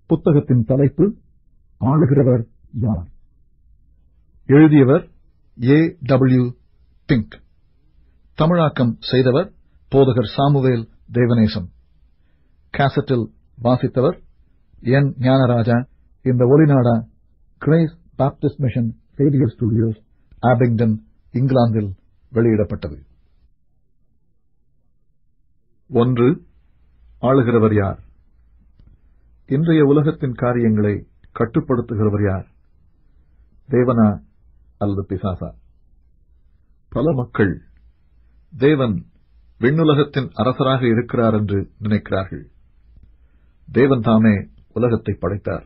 புத்தகத்தின் தலைப்பு ஆளுகிறவர் யார் எழுதியவர் ஏ டபிள்யூ பிங்க் தமிழாக்கம் செய்தவர் போதகர் சாமுவேல் தேவநேசம் கேசட்டில் வாசித்தவர் என் ஞானராஜா இந்த ஒலிநாடா Grace Baptist Mission radio studios Abingdon இங்கிலாந்தில் வெளியிடப்பட்டது ஒன்று ஆளுகிறவர் யார் இன்றைய உலகத்தின் காரியங்களை கட்டுப்படுத்துகிறவர் யார் தேவனா அல்லது பிசாசா பல மக்கள் தேவன் விண்ணுலகத்தின் அரசராக இருக்கிறார் என்று நினைக்கிறார்கள் தேவன் தாமே உலகத்தை படைத்தார்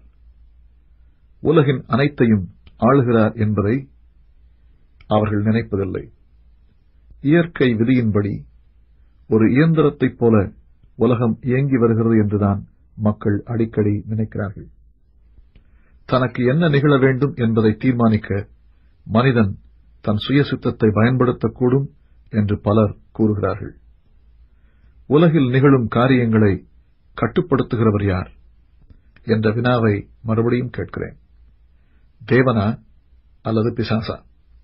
உலகின் அனைத்தையும் ஆளுகிறார் என்பதை அவர்கள் நினைப்பதில்லை இயற்கை விதியின்படி ஒரு இயந்திரத்தைப் போல உலகம் இயங்கி வருகிறது என்றுதான் மக்கள் அடிக்கடி நினைக்கிறார்கள் தனக்கு என்ன நிகழ வேண்டும் என்பதை தீர்மானிக்க மனிதன் தன் சுய சித்தத்தை பயன்படுத்தக்கூடும் என்று பலர் கூறுகிறார்கள் உலகில் நிகழும் காரியங்களை கட்டுப்படுத்துகிறவர் யார் என்ற வினாவை மறுபடியும் கேட்கிறேன் தேவனா அல்லது பிசாசா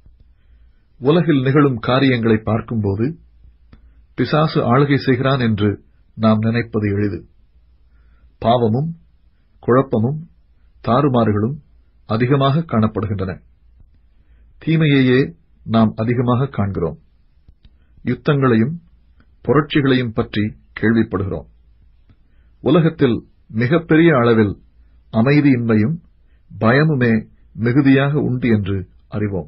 உலகில் நிகழும் காரியங்களை பார்க்கும்போது பிசாசு ஆளுகை செய்கிறான் என்று நாம் நினைப்பது எளிது பாவமும் குழப்பமும் தாறுமாறுகளும் அதிகமாக காணப்படுகின்றன தீமையையே நாம் அதிகமாக காண்கிறோம் யுத்தங்களையும் புரட்சிகளையும் பற்றி கேள்விப்படுகிறோம் உலகத்தில் மிகப்பெரிய அளவில் அமைதியின்மையும் பயமுமே மிகுதியாக உண்டு என்று அறிவோம்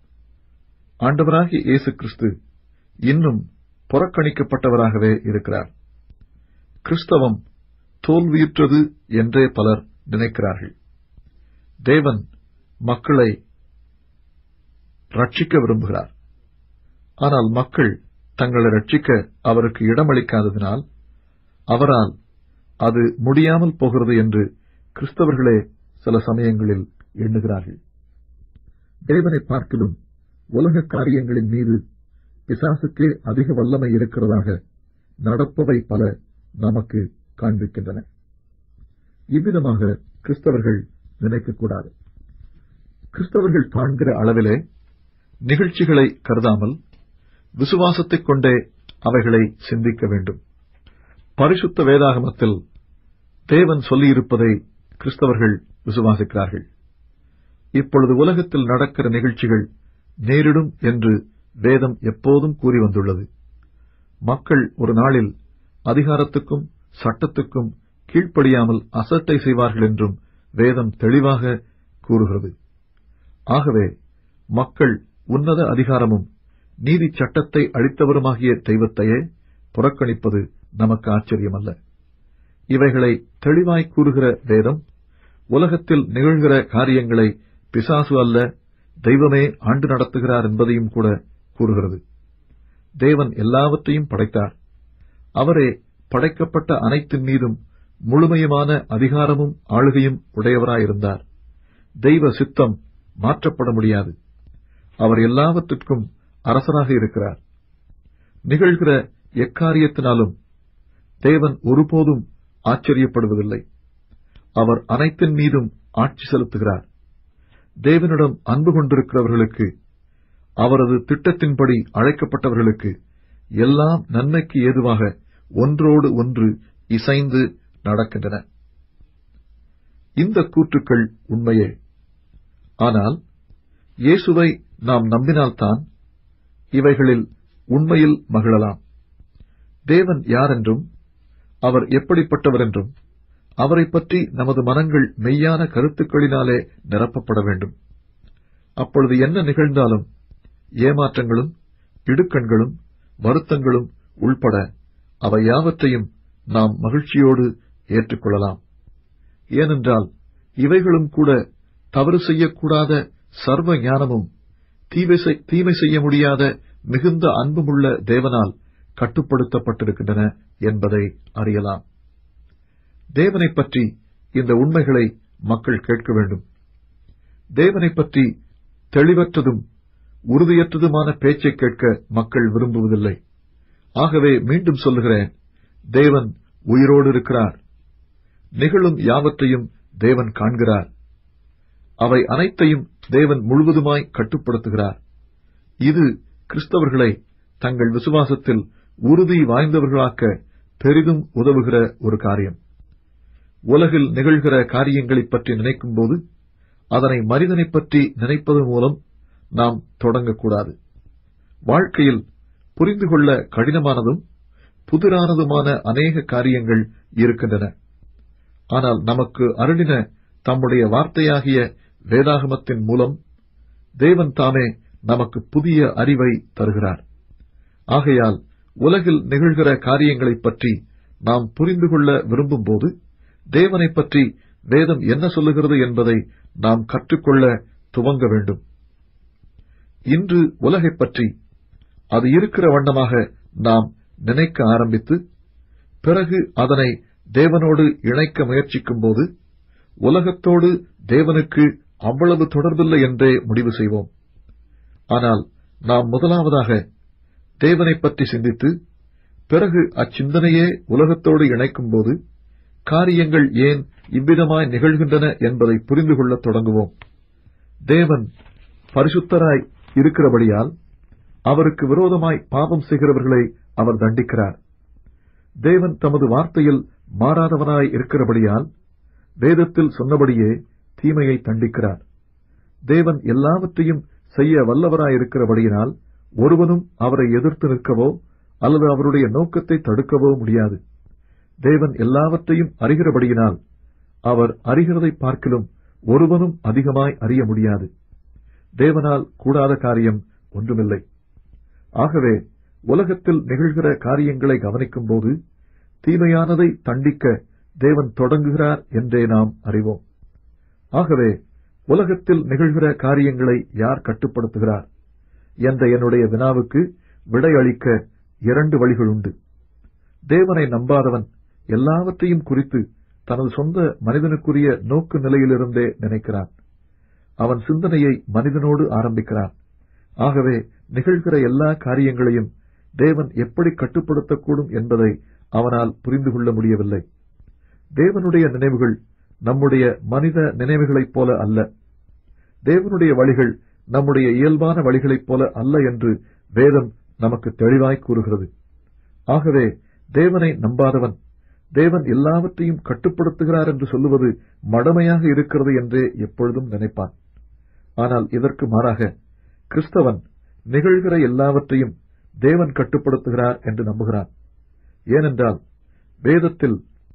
ஆண்டவராகிய இயேசு கிறிஸ்து இன்னும் புறக்கணிக்கப்பட்டவராகவே இருக்கிறார் கிறிஸ்தவம் தோல்வியுற்றது என்றே பலர் நினைக்கிறார்கள் தேவன் மக்களை ரட்சிக்க விரும்புகிறார் ஆனால் மக்கள் தங்களை ரட்சிக்க அவருக்கு இடமளிக்காததினால் அவரால் அது முடியாமல் போகிறது என்று கிறிஸ்தவர்களே சில சமயங்களில் எண்ணுகிறார்கள் தேவனை பார்க்கிலும் உலக காரியங்களின் மீது பிசாசுக்கே அதிக வல்லமை இருக்கிறதாக நடப்பவை பல நமக்கு காண்பிக்கின்றன இவ்விதமாக கிறிஸ்தவர்கள் நினைக்கக்கூடாது கிறிஸ்தவர்கள் காண்கிற அளவிலே நிகழ்ச்சிகளை கருதாமல் விசுவாசத்தைக் கொண்டே அவைகளை சிந்திக்க வேண்டும் பரிசுத்த வேதாகமத்தில் தேவன் சொல்லியிருப்பதை கிறிஸ்தவர்கள் விசுவாசிக்கிறார்கள் இப்பொழுது உலகத்தில் நடக்கிற நிகழ்ச்சிகள் நேரிடும் என்று வேதம் எப்போதும் கூறி வந்துள்ளது மக்கள் ஒரு நாளில் அதிகாரத்துக்கும் சட்டத்துக்கும் கீழ்ப்படியாமல் அசட்டை செய்வார்கள் என்றும் வேதம் தெளிவாக கூறுகிறது ஆகவே மக்கள் உன்னத அதிகாரமும் நீதி சட்டத்தை அளித்தவருமாகிய தெய்வத்தையே புறக்கணிப்பது நமக்கு ஆச்சரியமல்ல இவைகளை தெளிவாய் கூறுகிற வேதம் உலகத்தில் நிகழ்கிற காரியங்களை பிசாசு அல்ல தெய்வமே ஆண்டு நடத்துகிறார் என்பதையும் கூட கூறுகிறது தேவன் எல்லாவற்றையும் படைத்தார் அவரே படைக்கப்பட்ட அனைத்தின் மீதும் முழுமையுமான அதிகாரமும் ஆளுகையும் உடையவராயிருந்தார் தெய்வ சித்தம் மாற்றப்பட முடியாது அவர் எல்லாவற்றிற்கும் அரசராக இருக்கிறார் நிகழ்கிற எக்காரியத்தினாலும் தேவன் ஒருபோதும் ஆச்சரியப்படுவதில்லை அவர் அனைத்தின் மீதும் ஆட்சி செலுத்துகிறார் தேவனிடம் அன்பு கொண்டிருக்கிறவர்களுக்கு அவரது திட்டத்தின்படி அழைக்கப்பட்டவர்களுக்கு எல்லாம் நன்மைக்கு ஏதுவாக ஒன்றோடு ஒன்று இசைந்து நடக்கின்றன இந்த கூற்றுக்கள் உண்மையே ஆனால் இயேசுவை நாம் நம்பினால்தான் இவைகளில் உண்மையில் மகிழலாம் தேவன் யாரென்றும் அவர் எப்படிப்பட்டவர் என்றும் அவரை பற்றி நமது மனங்கள் மெய்யான கருத்துக்களினாலே நிரப்பப்பட வேண்டும் அப்பொழுது என்ன நிகழ்ந்தாலும் ஏமாற்றங்களும் இடுக்கண்களும் வருத்தங்களும் உள்பட அவை யாவற்றையும் நாம் மகிழ்ச்சியோடு ஏற்றுக்கொள்ளலாம் ஏனென்றால் இவைகளும் கூட தவறு செய்யக்கூடாத சர்வ ஞானமும் தீமை செய்ய முடியாத மிகுந்த அன்புமுள்ள தேவனால் கட்டுப்படுத்தப்பட்டிருக்கின்றன என்பதை அறியலாம் தேவனை பற்றி இந்த உண்மைகளை மக்கள் கேட்க வேண்டும் தேவனை பற்றி தெளிவற்றதும் உறுதியற்றதுமான பேச்சை கேட்க மக்கள் விரும்புவதில்லை ஆகவே மீண்டும் சொல்லுகிறேன் தேவன் உயிரோடு இருக்கிறார் நிகழும் யாவற்றையும் தேவன் காண்கிறார் அவை அனைத்தையும் தேவன் முழுவதுமாய் கட்டுப்படுத்துகிறார் இது கிறிஸ்தவர்களை தங்கள் விசுவாசத்தில் உறுதி வாய்ந்தவர்களாக்க பெரிதும் உதவுகிற ஒரு காரியம் உலகில் நிகழ்கிற காரியங்களைப் பற்றி நினைக்கும்போது அதனை மனிதனைப் பற்றி நினைப்பதன் மூலம் நாம் தொடங்கக்கூடாது வாழ்க்கையில் புரிந்து கொள்ள கடினமானதும் புதிரானதுமான அநேக காரியங்கள் இருக்கின்றன ஆனால் நமக்கு அருளின தம்முடைய வார்த்தையாகிய வேதாகமத்தின் மூலம் தேவன் தாமே நமக்கு புதிய அறிவை தருகிறார் ஆகையால் உலகில் நிகழ்கிற காரியங்களைப் பற்றி நாம் புரிந்து கொள்ள விரும்பும்போது தேவனைப் பற்றி வேதம் என்ன சொல்லுகிறது என்பதை நாம் கற்றுக்கொள்ள துவங்க வேண்டும் இன்று உலகைப் பற்றி அது இருக்கிற வண்ணமாக நாம் நினைக்க ஆரம்பித்து பிறகு அதனை தேவனோடு இணைக்க முயற்சிக்கும்போது உலகத்தோடு தேவனுக்கு அவ்வளவு தொடர்பில்லை என்றே முடிவு செய்வோம் ஆனால் நாம் முதலாவதாக தேவனைப் பற்றி சிந்தித்து பிறகு அச்சிந்தனையே உலகத்தோடு இணைக்கும்போது காரியங்கள் ஏன் இவ்விதமாய் நிகழ்கின்றன என்பதை புரிந்து கொள்ளத் தொடங்குவோம் தேவன் பரிசுத்தராய் இருக்கிறபடியால் அவருக்கு விரோதமாய் பாவம் செய்கிறவர்களை அவர் தண்டிக்கிறார் தேவன் தமது வார்த்தையில் மாறாதவனாய் இருக்கிறபடியால் வேதத்தில் சொன்னபடியே தீமையை தண்டிக்கிறார் தேவன் எல்லாவற்றையும் செய்ய வல்லவராயிருக்கிறபடியினால் ஒருவனும் அவரை எதிர்த்து நிற்கவோ அல்லது அவருடைய நோக்கத்தை தடுக்கவோ முடியாது தேவன் எல்லாவற்றையும் அறிகிறபடியினால் அவர் அறிகிறதை பார்க்கிலும் ஒருவனும் அதிகமாய் அறிய முடியாது தேவனால் கூடாத காரியம் ஒன்றுமில்லை ஆகவே உலகத்தில் நிகழ்கிற காரியங்களை கவனிக்கும்போது தீமையானதை தண்டிக்க தேவன் தொடங்குகிறார் என்றே நாம் அறிவோம் ஆகவே உலகத்தில் நிகழ்கிற காரியங்களை யார் கட்டுப்படுத்துகிறார் என்ற என்னுடைய வினாவுக்கு விடையளிக்க இரண்டு வழிகள் உண்டு தேவனை நம்பாதவன் எல்லாவற்றையும் குறித்து தனது சொந்த மனிதனுக்குரிய நோக்கு நிலையிலிருந்தே நினைக்கிறான் அவன் சிந்தனையை மனிதனோடு ஆரம்பிக்கிறான் ஆகவே நிகழ்கிற எல்லா காரியங்களையும் தேவன் எப்படி கட்டுப்படுத்தக்கூடும் என்பதை அவனால் புரிந்து கொள்ள முடியவில்லை தேவனுடைய நினைவுகள் நம்முடைய மனித நினைவுகளைப் போல அல்ல தேவனுடைய வழிகள் நம்முடைய இயல்பான வழிகளைப் போல அல்ல என்று வேதம் நமக்கு தெளிவாய் கூறுகிறது ஆகவே தேவனை நம்பாதவன் தேவன் எல்லாவற்றையும் கட்டுப்படுத்துகிறார் என்று சொல்லுவது மடமையாக இருக்கிறது என்றே எப்பொழுதும் நினைப்பான் ஆனால் இதற்கு மாறாக கிறிஸ்தவன் நிகழ்கிற எல்லாவற்றையும் தேவன் கட்டுப்படுத்துகிறார் என்று நம்புகிறான் ஏனென்றால் வேதத்தில்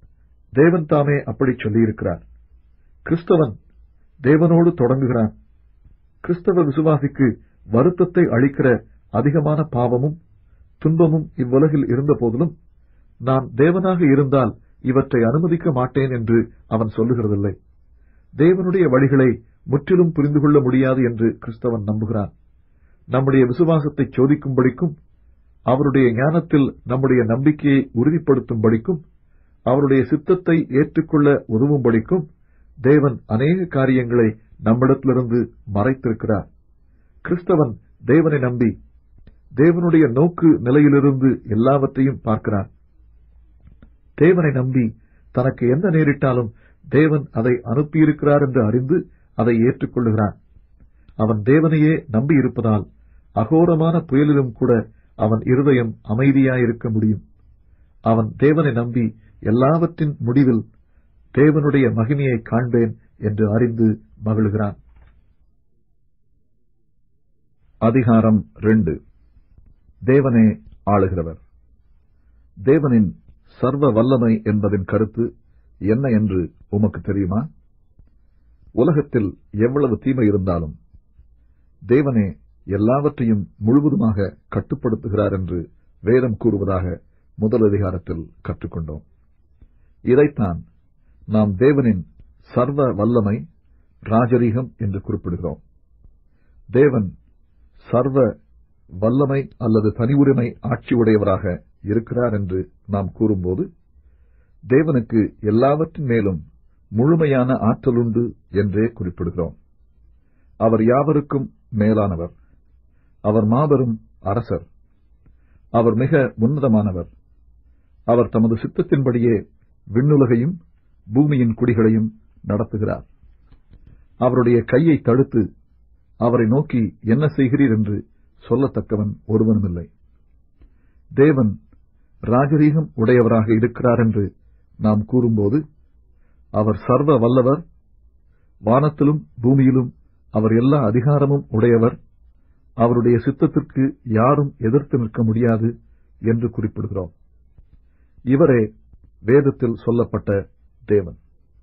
தேவன் தாமே அப்படி சொல்லியிருக்கிறார் கிறிஸ்தவன் தேவனோடு தொடங்குகிறான் கிறிஸ்தவ விசுவாசிக்கு வருத்தத்தை அளிக்கிற அதிகமான பாவமும் துன்பமும் இவ்வுலகில் இருந்த போதிலும் நான் தேவனாக இருந்தால் இவற்றை அனுமதிக்க மாட்டேன் என்று அவன் சொல்லுகிறதில்லை தேவனுடைய வழிகளை முற்றிலும் புரிந்து கொள்ள முடியாது என்று கிறிஸ்தவன் நம்புகிறான் நம்முடைய விசுவாசத்தை சோதிக்கும்படிக்கும் அவருடைய ஞானத்தில் நம்முடைய நம்பிக்கையை உறுதிப்படுத்தும்படிக்கும் அவருடைய சித்தத்தை ஏற்றுக்கொள்ள உதவும்படிக்கும் தேவன் அநேக காரியங்களை நம்மிடத்திலிருந்து மறைத்திருக்கிறார் கிறிஸ்தவன் தேவனை நம்பி தேவனுடைய நோக்கு நிலையிலிருந்து எல்லாவற்றையும் பார்க்கிறான் தேவனை நம்பி தனக்கு என்ன நேரிட்டாலும் தேவன் அதை அனுப்பியிருக்கிறார் என்று அறிந்து அதை ஏற்றுக்கொள்ளுகிறான் அவன் தேவனையே நம்பியிருப்பதால் அகோரமான புயலிலும் கூட அவன் இருதயம் அமைதியாயிருக்க முடியும் அவன் தேவனை நம்பி எல்லாவற்றின் முடிவில் தேவனுடைய மகிமையை காண்பேன் என்று அறிந்து மகிழ்கிறான் அதிகாரம் ரெண்டு தேவனே ஆளுகிறவர் தேவனின் சர்வ வல்லமை என்பதின் கருத்து என்ன என்று உமக்கு தெரியுமா உலகத்தில் எவ்வளவு தீமை இருந்தாலும் தேவனே எல்லாவற்றையும் முழுவதுமாக கட்டுப்படுத்துகிறார் என்று வேதம் கூறுவதாக முதல் அதிகாரத்தில் கற்றுக்கொண்டோம் இதைத்தான் நாம் தேவனின் சர்வ வல்லமை ராஜரீகம் என்று குறிப்பிடுகிறோம் தேவன் சர்வ வல்லமை அல்லது தனி உரிமை ஆட்சி உடையவராக இருக்கிறார் என்று நாம் கூறும்போது தேவனுக்கு எல்லாவற்றின் மேலும் முழுமையான ஆற்றலுண்டு என்றே குறிப்பிடுகிறோம் அவர் யாவருக்கும் மேலானவர் அவர் மாபெரும் அரசர் அவர் மிக உன்னதமானவர் அவர் தமது சித்தத்தின்படியே விண்ணுலகையும் பூமியின் குடிகளையும் நடத்துகிறார் அவருடைய கையை தடுத்து அவரை நோக்கி என்ன செய்கிறீர் என்று சொல்லத்தக்கவன் ஒருவனுமில்லை தேவன் ராஜரீகம் உடையவராக இருக்கிறார் என்று நாம் கூறும்போது அவர் சர்வ வல்லவர் வானத்திலும் பூமியிலும் அவர் எல்லா அதிகாரமும் உடையவர் அவருடைய சித்தத்திற்கு யாரும் எதிர்த்து நிற்க முடியாது என்று குறிப்பிடுகிறோம் இவரே வேதத்தில் சொல்லப்பட்ட தேவன்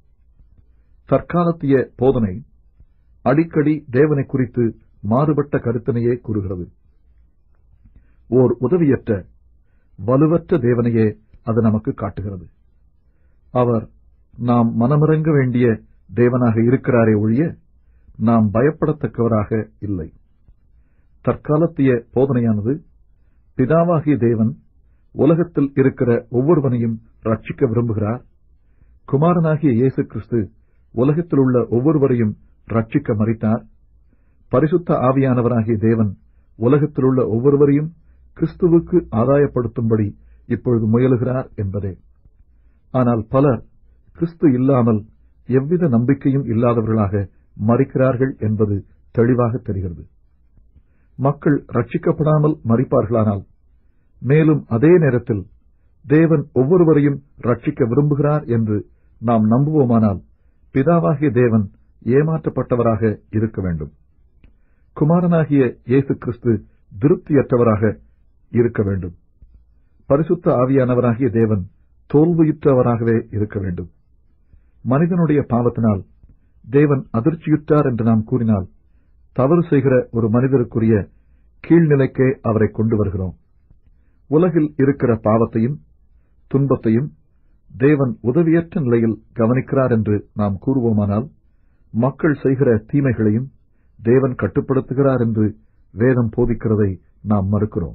தற்காலத்திய போதனை அடிக்கடி தேவனை குறித்து மாறுபட்ட கருத்தினையே கூறுகிறது ஓர் உதவியற்ற வலுவற்ற தேவனையே அது நமக்கு காட்டுகிறது அவர் நாம் மனமிறங்க வேண்டிய தேவனாக இருக்கிறாரே ஒழிய நாம் பயப்படத்தக்கவராக இல்லை தற்காலத்திய போதனையானது பிதாவாகிய தேவன் உலகத்தில் இருக்கிற ஒவ்வொருவனையும் ரட்சிக்க விரும்புகிறார் குமாரனாகிய இயேசு கிறிஸ்து உலகத்தில் உள்ள ஒவ்வொருவரையும் ரட்சிக்க மறித்தார் பரிசுத்த ஆவியானவராகிய தேவன் உலகத்தில் உள்ள ஒவ்வொருவரையும் கிறிஸ்துவுக்கு ஆதாயப்படுத்தும்படி இப்பொழுது முயலுகிறார் என்பதே ஆனால் பலர் கிறிஸ்து இல்லாமல் எவ்வித நம்பிக்கையும் இல்லாதவர்களாக மறிக்கிறார்கள் என்பது தெளிவாக தெரிகிறது மக்கள் ரட்சிக்கப்படாமல் மறிப்பார்களானால் மேலும் அதே நேரத்தில் தேவன் ஒவ்வொருவரையும் ரட்சிக்க விரும்புகிறார் என்று நாம் நம்புவோமானால் பிதாவாகிய தேவன் ஏமாற்றப்பட்டவராக இருக்க வேண்டும் குமாரனாகிய இயேசு கிறிஸ்து திருப்தியற்றவராக இருக்க வேண்டும் பரிசுத்த ஆவியானவராகிய தேவன் தோல்வியுற்றவராகவே இருக்க வேண்டும் மனிதனுடைய பாவத்தினால் தேவன் அதிர்ச்சியுற்றார் என்று நாம் கூறினால் தவறு செய்கிற ஒரு மனிதருக்குரிய கீழ்நிலைக்கே அவரை கொண்டு வருகிறோம் உலகில் இருக்கிற பாவத்தையும் துன்பத்தையும் தேவன் உதவியற்ற நிலையில் கவனிக்கிறார் என்று நாம் கூறுவோமானால் மக்கள் செய்கிற தீமைகளையும் தேவன் கட்டுப்படுத்துகிறார் என்று வேதம் போதிக்கிறதை நாம் மறுக்கிறோம்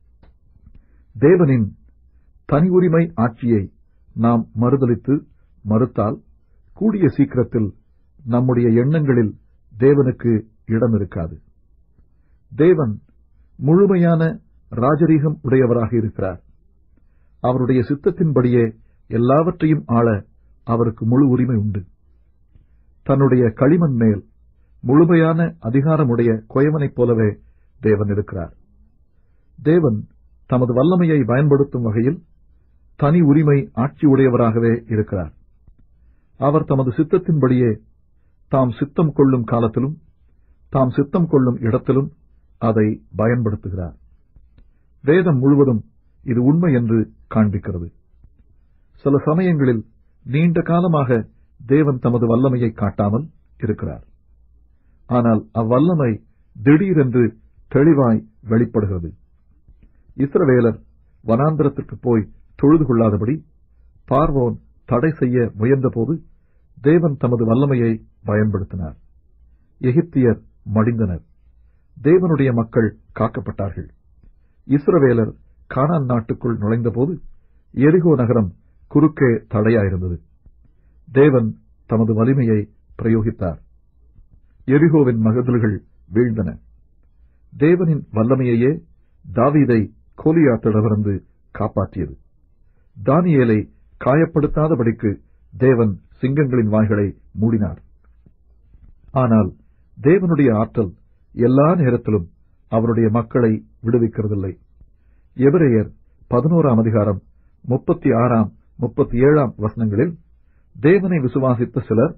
தேவனின் தனி உரிமை ஆட்சியை நாம் மறுதலித்து மறுத்தால் கூடிய சீக்கிரத்தில் நம்முடைய எண்ணங்களில் தேவனுக்கு இடம் இருக்காது தேவன் முழுமையான ராஜரீகம் உடையவராக இருக்கிறார் அவருடைய சித்தத்தின்படியே எல்லாவற்றையும் ஆள அவருக்கு முழு உரிமை உண்டு தன்னுடைய களிமண் மேல் முழுமையான அதிகாரமுடைய குயவனைப் போலவே தேவன் இருக்கிறார் தேவன் தமது வல்லமையை பயன்படுத்தும் வகையில் தனி உரிமை ஆட்சி உடையவராகவே இருக்கிறார் அவர் தமது சித்தத்தின்படியே தாம் சித்தம் கொள்ளும் காலத்திலும் தாம் சித்தம் கொள்ளும் இடத்திலும் அதை பயன்படுத்துகிறார் வேதம் முழுவதும் இது உண்மை என்று காண்பிக்கிறது சில சமயங்களில் நீண்ட காலமாக தேவன் தமது வல்லமையை காட்டாமல் இருக்கிறார் ஆனால் அவ்வல்லமை திடீரென்று தெளிவாய் வெளிப்படுகிறது இஸ்ரவேலர் வனாந்திரத்திற்கு போய் தொழுது கொள்ளாதபடி பார்வோன் தடை செய்ய முயன்றபோது தேவன் தமது வல்லமையை பயன்படுத்தினார் எகிப்தியர் மடிந்தனர் தேவனுடைய மக்கள் காக்கப்பட்டார்கள் இஸ்ரவேலர் கானான் நாட்டுக்குள் நுழைந்தபோது எரிகோ நகரம் குறுக்கே தடையாயிருந்தது தேவன் தமது வலிமையை பிரயோகித்தார் எரிகோவின் மகதல்கள் வீழ்ந்தன தேவனின் வல்லமையையே தாவீதை கோலியாத்திடமிருந்து காப்பாற்றியது தானியேலை காயப்படுத்தாதபடிக்கு தேவன் சிங்கங்களின் வாய்களை மூடினார் ஆனால் தேவனுடைய ஆற்றல் எல்லா நேரத்திலும் அவருடைய மக்களை விடுவிக்கிறதில்லை எபிரேயர் பதினோராம் அதிகாரம் முப்பத்தி ஆறாம் முப்பத்தி ஏழாம் வசனங்களில் தேவனை விசுவாசித்த சிலர்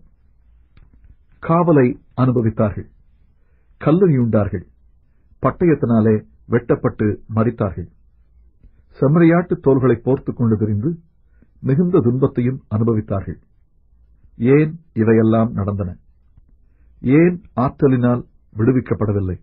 காவலை அனுபவித்தார்கள் கல்லறியுண்டார்கள் பட்டயத்தினாலே வெட்டப்பட்டு மறித்தார்கள் செம்மறியாட்டு தோள்களை போர்த்துக் கொண்டு திரிந்து மிகுந்த துன்பத்தையும் அனுபவித்தார்கள் ஏன் இவையெல்லாம் நடந்தன ஏன் ஆற்றலினால் விடுவிக்கப்படவில்லை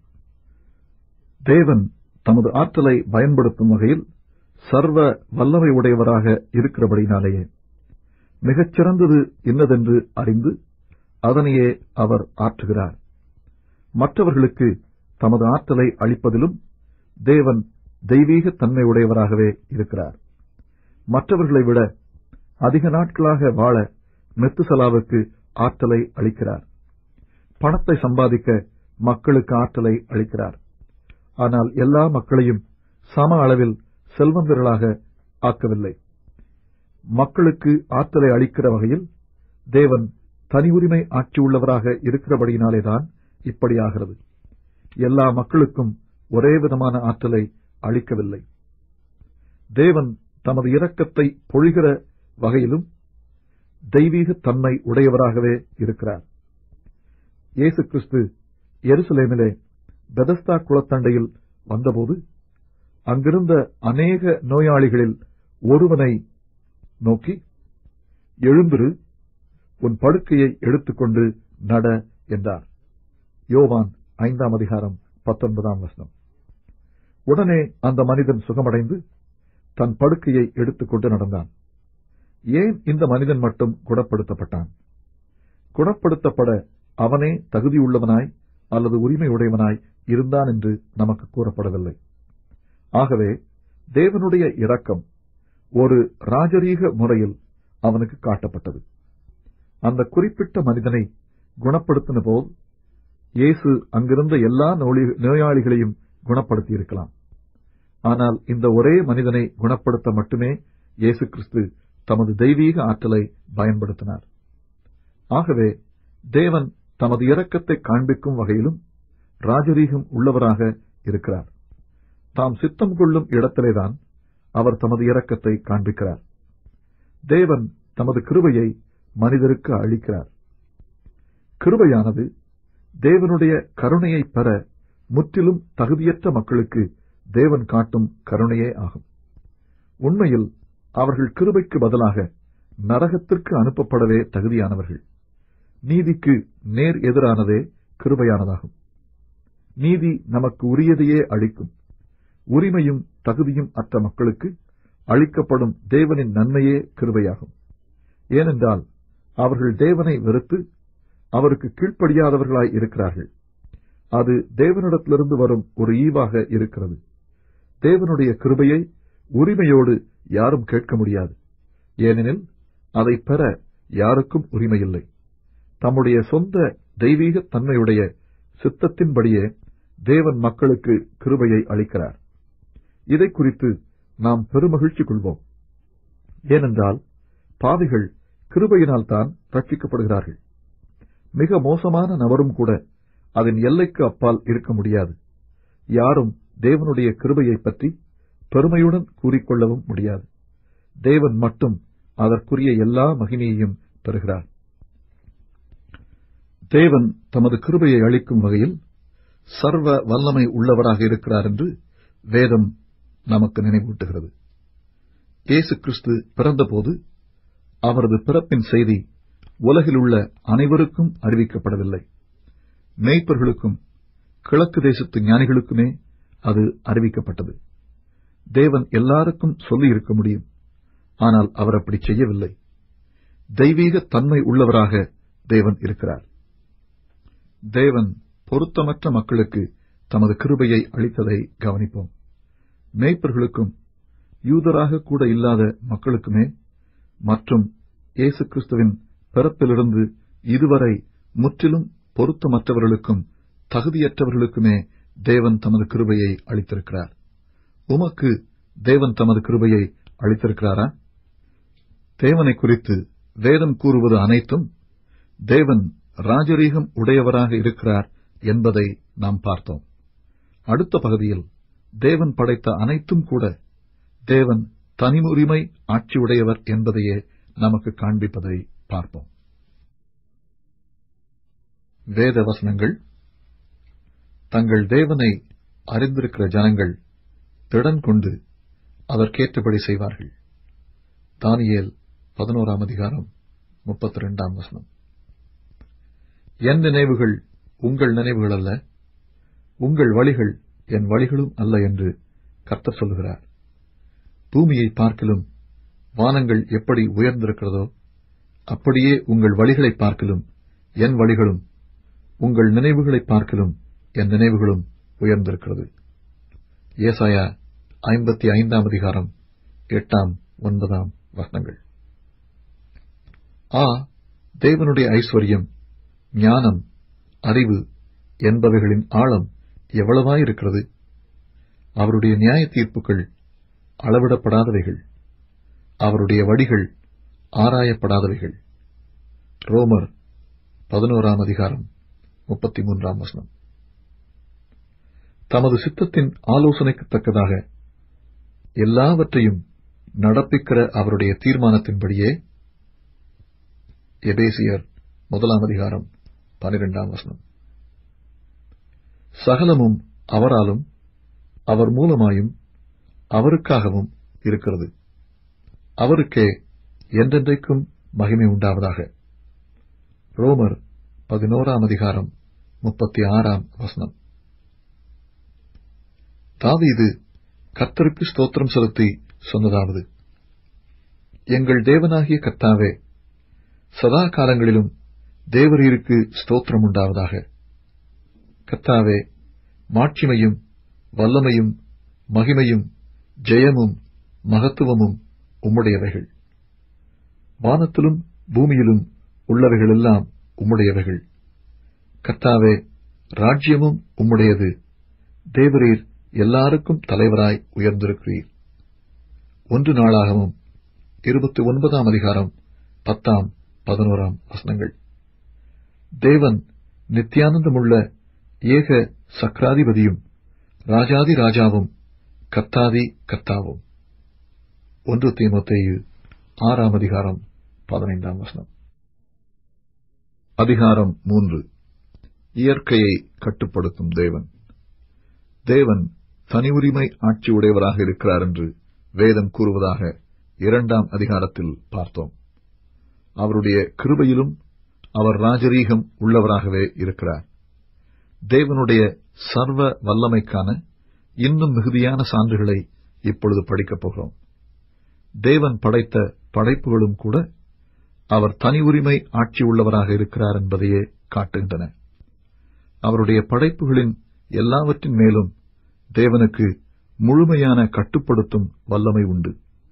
தேவன் தமது ஆற்றலை பயன்படுத்தும் வகையில் சர்வ வல்லமை உடையவராக இருக்கிறபடினாலேயே மிகச்சிறந்தது இன்னதென்று அறிந்து அதனையே அவர் ஆற்றுகிறார் மற்றவர்களுக்கு தமது ஆற்றலை அளிப்பதிலும் தேவன் தெய்வீக தன்மை உடையவராகவே இருக்கிறார் மற்றவர்களை விட அதிக நாட்களாக வாழ மெத்துசலாவுக்கு ஆற்றலை அளிக்கிறார் பணத்தை சம்பாதிக்க மக்களுக்கு ஆற்றலை அளிக்கிறார் ஆனால் எல்லா மக்களையும் சம அளவில் செல்வந்தர்களாக ஆக்கவில்லை மக்களுக்கு ஆற்றலை அளிக்கிற வகையில் தேவன் தனி உரிமை ஆட்சி உள்ளவராக இருக்கிறபடியினாலேதான் இப்படியாகிறது எல்லா மக்களுக்கும் ஒரே விதமான ஆற்றலை அளிக்கவில்லை தேவன் தமது இரக்கத்தை பொழிகிற வகையிலும் தெய்வீக தன்மை உடையவராகவே இருக்கிறார் இயேசு கிறிஸ்து எருசலேமிலே பெதஸ்தா குளத்தண்டையில் வந்தபோது அங்கிருந்த அநேக நோயாளிகளில் ஒருவனை நோக்கி எழுந்திரு உன் படுக்கையை எடுத்துக்கொண்டு நட என்றார் யோவான் ஐந்தாம் அதிகாரம் பத்தொன்பதாம் வசனம் உடனே அந்த மனிதன் சுகமடைந்து தன் படுக்கையை எடுத்துக்கொண்டு நடந்தான் ஏன் இந்த மனிதன் மட்டும் குணப்படுத்தப்பட்டான் குணப்படுத்தப்பட அவனே தகுதியுள்ளவனாய் அல்லது உரிமையுடையவனாய் இருந்தான் என்று நமக்கு கூறப்படவில்லை ஆகவே தேவனுடைய இரக்கம் ஒரு ராஜரீக முறையில் அவனுக்கு காட்டப்பட்டது அந்த குறிப்பிட்ட மனிதனை குணப்படுத்தின போல் இயேசு அங்கிருந்த எல்லா நோளி- நோயாளிகளையும் குணப்படுத்தியிருக்கலாம் ஆனால் இந்த ஒரே மனிதனை குணப்படுத்த மட்டுமே இயேசு கிறிஸ்து தமது தெய்வீக ஆற்றலை பயன்படுத்தினார் ஆகவே தேவன் தமது இரக்கத்தை காண்பிக்கும் வகையிலும் ராஜரீகம் உள்ளவராக இருக்கிறார் தாம் சித்தம் கொள்ளும் இடத்திலேதான் அவர் தமது இரக்கத்தை காண்பிக்கிறார் தேவன் தமது கிருபையை மனிதருக்கு அளிக்கிறார் கிருபையானது தேவனுடைய கருணையை பெற முற்றிலும் தகுதியற்ற மக்களுக்கு தேவன் காட்டும் கருணையே ஆகும் உண்மையில் அவர்கள் கிருபைக்கு பதிலாக நரகத்திற்கு அனுப்பப்படவே தகுதியானவர்கள் நீதிக்கு நேர் எதிரானதே கிருபையானதாகும் நீதி நமக்கு உரியதையே அளிக்கும் உரிமையும் தகுதியும் அற்ற மக்களுக்கு அளிக்கப்படும் தேவனின் நன்மையே கிருபையாகும் ஏனென்றால் அவர்கள் தேவனை வெறுத்து அவருக்கு கீழ்ப்படியாதவர்களாய் இருக்கிறார்கள் அது தேவனிடத்திலிருந்து வரும் ஒரு ஈவாக இருக்கிறது தேவனுடைய கிருபையை உரிமையோடு யாரும் கேட்க முடியாது ஏனெனில் அதை பெற யாருக்கும் உரிமையில்லை தம்முடைய சொந்த தெய்வீக தன்மையுடைய சித்தத்தின்படியே தேவன் மக்களுக்கு கிருபையை அளிக்கிறார் இதை குறித்து நாம் பெருமகிழ்ச்சி கொள்வோம் ஏனென்றால் பாவிகள் கிருபையினால் தான் ரட்சிக்கப்படுகிறார்கள் மிக மோசமான நபரும் கூட அதன் எல்லைக்கு அப்பால் இருக்க முடியாது யாரும் தேவனுடைய கிருபையை பற்றி பெருமையுடன் கூறிக்கொள்ளவும் முடியாது தேவன் மட்டும் அதற்குரிய எல்லா மகிமையையும் பெறுகிறார் தேவன் தமது கிருபையை அளிக்கும் வகையில் சர்வ வல்லமை உள்ளவராக இருக்கிறார் என்று வேதம் நமக்கு நினைவூட்டுகிறது இயேசு கிறிஸ்து பிறந்தபோது அவரது பிறப்பின் செய்தி உலகில் உள்ள அனைவருக்கும் அறிவிக்கப்படவில்லை மேய்ப்பர்களுக்கும் கிழக்கு தேசத்து ஞானிகளுக்குமே அது அறிவிக்கப்பட்டது தேவன் எல்லாருக்கும் சொல்லியிருக்க முடியும் ஆனால் அவர் அப்படி செய்யவில்லை தெய்வீக தன்மை உள்ளவராக தேவன் இருக்கிறார் தேவன் பொருத்தமற்ற மக்களுக்கு தமது கிருபையை அளித்ததை கவனிப்போம் மேய்ப்பர்களுக்கும் யூதராக கூட இல்லாத மக்களுக்குமே மற்றும் இயேசு கிறிஸ்துவின் பிறப்பிலிருந்து இதுவரை முற்றிலும் பொருத்தமற்றவர்களுக்கும் தகுதியற்றவர்களுக்குமே தேவன் தமது கிருபையை அளித்திருக்கிறார் உமக்கு தேவன் தமது கிருபையை அளித்திருக்கிறாரா தேவனை குறித்து வேதம் கூறுவது அனைத்தும் தேவன் ராஜரீகம் உடையவராக இருக்கிறார் என்பதை நாம் பார்த்தோம் அடுத்த பகுதியில் தேவன் படைத்த அனைத்தும் கூட தேவன் தனிமுரிமை ஆட்சியுடையவர் என்பதையே நமக்கு காண்பிப்பதை பார்ப்போம் வேத வசனங்கள் தங்கள் தேவனை அறிந்திருக்கிற ஜனங்கள் திடன் கொண்டு அதற்கேற்றபடி செய்வார்கள் தானியேல் பதினோராம் அதிகாரம் முப்பத்தி ரெண்டாம் வசனம் என் நினைவுகள் உங்கள் நினைவுகள் அல்ல உங்கள் வழிகள் என் வழிகளும் அல்ல என்று கர்த்தர் சொல்லுகிறார் பூமியை பார்க்கிலும் வானங்கள் எப்படி உயர்ந்திருக்கிறதோ அப்படியே உங்கள் வழிகளை பார்க்கிலும் என் வழிகளும் உங்கள் நினைவுகளை பார்க்கிலும் என் நினைவுகளும் உயர்ந்திருக்கிறது ஏசாயா ஐம்பத்தி ஐந்தாம் அதிகாரம் எட்டாம் ஒன்பதாம் வசனங்கள் ஆ தேவனுடைய ஐஸ்வர்யம் ஞானம் அறிவு என்பவைகளின் ஆழம் எவ்வளவாயிருக்கிறது அவருடைய நியாய தீர்ப்புகள் அளவிடப்படாதவைகள் அவருடைய வடிகள் ஆராயப்படாதவைகள் ரோமர் பதினோராம் அதிகாரம் முப்பத்தி மூன்றாம் வசனம் தமது சித்தத்தின் ஆலோசனைக்கு தக்கதாக எல்லாவற்றையும் நடப்பிக்கிற அவருடைய தீர்மானத்தின்படியே எபேசியர் முதலாம் அதிகாரம் பனிரெண்டாம் வசனம் சகலமும் அவராலும் அவர் மூலமாயும் அவருக்காகவும் இருக்கிறது அவருக்கே என்றென்றைக்கும் மகிமை உண்டாவதாக ரோமர் பதினோராம் அதிகாரம் முப்பத்தி ஆறாம் வசனம் தாவீது கர்த்தருக்கு ஸ்தோத்திரம் செலுத்தி சொன்னதாவது எங்கள் தேவனாகிய கர்த்தாவே சதா காலங்களிலும் தேவரீருக்கு ஸ்தோத்திரம் உண்டாவதாக கர்த்தாவே மாட்சிமையும் வல்லமையும் மகிமையும் ஜெயமும் மகத்துவமும் உம்முடையவைகள் வானத்திலும் பூமியிலும் உள்ளவைகளெல்லாம் உம்முடையவைகள் கர்த்தாவே ராஜ்யமும் உம்முடையது தேவரீர் எல்லாருக்கும் தலைவராய் உயர்ந்திருக்கிறீர் ஒன்று நாளாகவும் இருபத்தி ஒன்பதாம் அதிகாரம் பத்தாம் பதினோராம் வசனங்கள் தேவன் நித்தியானந்தமுள்ள ஏக சக்கராதிபதியும் ராஜாதி ராஜாவும் கத்தாதி கத்தாவும் ஒன்று தீமோத்தேயு ஆறாம் அதிகாரம் பதினைந்தாம் வசனம் அதிகாரம் மூன்று இயற்கையை கட்டுப்படுத்தும் தேவன் தேவன் தனி உரிமை ஆட்சி உடையவராக இருக்கிறார் என்று வேதம் கூறுவதாக இரண்டாம் அதிகாரத்தில் பார்த்தோம் அவருடைய கிருபையிலும் அவர் ராஜரீகம் உள்ளவராகவே இருக்கிறார் தேவனுடைய சர்வ வல்லமைக்கான இன்னும் மிகுதியான சான்றுகளை இப்பொழுது படிக்கப் போகிறோம் தேவன் படைத்த படைப்புகளும் கூட அவர் தனி உரிமை ஆட்சி உள்ளவராக இருக்கிறார் என்பதையே காட்டுகின்றன அவருடைய படைப்புகளின் எல்லாவற்றின் மேலும் தேவனுக்கு முழுமையான கட்டுப்படுத்தும் வல்லமை உண்டு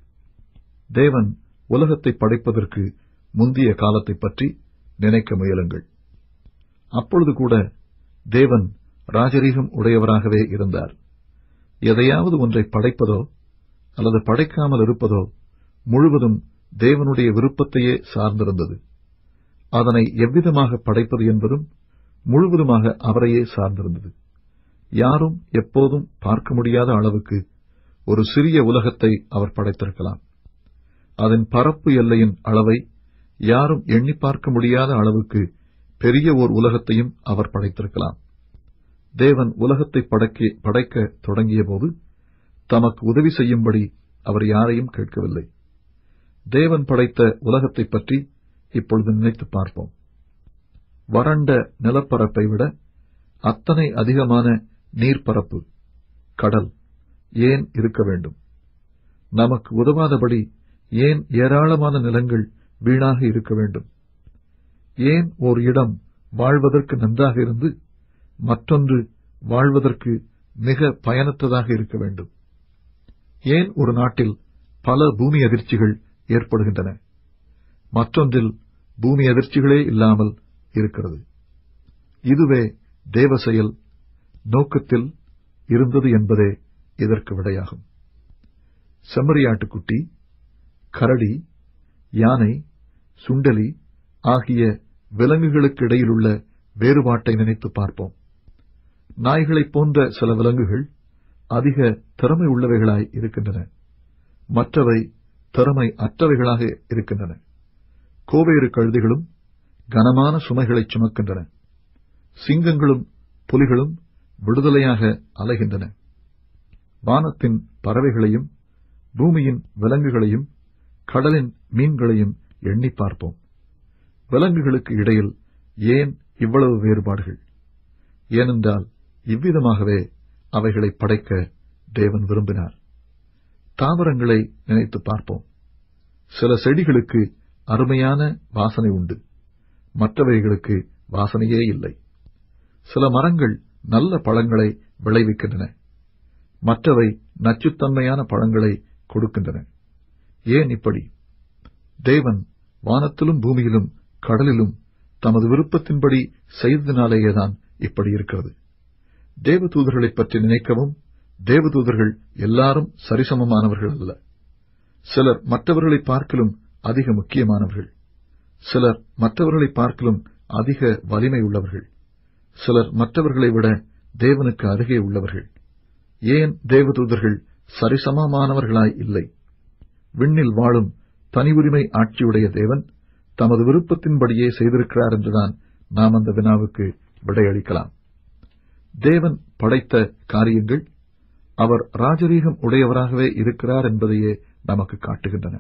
தேவன் உலகத்தை படைப்பதற்கு முந்திய காலத்தை பற்றி நினைக்க முயலுங்கள் அப்பொழுது கூட தேவன் ராஜரீகம் உடையவராகவே இருந்தார் எதையாவது ஒன்றை படைப்பதோ அல்லது படைக்காமல் இருப்பதோ முழுவதும் தேவனுடைய விருப்பத்தையே சார்ந்திருந்தது அதனை எவ்விதமாக படைப்பது என்பதும் முழுவதுமாக அவரையே சார்ந்திருந்தது யாரும் எப்போதும் பார்க்க முடியாத அளவுக்கு ஒரு சிறிய உலகத்தை அவர் படைத்திருக்கலாம் அதன் பரப்பு எல்லையின் அளவை யாரும் எண்ணி பார்க்க முடியாத அளவுக்கு பெரிய ஓர் உலகத்தையும் அவர் படைத்திருக்கலாம் தேவன் உலகத்தை படைக்க படைக்க தொடங்கியபோது தமக்கு உதவி செய்யும்படி அவர் யாரையும் கேட்கவில்லை தேவன் படைத்த உலகத்தைப் பற்றி இப்பொழுது நினைத்து பார்ப்போம் வறண்ட நிலப்பரப்பை விட அத்தனை அதிகமான நீர்ப்பரப்பு கடல் ஏன் இருக்க வேண்டும் நமக்கு உதவாதபடி ஏன் ஏராளமான நிலங்கள் வீணாக இருக்க வேண்டும் ஏன் ஓர் இடம் வாழ்வதற்கு நன்றாக இருந்து மற்றொன்று வாழ்வதற்கு மிக பயனற்றதாக இருக்க வேண்டும் ஏன் ஒரு நாட்டில் பல பூமி அதிர்ச்சிகள் ஏற்படுகின்றன மற்றொன்றில் பூமி அதிர்ச்சிகளே இல்லாமல் இருக்கிறது இதுவே தேவ செயல் நோக்கத்தில் இருந்தது என்பதே இதற்கு விடையாகும் செம்மறியாட்டுக்குட்டி கரடி யானை சுண்டலி ஆகிய விலங்குகளுக்கு இடையிலுள்ள வேறுபாட்டை நினைத்து பார்ப்போம் நாய்களைப் போன்ற சில விலங்குகள் அதிக திறமை உள்ளவைகளாய் இருக்கின்றன மற்றவை திறமை அற்றவைகளாக இருக்கின்றன கோவேறு கழுதைகளும் கனமான சுமைகளைச் சுமக்கின்றன சிங்கங்களும் புலிகளும் விடுதலையாக அலைகின்றன வானத்தின் பறவைகளையும் பூமியின் விலங்குகளையும் கடலின் மீன்களையும் எண்ணி பார்ப்போம் விலங்குகளுக்கு இடையில் ஏன் இவ்வளவு வேறுபாடுகள் ஏனென்றால் இவ்விதமாகவே அவைகளை படைக்க தேவன் விரும்பினார் தாவரங்களை நினைத்து பார்ப்போம் சில செடிகளுக்கு அருமையான வாசனை உண்டு மற்றவைகளுக்கு வாசனையே இல்லை சில மரங்கள் நல்ல பழங்களை விளைவிக்கின்றன மற்றவை நச்சுத்தன்மையான பழங்களை கொடுக்கின்றன ஏன் இப்படி தேவன் வானத்திலும் பூமியிலும் கடலிலும் தமது விருப்பத்தின்படி செய்ததினாலேயேதான் இப்படி இருக்கிறது தேவதூதர்களைப் பற்றி நினைக்கவும் தேவதூதர்கள் எல்லாரும் சரிசமமானவர்கள் அல்ல சிலர் மற்றவர்களை பார்க்கலும் அதிக முக்கியமானவர்கள் சிலர் மற்றவர்களை பார்க்கலும் அதிக வலிமை உள்ளவர்கள் சிலர் மற்றவர்களை விட தேவனுக்கு அருகே உள்ளவர்கள் ஏன் தேவதூதர்கள் சரிசமமானவர்களாய் இல்லை விண்ணில் வாழும் தனி உரிமை ஆட்சியுடைய தேவன் தமது விருப்பத்தின்படியே செய்திருக்கிறார் என்றுதான் நாம் அந்த வினாவுக்கு விடையளிக்கலாம் தேவன் படைத்த காரியங்கள் அவர் ராஜரீகம் உடையவராகவே இருக்கிறார் என்பதையே நமக்கு காட்டுகின்றன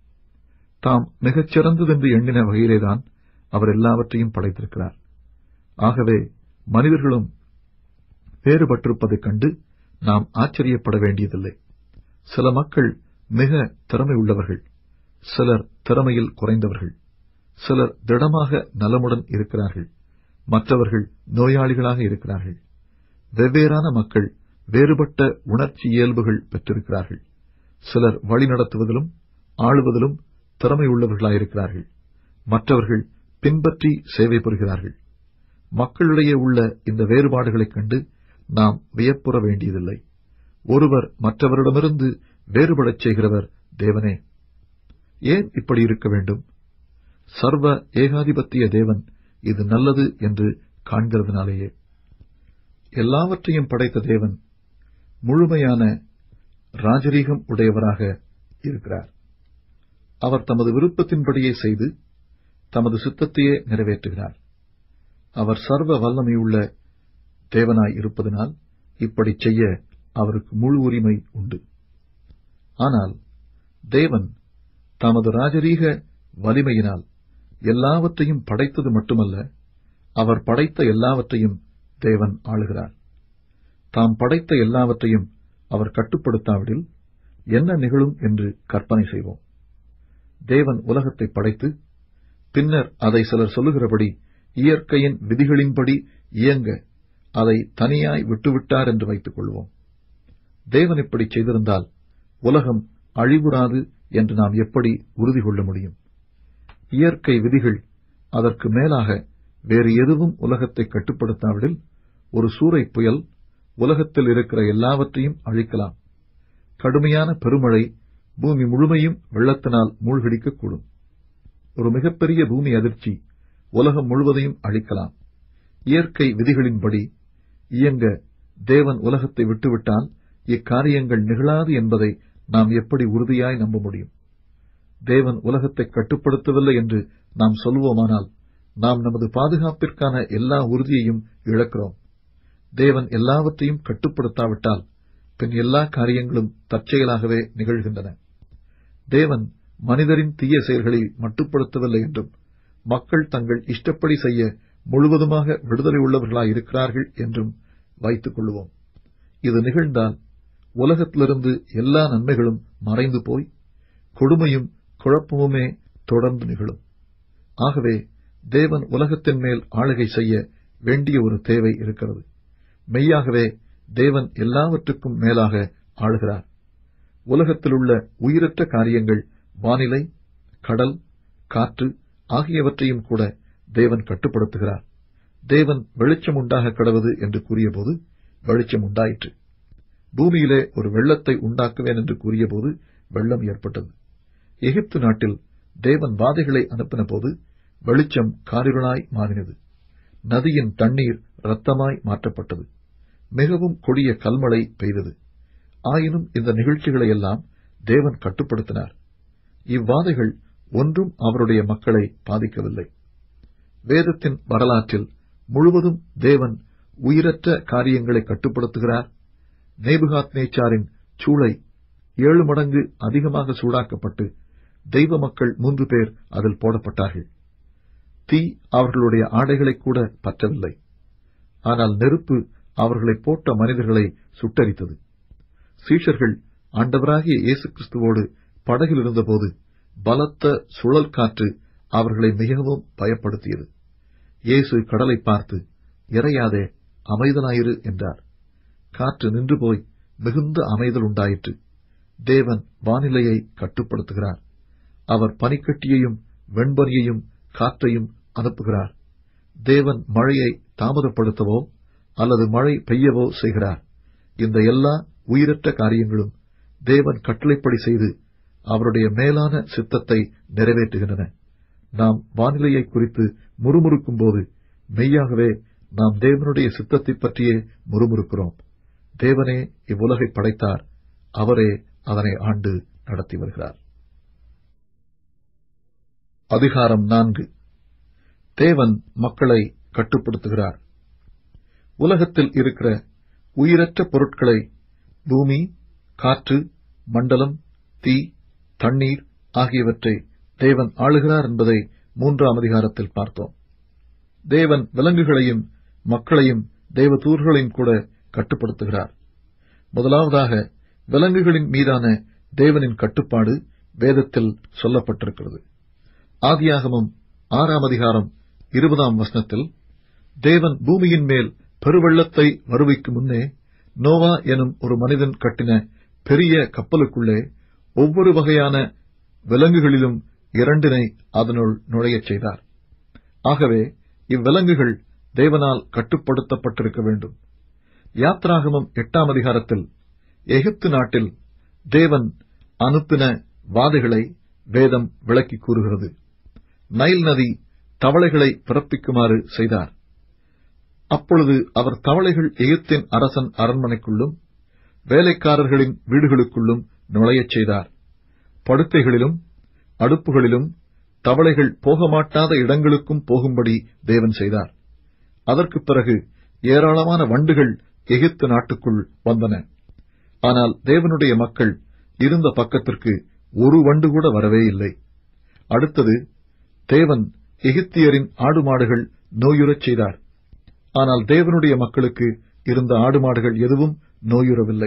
தாம் மிகச் சிறந்ததென்று எண்ணின வகையிலேதான் அவர் எல்லாவற்றையும் படைத்திருக்கிறார் ஆகவே மனிதர்களும் வேறுபட்டிருப்பதைக் கண்டு நாம் ஆச்சரியப்பட வேண்டியதில்லை சில மக்கள் மிக திறமை உள்ளவர்கள் சிலர் திறமையில் குறைந்தவர்கள் சிலர் திடமாக நலமுடன் இருக்கிறார்கள் மற்றவர்கள் நோயாளிகளாக இருக்கிறார்கள் வெவ்வேறான மக்கள் வேறுபட்ட உணர்ச்சி இயல்புகள் பெற்றிருக்கிறார்கள் சிலர் வழிநடத்துவதிலும் ஆளுவதிலும் திறமை உள்ளவர்களாயிருக்கிறார்கள் மற்றவர்கள் பின்பற்றி சேவை புரிகிறார்கள் மக்களிடையே உள்ள இந்த வேறுபாடுகளைக் கண்டு நாம் வியப்புற வேண்டியதில்லை ஒருவர் மற்றவரிடமிருந்து வேறுபடச் செய்கிறவர் தேவனே ஏன் இப்படி இருக்க வேண்டும் சர்வ ஏகாதிபத்திய தேவன் இது நல்லது என்று காண்கிறதுனாலேயே எல்லாவற்றையும் படைத்த தேவன் முழுமையான ராஜரீகம் உடையவராக இருக்கிறார் அவர் தமது விருப்பத்தின்படியே செய்து தமது சித்தத்தையே நிறைவேற்றுகிறார் அவர் சர்வ வல்லமையுள்ள தேவனாய் இருப்பதனால் இப்படி செய்ய அவருக்கு முழு உரிமை உண்டு ஆனால் தேவன் தமது ராஜரீக வலிமையினால் எல்லாவற்றையும் படைத்தது மட்டுமல்ல அவர் படைத்த எல்லாவற்றையும் தேவன் ஆளுகிறார் தாம் படைத்த எல்லாவற்றையும் அவர் கட்டுப்படுத்தாவிடில் என்ன நிகழும் என்று கற்பனை செய்வோம் தேவன் உலகத்தை படைத்து பின்னர் அதை சிலர் சொல்லுகிறபடி இயற்கையின் விதிகளின்படி இயங்க அதை தனியாய் விட்டுவிட்டார் என்று வைத்துக் கொள்வோம் தேவன் இப்படி செய்திருந்தால் உலகம் அழிவுறாது என்று நாம் எப்படி உறுதி கொள்ள முடியும் இயற்கை விதிகள் அதற்கு மேலாக வேறு எதுவும் உலகத்தை கட்டுப்படுத்தாவிடில் ஒரு சூறை புயல் உலகத்தில் இருக்கிற எல்லாவற்றையும் அழிக்கலாம் கடுமையான பெருமழை பூமி முழுமையும் வெள்ளத்தினால் மூழ்கடிக்கக்கூடும் ஒரு மிகப்பெரிய பூமி அதிர்ச்சி உலகம் முழுவதையும் அழிக்கலாம் இயற்கை விதிகளின்படி இயங்க தேவன் உலகத்தை விட்டுவிட்டால் இக்காரியங்கள் நிகழாது என்பதை நாம் எப்படி உறுதியாய் நம்ப முடியும் தேவன் உலகத்தை கட்டுப்படுத்தவில்லை என்று நாம் சொல்வோமானால் நாம் நமது பாதுகாப்பிற்கான எல்லா உறுதியையும் இழக்கிறோம் தேவன் எல்லாவற்றையும் கட்டுப்படுத்தாவிட்டால் பின் எல்லா காரியங்களும் தற்செயலாகவே நிகழ்கின்றன தேவன் மனிதரின் தீய செயல்களை மட்டுப்படுத்தவில்லை என்றும் மக்கள் தங்கள் இஷ்டப்படி செய்ய முழுவதுமாக விடுதலை உள்ளவர்களாய் இருக்கிறார்கள் என்றும் வைத்துக் கொள்வோம் இது நிகழ்ந்தால் உலகத்திலிருந்து எல்லா நன்மைகளும் மறைந்து போய் கொடுமையும் குழப்பமுமே தொடர்ந்து நிகழும் ஆகவே தேவன் உலகத்தின் மேல் ஆளுகை செய்ய வேண்டிய ஒரு தேவை இருக்கிறது மெய்யாகவே தேவன் எல்லாவற்றுக்கும் மேலாக ஆளுகிறார் உலகத்திலுள்ள உயிரற்ற காரியங்கள் வானிலை கடல் காற்று ஆகியவற்றையும் கூட தேவன் கட்டுப்படுத்துகிறார் தேவன் வெளிச்சம் உண்டாக கடவுது என்று கூறியபோது வெளிச்சம் உண்டாயிற்று பூமியிலே ஒரு வெள்ளத்தை உண்டாக்குவேன் என்று கூறியபோது வெள்ளம் ஏற்பட்டது எகிப்து நாட்டில் தேவன் வாதைகளை அனுப்பின போது வெளிச்சம் காரிருளாய் மாறினது நதியின் தண்ணீர் இரத்தமாய் மாற்றப்பட்டது மிகவும் கொடிய கல்மழை பெய்தது ஆயினும் இந்த நிகழ்ச்சிகளை எல்லாம் தேவன் கட்டுப்படுத்தினார் இவ்வாதைகள் ஒன்றும் அவருடைய மக்களை பாதிக்கவில்லை வேதத்தின் வரலாற்றில் முழுவதும் தேவன் உயிரற்ற காரியங்களை கட்டுப்படுத்துகிறார் நேபுகாத் நேச்சாரின் சூளை ஏழு மடங்கு அதிகமாக சூடாக்கப்பட்டு தெய்வ மக்கள் மூன்று பேர் அதில் போடப்பட்டார்கள் தீ அவர்களுடைய ஆடைகளை கூட பற்றவில்லை ஆனால் நெருப்பு அவர்களை போட்ட மனிதர்களை சுட்டரித்தது சீஷர்கள் ஆண்டவராகிய இயேசு கிறிஸ்துவோடு படகில் இருந்தபோது பலத்த சுழல் காற்று அவர்களை மிகவும் பயப்படுத்தியது இயேசு கடலை பார்த்து இறையாதே அமைதலாயிரு என்றார் காற்று நின்று போய் மிகுந்த அமைதல் உண்டாயிற்று தேவன் வானிலையை கட்டுப்படுத்துகிறார் அவர் பனிக்கட்டியையும் வெண்பனியையும் காற்றையும் அனுப்புகிறார் தேவன் மழையை தாமதப்படுத்தவோ அல்லது மழை பெய்யவோ செய்கிறார் இந்த எல்லா உயிரற்ற காரியங்களும் தேவன் கட்டளைப்படி செய்து அவருடைய மேலான சித்தத்தை நிறைவேற்றுகின்றன நாம் வானிலையை குறித்து முறுமுறுக்கும்போது மெய்யாகவே நாம் தேவனுடைய சித்தத்தைப் பற்றியே முறுமுறுக்கிறோம் தேவனே இவ்வுலகை படைத்தார் அவரே அதனை ஆண்டு நடத்தி வருகிறார் அதிகாரம் நான்கு தேவன் மக்களை கட்டுப்படுத்துகிறார் உலகத்தில் இருக்கிற உயிரற்ற பொருட்களை பூமி காற்று மண்டலம் தீ தண்ணீர் ஆகியவற்றை தேவன் ஆளுகிறார் என்பதை மூன்றாம் அதிகாரத்தில் பார்த்தோம் தேவன் விலங்குகளையும் மக்களையும் தேவதூர்களையும் கூட கட்டுப்படுத்துகிறார் முதலாவதாக விலங்குகளின் மீதான தேவனின் கட்டுப்பாடு வேதத்தில் சொல்லப்பட்டிருக்கிறது ஆதியாகமம் ஆறாம் அதிகாரம் இருபதாம் வசனத்தில் தேவன் பூமியின் மேல் பெருவெள்ளத்தை வருவிக்கு முன்னே நோவா எனும் ஒரு மனிதன் கட்டின பெரிய கப்பலுக்குள்ளே ஒவ்வொரு வகையான விலங்குகளிலும் இரண்டினை அதனுள் நுழையச் செய்தார் ஆகவே இவ்விலங்குகள் தேவனால் கட்டுப்படுத்தப்பட்டிருக்க வேண்டும் யாத்ராகமம் எட்டாம் அதிகாரத்தில் எகிப்து நாட்டில் தேவன் அனுப்பின வாதைகளை வேதம் விளக்கி கூறுகிறது நைல் நதி தவளைகளை பிறப்பிக்குமாறு செய்தார் அப்பொழுது அவர் தவளைகள் எகிப்தின் அரசன் அரண்மனைக்குள்ளும் வேலைக்காரர்களின் வீடுகளுக்குள்ளும் நுழையச் செய்தார் படுக்கைகளிலும் அடுப்புகளிலும் தவளைகள் போகமாட்டாத இடங்களுக்கும் போகும்படி தேவன் செய்தார் அதற்குப் பிறகு ஏராளமான வண்டுகள் எகிப்து நாட்டுக்குள் வந்தன ஆனால் தேவனுடைய மக்கள் இருந்த பக்கத்திற்கு ஒரு வண்டு கூட வரவே இல்லை அடுத்தது தேவன் எகிப்தியரின் ஆடு மாடுகள் நோயுறச் செய்தார் ஆனால் தேவனுடைய மக்களுக்கு இருந்த ஆடு மாடுகள் எதுவும் நோயுறவில்லை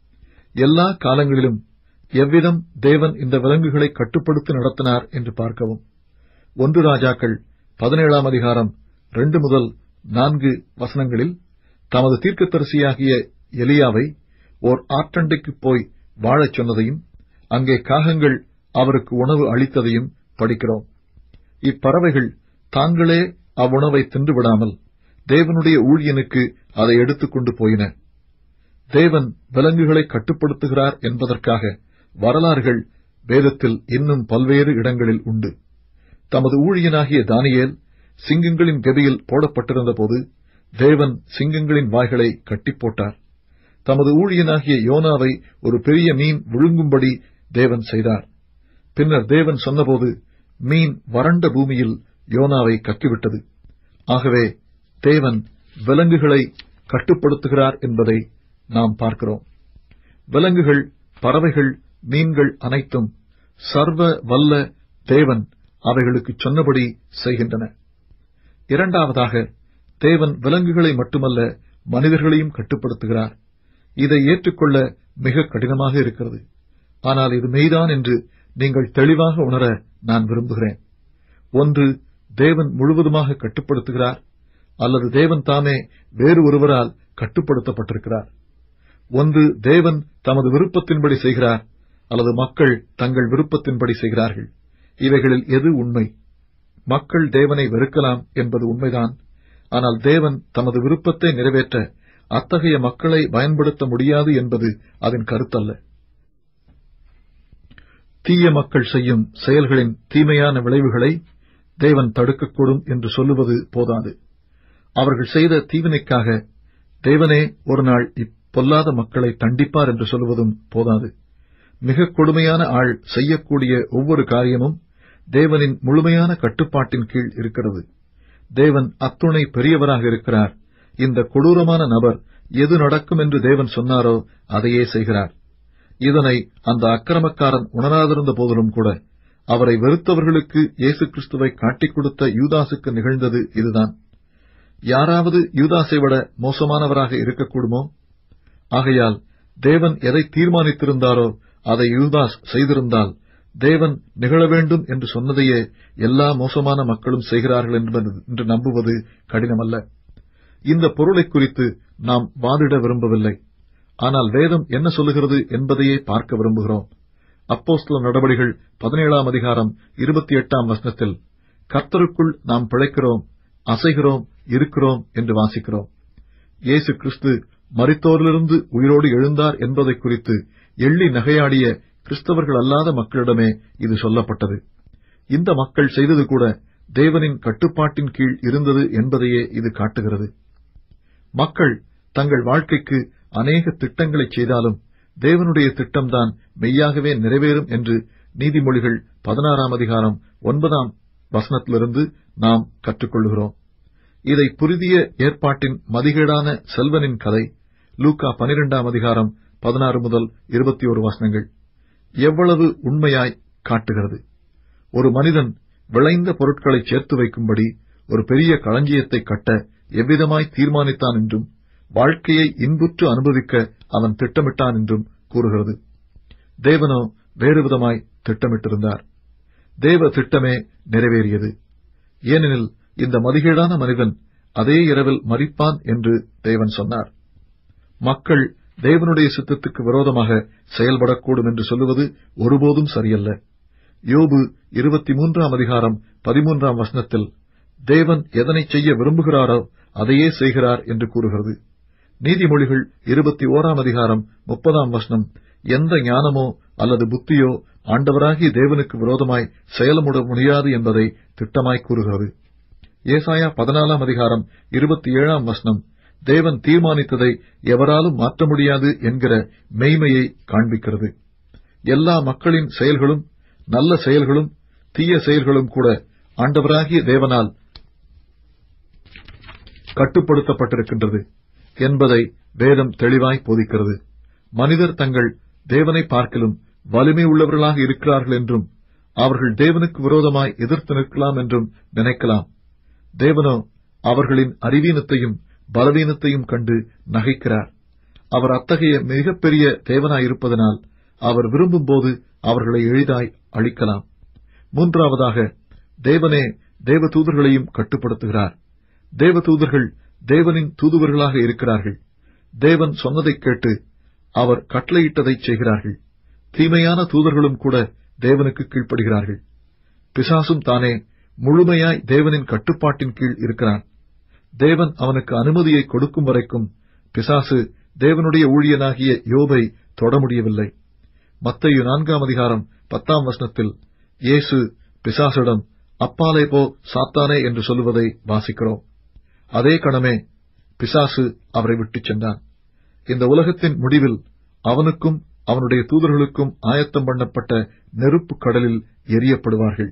எல்லா காலங்களிலும் எவ்விதம் தேவன் இந்த விலங்குகளை கட்டுப்படுத்தி நடத்தினார் என்று பார்க்கவும் ஒன்று ராஜாக்கள் பதினேழாம் அதிகாரம் ரெண்டு முதல் நான்கு வசனங்களில் தமது தீர்க்கதரிசியாகிய எலியாவை ஓர் ஆற்றண்டைக்கு போய் வாழச் சொன்னதையும் அங்கே காகங்கள் அவருக்கு உணவு அளித்ததையும் படிக்கிறோம் இப்பறவைகள் தாங்களே அவ்வுணவை தின்றுவிடாமல் தேவனுடைய ஊழியனுக்கு அதை எடுத்துக்கொண்டு போயின தேவன் விலங்குகளை கட்டுப்படுத்துகிறார் என்பதற்காக வரலாறுகள் வேதத்தில் இன்னும் பல்வேறு இடங்களில் உண்டு தமது ஊழியனாகிய தானியேல் சிங்கங்களின் கதியில் போடப்பட்டிருந்தபோது தேவன் சிங்கங்களின் வாய்களை கட்டிப் போட்டார் தமது ஊழியனாகிய யோனாவை ஒரு பெரிய மீன் விழுங்கும்படி தேவன் செய்தார் பின்னர் தேவன் சொன்னபோது மீன் வறண்ட பூமியில் யோனாவை கக்கிவிட்டது ஆகவே தேவன் விலங்குகளை கட்டுப்படுத்துகிறார் என்பதை நாம் பார்க்கிறோம் விலங்குகள் பறவைகள் மீன்கள் அனைத்தும் சர்வ வல்ல தேவன் அவைகளுக்கு சொன்னபடி செய்கின்றன இரண்டாவதாக தேவன் விலங்குகளை மட்டுமல்ல மனிதர்களையும் கட்டுப்படுத்துகிறார் இதை ஏற்றுக்கொள்ள மிக கடினமாக இருக்கிறது ஆனால் இது மெய்தான் என்று நீங்கள் தெளிவாக உணர நான் விரும்புகிறேன் ஒன்று தேவன் முழுவதுமாக கட்டுப்படுத்துகிறார் அல்லது தேவன் தாமே வேறு ஒருவரால் கட்டுப்படுத்தப்பட்டிருக்கிறார் ஒன்று தேவன் தமது விருப்பத்தின்படி செய்கிறார் அல்லது மக்கள் தங்கள் விருப்பத்தின்படி செய்கிறார்கள் இவைகளில் எது உண்மை மக்கள் தேவனை வெறுக்கலாம் என்பது உண்மைதான் ஆனால் தேவன் தமது விருப்பத்தை நிறைவேற்ற அத்தகைய மக்களை பயன்படுத்த முடியாது என்பது அதன் கருத்தல்ல தீய மக்கள் செய்யும் செயல்களின் தீமையான விளைவுகளை தேவன் தடுக்கக்கூடும் என்று சொல்லுவது போதாது அவர்கள் செய்த தீவினைக்காக தேவனே ஒரு நாள் இப்பொல்லாத மக்களை தண்டிப்பார் என்று சொல்லுவதும் போதாது மிக கொடுமையான ஆள் செய்யக்கூடிய ஒவ்வொரு காரியமும் தேவனின் முழுமையான கட்டுப்பாட்டின் கீழ் இருக்கிறது தேவன் அத்துணை பெரியவராக இருக்கிறார் இந்த கொடூரமான நபர் எது நடக்கும் என்று தேவன் சொன்னாரோ அதையே செய்கிறார் இதனை அந்த அக்கிரமக்காரன் உணராதிருந்த போதிலும் கூட அவரை வெறுத்தவர்களுக்கு இயேசு கிறிஸ்துவை காட்டிக் கொடுத்த யூதாசுக்கு நிகழ்ந்தது இதுதான் யாராவது யூதாசை விட மோசமானவராக இருக்கக்கூடுமோ ஆகையால் தேவன் எதை தீர்மானித்திருந்தாரோ அதை யூதாஸ் செய்திருந்தால் தேவன் நிகழ வேண்டும் என்று சொன்னதையே எல்லா மோசமான மக்களும் செய்கிறார்கள் என்று நம்புவது கடினமல்ல இந்த பொருளை குறித்து நாம் வாதிட விரும்பவில்லை ஆனால் வேதம் என்ன சொல்லுகிறது என்பதையே பார்க்க விரும்புகிறோம் அப்போஸ்தல நடவடிகள் பதினேழாம் அதிகாரம் இருபத்தி எட்டாம் வசனத்தில் கர்த்தருக்குள் நாம் பிழைக்கிறோம் அசைகிறோம் இருக்கிறோம் என்று வாசிக்கிறோம் இயேசு கிறிஸ்து மரித்தோரிலிருந்து உயிரோடு எழுந்தார் என்பதை குறித்து எள்ளி நகையாடிய கிறிஸ்தவர்கள் அல்லாத மக்களிடமே இது சொல்லப்பட்டது இந்த மக்கள் செய்தது கூட தேவனின் கட்டுப்பாட்டின் கீழ் இருந்தது என்பதையே இது காட்டுகிறது மக்கள் தங்கள் வாழ்க்கைக்கு அநேக திட்டங்களைச் செய்தாலும் தேவனுடைய திட்டம்தான் மெய்யாகவே நிறைவேறும் என்று நீதிமொழிகள் பதினாறாம் அதிகாரம் ஒன்பதாம் வசனத்திலிருந்து நாம் கற்றுக்கொள்கிறோம் இதை புரிதிய ஏற்பாட்டின் மதிகேடான செல்வனின் கதை லூக்கா பனிரெண்டாம் அதிகாரம் பதினாறு முதல் இருபத்தி ஒரு வசனங்கள் எவ்வளவு உண்மையாய் காட்டுகிறது ஒரு மனிதன் விளைந்த பொருட்களை சேர்த்து வைக்கும்படி ஒரு பெரிய களஞ்சியத்தை கட்ட எவ்விதமாய் தீர்மானித்தான் என்றும் வாழ்க்கையை இன்புற்று அனுபவிக்க அவன் திட்டமிட்டான் என்றும் கூறுகிறது தேவனோ வேறு விதமாய் திட்டமிட்டிருந்தார் தேவ திட்டமே நிறைவேறியது ஏனெனில் இந்த மதிகேடான மனிதன் அதே இரவில் மரிப்பான் என்று தேவன் சொன்னார் மக்கள் தேவனுடைய சித்தத்துக்கு விரோதமாக செயல்படக்கூடும் என்று சொல்லுவது ஒருபோதும் சரியல்ல யோபு இருபத்தி மூன்றாம் அதிகாரம் பதிமூன்றாம் வசனத்தில் தேவன் எதனை செய்ய விரும்புகிறாரோ அதையே செய்கிறார் என்று கூறுகிறது நீதிமொழிகள் இருபத்தி ஓராம் அதிகாரம் முப்பதாம் வசனம் எந்த ஞானமோ அல்லது புத்தியோ ஆண்டவராகிய தேவனுக்கு விரோதமாய் செயலமுட முடியாது என்பதை திட்டமாய் கூறுகிறது ஏசாயா பதினாலாம் அதிகாரம் இருபத்தி ஏழாம் வசனம் தேவன் தீர்மானித்ததை எவராலும் மாற்ற முடியாது என்கிற மெய்மையை காண்பிக்கிறது எல்லா மக்களின் செயல்களும் நல்ல செயல்களும் தீய செயல்களும் கூட ஆண்டவராகிய தேவனால் கட்டுப்படுத்தப்பட்டிருக்கின்றது என்பதை வேதம் தெளிவாய் போதிக்கிறது மனிதர் தங்கள் தேவனை பார்க்கிலும் வலிமை உள்ளவர்களாக இருக்கிறார்கள் என்றும் அவர்கள் தேவனுக்கு விரோதமாய் எதிர்த்து நிற்கலாம் என்றும் நினைக்கலாம் தேவனோ அவர்களின் அறிவீனத்தையும் பலவீனத்தையும் கண்டு நகைக்கிறார் அவர் அத்தகைய மிகப்பெரிய தேவனாயிருப்பதனால் அவர் விரும்பும்போது அவர்களை எளிதாய் அழிக்கலாம் மூன்றாவதாக தேவனே தேவ தூதர்களையும் கட்டுப்படுத்துகிறார் தேவ தூதர்கள் தேவனின் தூதுவர்களாக இருக்கிறார்கள் தேவன் சொன்னதைக் கேட்டு அவர் கட்டளையிட்டதைச் செய்கிறார்கள் தீமையான தூதர்களும் கூட தேவனுக்கு கீழ்ப்படுகிறார்கள் பிசாசும் தானே முழுமையாய் தேவனின் கட்டுப்பாட்டின் கீழ் இருக்கிறான் தேவன் அவனுக்கு அனுமதியை கொடுக்கும் வரைக்கும் பிசாசு தேவனுடைய ஊழியனாகிய யோபை தொட முடியவில்லை மத்தையு நான்காம் அதிகாரம் பத்தாம் வசனத்தில் இயேசு பிசாசிடம் அப்பாலே போ சாத்தானே என்று சொல்லுவதை வாசிக்கிறோம் அதே கணமே பிசாசு அவரை விட்டுச் சென்றான் இந்த உலகத்தின் முடிவில் அவனுக்கும் அவனுடைய தூதர்களுக்கும் ஆயத்தம் பண்ணப்பட்ட நெருப்பு கடலில் எரியப்படுவார்கள்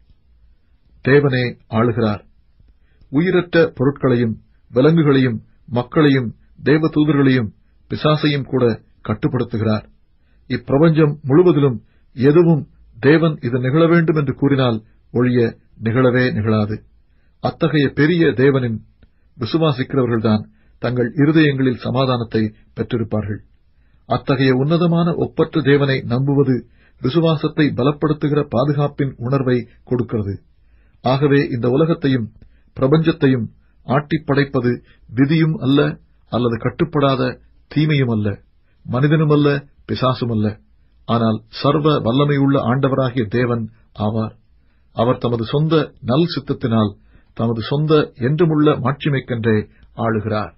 தேவனே ஆளுகிறார் உயிரற்ற பொருட்களையும் விலங்குகளையும் மக்களையும் தேவ தூதர்களையும் பிசாசையும் கூட கட்டுப்படுத்துகிறார் இப்பிரபஞ்சம் முழுவதிலும் எதுவும் தேவன் இது நிகழ வேண்டும் என்று கூறினால் ஒழிய நிகழவே நிகழாது அத்தகைய பெரிய தேவனின் விசுவாசிக்கிறவர்கள்தான் தங்கள் இருதயங்களில் சமாதானத்தை பெற்றிருப்பார்கள் அத்தகைய உன்னதமான ஒப்பற்ற தேவனை நம்புவது விசுவாசத்தை பலப்படுத்துகிற பாதுகாப்பின் உணர்வை கொடுக்கிறது ஆகவே இந்த உலகத்தையும் பிரபஞ்சத்தையும் ஆட்டிப் படைப்பது விதியும் அல்ல அல்லது கட்டுப்படாத தீமையும் அல்ல மனிதனும் அல்ல பிசாசும் அல்ல ஆனால் சர்வ வல்லமையுள்ள ஆண்டவராகிய தேவன் ஆவார் அவர் தமது சொந்த நல் சித்தத்தினால் தமது சொந்த என்றுமுள்ள மாட்சிமைக்கென்றே ஆளுகிறார்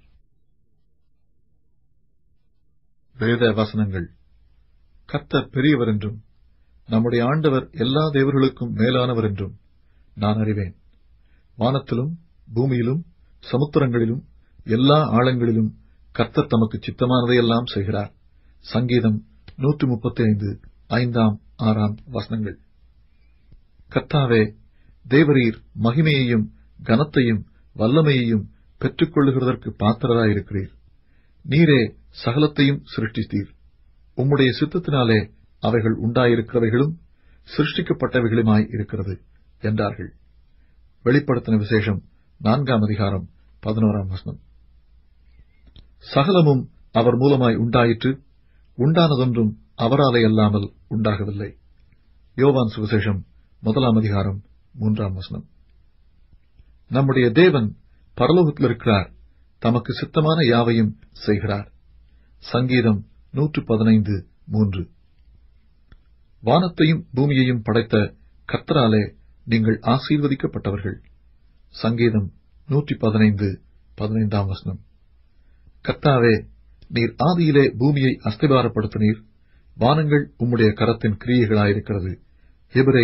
வேத வசனங்கள் கர்த்தர் பெரியவர் என்றும் நம்முடைய ஆண்டவர் எல்லா தேவர்களுக்கும் மேலானவர் என்றும் நான் அறிவேன் வானத்திலும் பூமியிலும் சமுத்திரங்களிலும் எல்லா ஆழங்களிலும் கர்த்தர் தமக்கு சித்தமானதையெல்லாம் செய்கிறார் சங்கீதம் நூற்று முப்பத்தி ஐந்து ஐந்தாம் ஆறாம் வசனங்கள் கர்த்தாவே தேவரீர் மகிமையையும் கனத்தையும் வல்லமையையும் பெற்றுக் கொள்ளுகிறதற்கு பாத்திரராயிருக்கிறீர் நீரே சகலத்தையும் சிருஷ்டித்தீர் உம்முடைய சித்தத்தினாலே அவைகள் உண்டாயிருக்கிறவைகளும் சிருஷ்டிக்கப்பட்டவைகளுமாய் இருக்கிறது என்றார்கள் வெளிப்படுத்தின விசேஷம் நான்காம் அதிகாரம் பதினோராம் வசனம் சகலமும் அவர் மூலமாய் உண்டாயிற்று உண்டானதொன்றும் அவராலே அல்லாமல் உண்டாகவில்லை யோவான் சுவிசேஷம் முதலாம் அதிகாரம் மூன்றாம் வசனம் நம்முடைய தேவன் பரலோகத்தில் இருக்கிறார் தமக்கு சித்தமான யாவையும் செய்கிறார் சங்கீதம் நூற்று பதினைந்து மூன்று வானத்தையும் பூமியையும் படைத்த கர்த்தராலே நீங்கள் ஆசீர்வதிக்கப்பட்டவர்கள் சங்கீதம் நூற்றி பதினைந்து பதினைந்தாம் வசனம் கர்த்தாவே நீர் ஆதியிலே பூமியை அஸ்திபாரப்படுத்தினீர் வானங்கள் உம்முடைய கரத்தின் கிரியைகளாயிருக்கிறது எபிரேயர்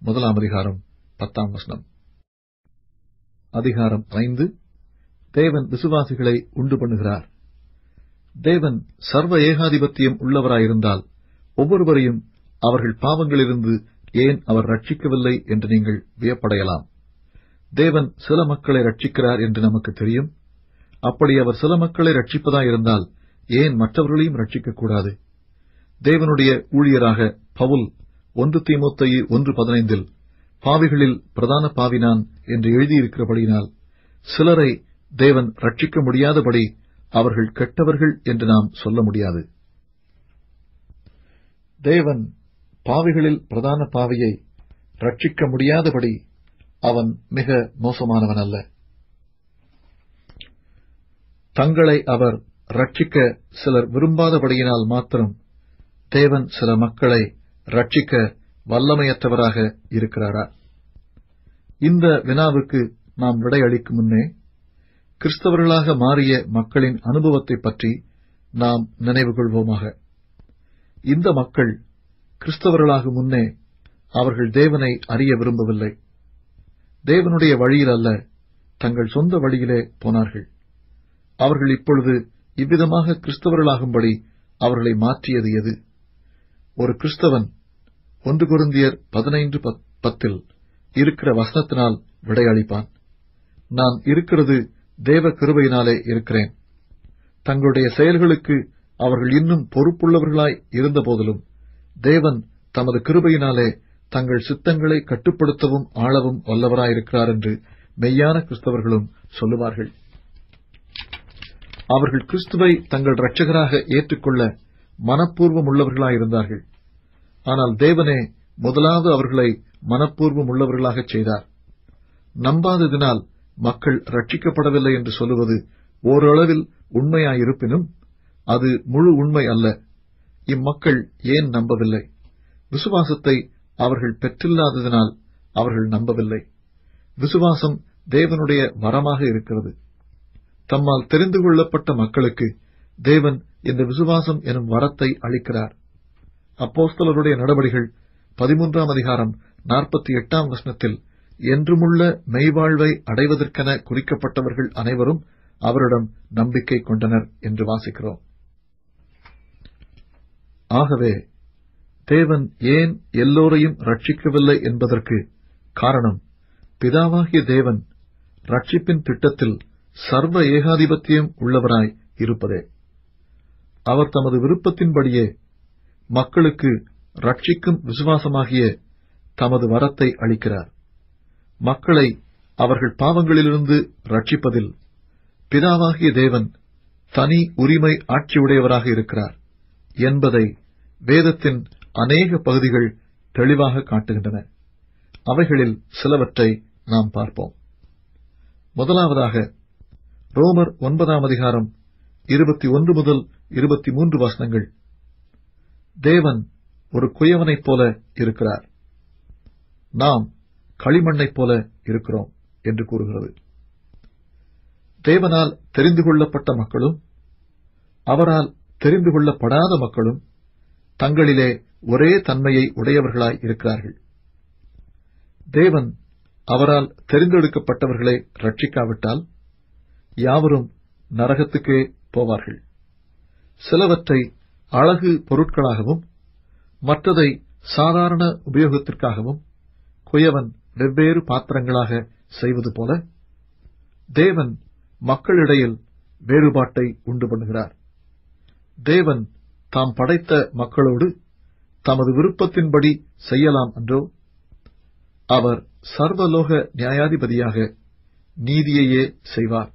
முதலாம் அதிகாரம் பத்தாம் வசனம் அதிகாரம் ஐந்து தேவன் விசுவாசிகளை உண்டு பண்ணுகிறார் தேவன் சர்வ ஏகாதிபத்தியம் உள்ளவராயிருந்தால் ஒவ்வொருவரையும் அவர்கள் பாவங்களிலிருந்து ஏன் அவர் ரட்சிக்கவில்லை என்று நீங்கள் வியப்படையலாம் தேவன் சில மக்களை ரட்சிக்கிறார் என்று நமக்கு தெரியும் அப்படி அவர் சில மக்களை ரட்சிப்பதாயிருந்தால் ஏன் மற்றவர்களையும் ரட்சிக்கக்கூடாது தேவனுடைய ஊழியராக பவுல் ஒன்று தீமோத்தேயு ஒன்று பதினைந்தில் பாவிகளில் பிரதான பாவினான் என்று எழுதியிருக்கிறபடியினால் சிலரை தேவன் ரட்சிக்க முடியாதபடி அவர்கள் கெட்டவர்கள் என்று நாம் சொல்ல முடியாது தேவன் பாவிகளில் பிரதான பாவியை ரட்சிக்க முடியாதபடி அவன் மிக மோசமானவன் அல்ல தங்களை அவர் ரட்சிக்க சிலர் விரும்பாதபடியினால் மாத்திரம் தேவன் சில மக்களை ரட்சிக்க வல்லமையற்றவராக இருக்கிறாரா இந்த வினாவுக்கு நாம் விடையளிக்கும் முன்னே கிறிஸ்தவர்களாக மாறிய மக்களின் அனுபவத்தை பற்றி நாம் நினைவு கொள்வோமாக இந்த மக்கள் கிறிஸ்தவர்களாகும் முன்னே அவர்கள் தேவனை அறிய விரும்பவில்லை தேவனுடைய வழியில் அல்ல தங்கள் சொந்த வழியிலே போனார்கள் அவர்கள் இப்பொழுது இவ்விதமாக கிறிஸ்தவர்களாகும்படி அவர்களை மாற்றியது எது ஒரு கிறிஸ்தவன் ஒன்று குருந்தியர் பதினைந்து பத்தில் இருக்கிற வசனத்தினால் விடையளிப்பான் நான் இருக்கிறது தேவ கிருபையினாலே இருக்கிறேன் தங்களுடைய செயல்களுக்கு அவர்கள் இன்னும் பொறுப்புள்ளவர்களாய் இருந்தபோதிலும் தேவன் தமது கிருபையினாலே தங்கள் சித்தங்களை கட்டுப்படுத்தவும் ஆளவும் வல்லவராயிருக்கிறார் என்று மெய்யான கிறிஸ்தவர்களும் சொல்லுவார்கள் அவர்கள் கிறிஸ்துவை தங்கள் இரட்சகராக ஏற்றுக்கொள்ள மனப்பூர்வம் உள்ளவர்களாயிருந்தார்கள் ஆனால் தேவனே முதலாவது அவர்களை மனப்பூர்வம் உள்ளவர்களாகச் செய்தார் நம்பாததினால் மக்கள் ரட்சிக்கப்படவில்லை என்று சொல்லுவது ஓரளவில் உண்மையாயிருப்பினும் அது முழு உண்மை அல்ல இம்மக்கள் ஏன் நம்பவில்லை விசுவாசத்தை அவர்கள் பெற்றில்லாததினால் அவர்கள் நம்பவில்லை விசுவாசம் தேவனுடைய வரமாக இருக்கிறது தம்மால் தெரிந்து கொள்ளப்பட்ட மக்களுக்கு தேவன் இந்த விசுவாசம் எனும் வரத்தை அளிக்கிறார் அப்போஸ்தலருடைய நடவடிகள் பதிமூன்றாம் அதிகாரம் நாற்பத்தி எட்டாம் வசனத்தில் என்றுமுள்ள மெய்வாழ்வை அடைவதற்கென குறிக்கப்பட்டவர்கள் அனைவரும் அவரிடம் நம்பிக்கை கொண்டனர் என்று வாசிக்கிறோம் ஆகவே தேவன் ஏன் எல்லோரையும் ரட்சிக்கவில்லை என்பதற்கு காரணம் பிதாவாகிய தேவன் ரட்சிப்பின் திட்டத்தில் சர்வ ஏகாதிபத்தியம் உள்ளவராய் இருப்பதே அவர் தமது விருப்பத்தின்படியே மக்களுக்கு ரட்சிக்கும் விசுவாசமாகிய தமது வரத்தை அளிக்கிறார் மக்களை அவர்கள் பாவங்களிலிருந்து ரட்சிப்பதில் பிதாவாகிய தேவன் தனி உரிமை ஆட்சியுடையவராக இருக்கிறார் என்பதை வேதத்தின் அநேக பகுதிகள் தெளிவாக காட்டுகின்றன அவைகளில் சிலவற்றை நாம் பார்ப்போம் முதலாவதாக ரோமர் ஒன்பதாம் அதிகாரம் இருபத்தி ஒன்று முதல் இருபத்தி மூன்று வசனங்கள் தேவன் ஒரு குயவனைப் போல இருக்கிறார் நாம் களிமண்ணைப் போல இருக்கிறோம் என்று கூறுகிறது தேவனால் தெரிந்து கொள்ளப்பட்ட மக்களும் அவரால் தெரிந்து கொள்ளப்படாத மக்களும் தங்களிலே ஒரே தன்மையை உடையவர்களாய் இருக்கிறார்கள் தேவன் அவரால் தெரிந்தெடுக்கப்பட்டவர்களை ரட்சிக்காவிட்டால் யாவரும் நரகத்துக்கே போவார்கள் சிலவற்றை அழகு பொருட்களாகவும் மற்றதை சாதாரண உபயோகத்திற்காகவும் குயவன் வெவ்வேறு பாத்திரங்களாக செய்வது போல தேவன் மக்களிடையில் வேறுபாட்டை உண்டு பண்ணுகிறார் தேவன் தாம் படைத்த மக்களோடு தமது விருப்பத்தின்படி செய்யலாம் என்றோ அவர் சர்வலோக நியாயாதிபதியாக நீதியையே செய்வார்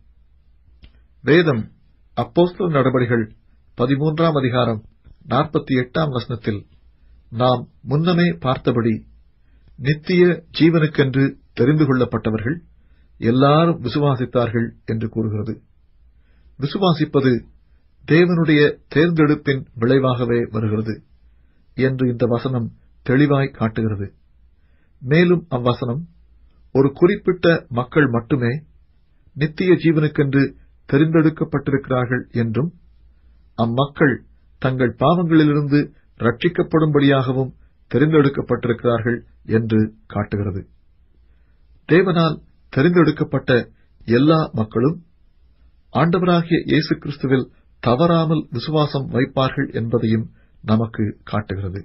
வேதம் அப்போஸ்தல நடபடிகள் பதிமூன்றாம் அதிகாரம் நாற்பத்தி எட்டாம் வசனத்தில் நாம் முன்னமே பார்த்தபடி நித்திய ஜீவனுக்கென்று தெரிந்து கொள்ளப்பட்டவர்கள் எல்லாரும் விசுவாசித்தார்கள் என்று கூறுகிறது விசுவாசிப்பது தேவனுடைய தேர்ந்தெடுப்பின் விளைவாகவே வருகிறது என்று இந்த வசனம் தெளிவாய் காட்டுகிறது மேலும் அவ்வசனம் ஒரு குறிப்பிட்ட மக்கள் மட்டுமே நித்திய ஜீவனுக்கென்று தெரிந்தெடுக்கப்பட்டிருக்கிறார்கள் என்றும் அம்மக்கள் தங்கள் பாவங்களிலிருந்து ரட்சிக்கப்படும்படியாகவும் தெரிந்தெடுக்கப்பட்டிருக்கிறார்கள் என்று காட்டுகிறது தேவனால் தெரிந்தெடுக்கப்பட்ட எல்லா மக்களும் ஆண்டவராகிய இயேசு கிறிஸ்துவில் தவறாமல் விசுவாசம் வைப்பார்கள் என்பதையும் நமக்கு காட்டுகிறது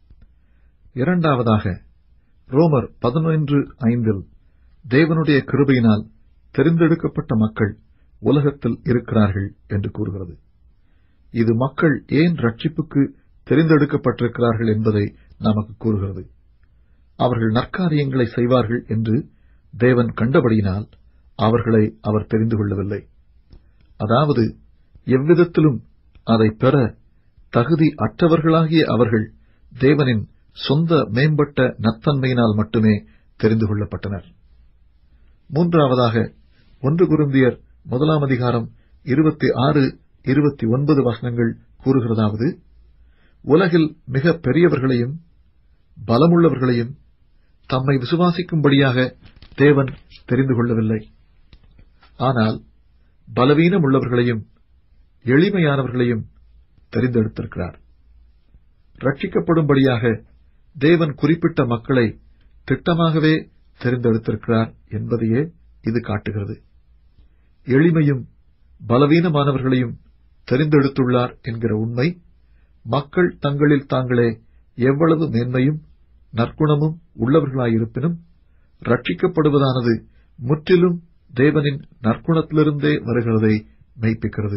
இரண்டாவதாக ரோமர் பதினொன்று ஐந்தில் தேவனுடைய கிருபையினால் தெரிந்தெடுக்கப்பட்ட மக்கள் உலகத்தில் இருக்கிறார்கள் என்று கூறுகிறது இது மக்கள் ஏன் ரட்சிப்புக்கு தெரிந்தெடுக்கப்பட்டிருக்கிறார்கள் என்பதை நமக்கு கூறுகிறது அவர்கள் நற்காரியங்களை செய்வார்கள் என்று தேவன் கண்டபடியினால் அவர்களை அவர் தெரிந்து கொள்ளவில்லை அதாவது எவ்விதத்திலும் அதை பெற தகுதி அற்றவர்களாகிய அவர்கள் தேவனின் சொந்த மேம்பட்ட நத்தன்மையினால் மட்டுமே தெரிந்து கொள்ளப்பட்டனர் மூன்றாவதாக ஒன்று குருந்தியர் முதலாம் அதிகாரம் இருபத்தி ஆறு இருபத்தி ஒன்பது வசனங்கள் கூறுகிறதாவது உலகில் மிக பெரியவர்களையும் பலமுள்ளவர்களையும் தம்மை விசுவாசிக்கும்படியாக தேவன் தெரிந்து கொள்ளவில்லை ஆனால் பலவீனம் உள்ளவர்களையும் எளிமையானவர்களையும் தெரிந்தெடுத்திருக்கிறார் ரட்சிக்கப்படும்படியாக தேவன் குறிப்பிட்ட மக்களை திட்டமாகவே தெரிந்தெடுத்திருக்கிறார் என்பதையே இது காட்டுகிறது எளிமையும் பலவீனமானவர்களையும் தெரிந்தெடுத்துள்ளார் என்கிற உண்மை மக்கள் தங்களில் தாங்களே எவ்வளவு மேன்மையும் நற்குணமும் உள்ளவர்களாயிருப்பினும் ரட்சிக்கப்படுவதானது முற்றிலும் தேவனின் நற்குணத்திலிருந்தே வருகிறதை மெய்ப்பிக்கிறது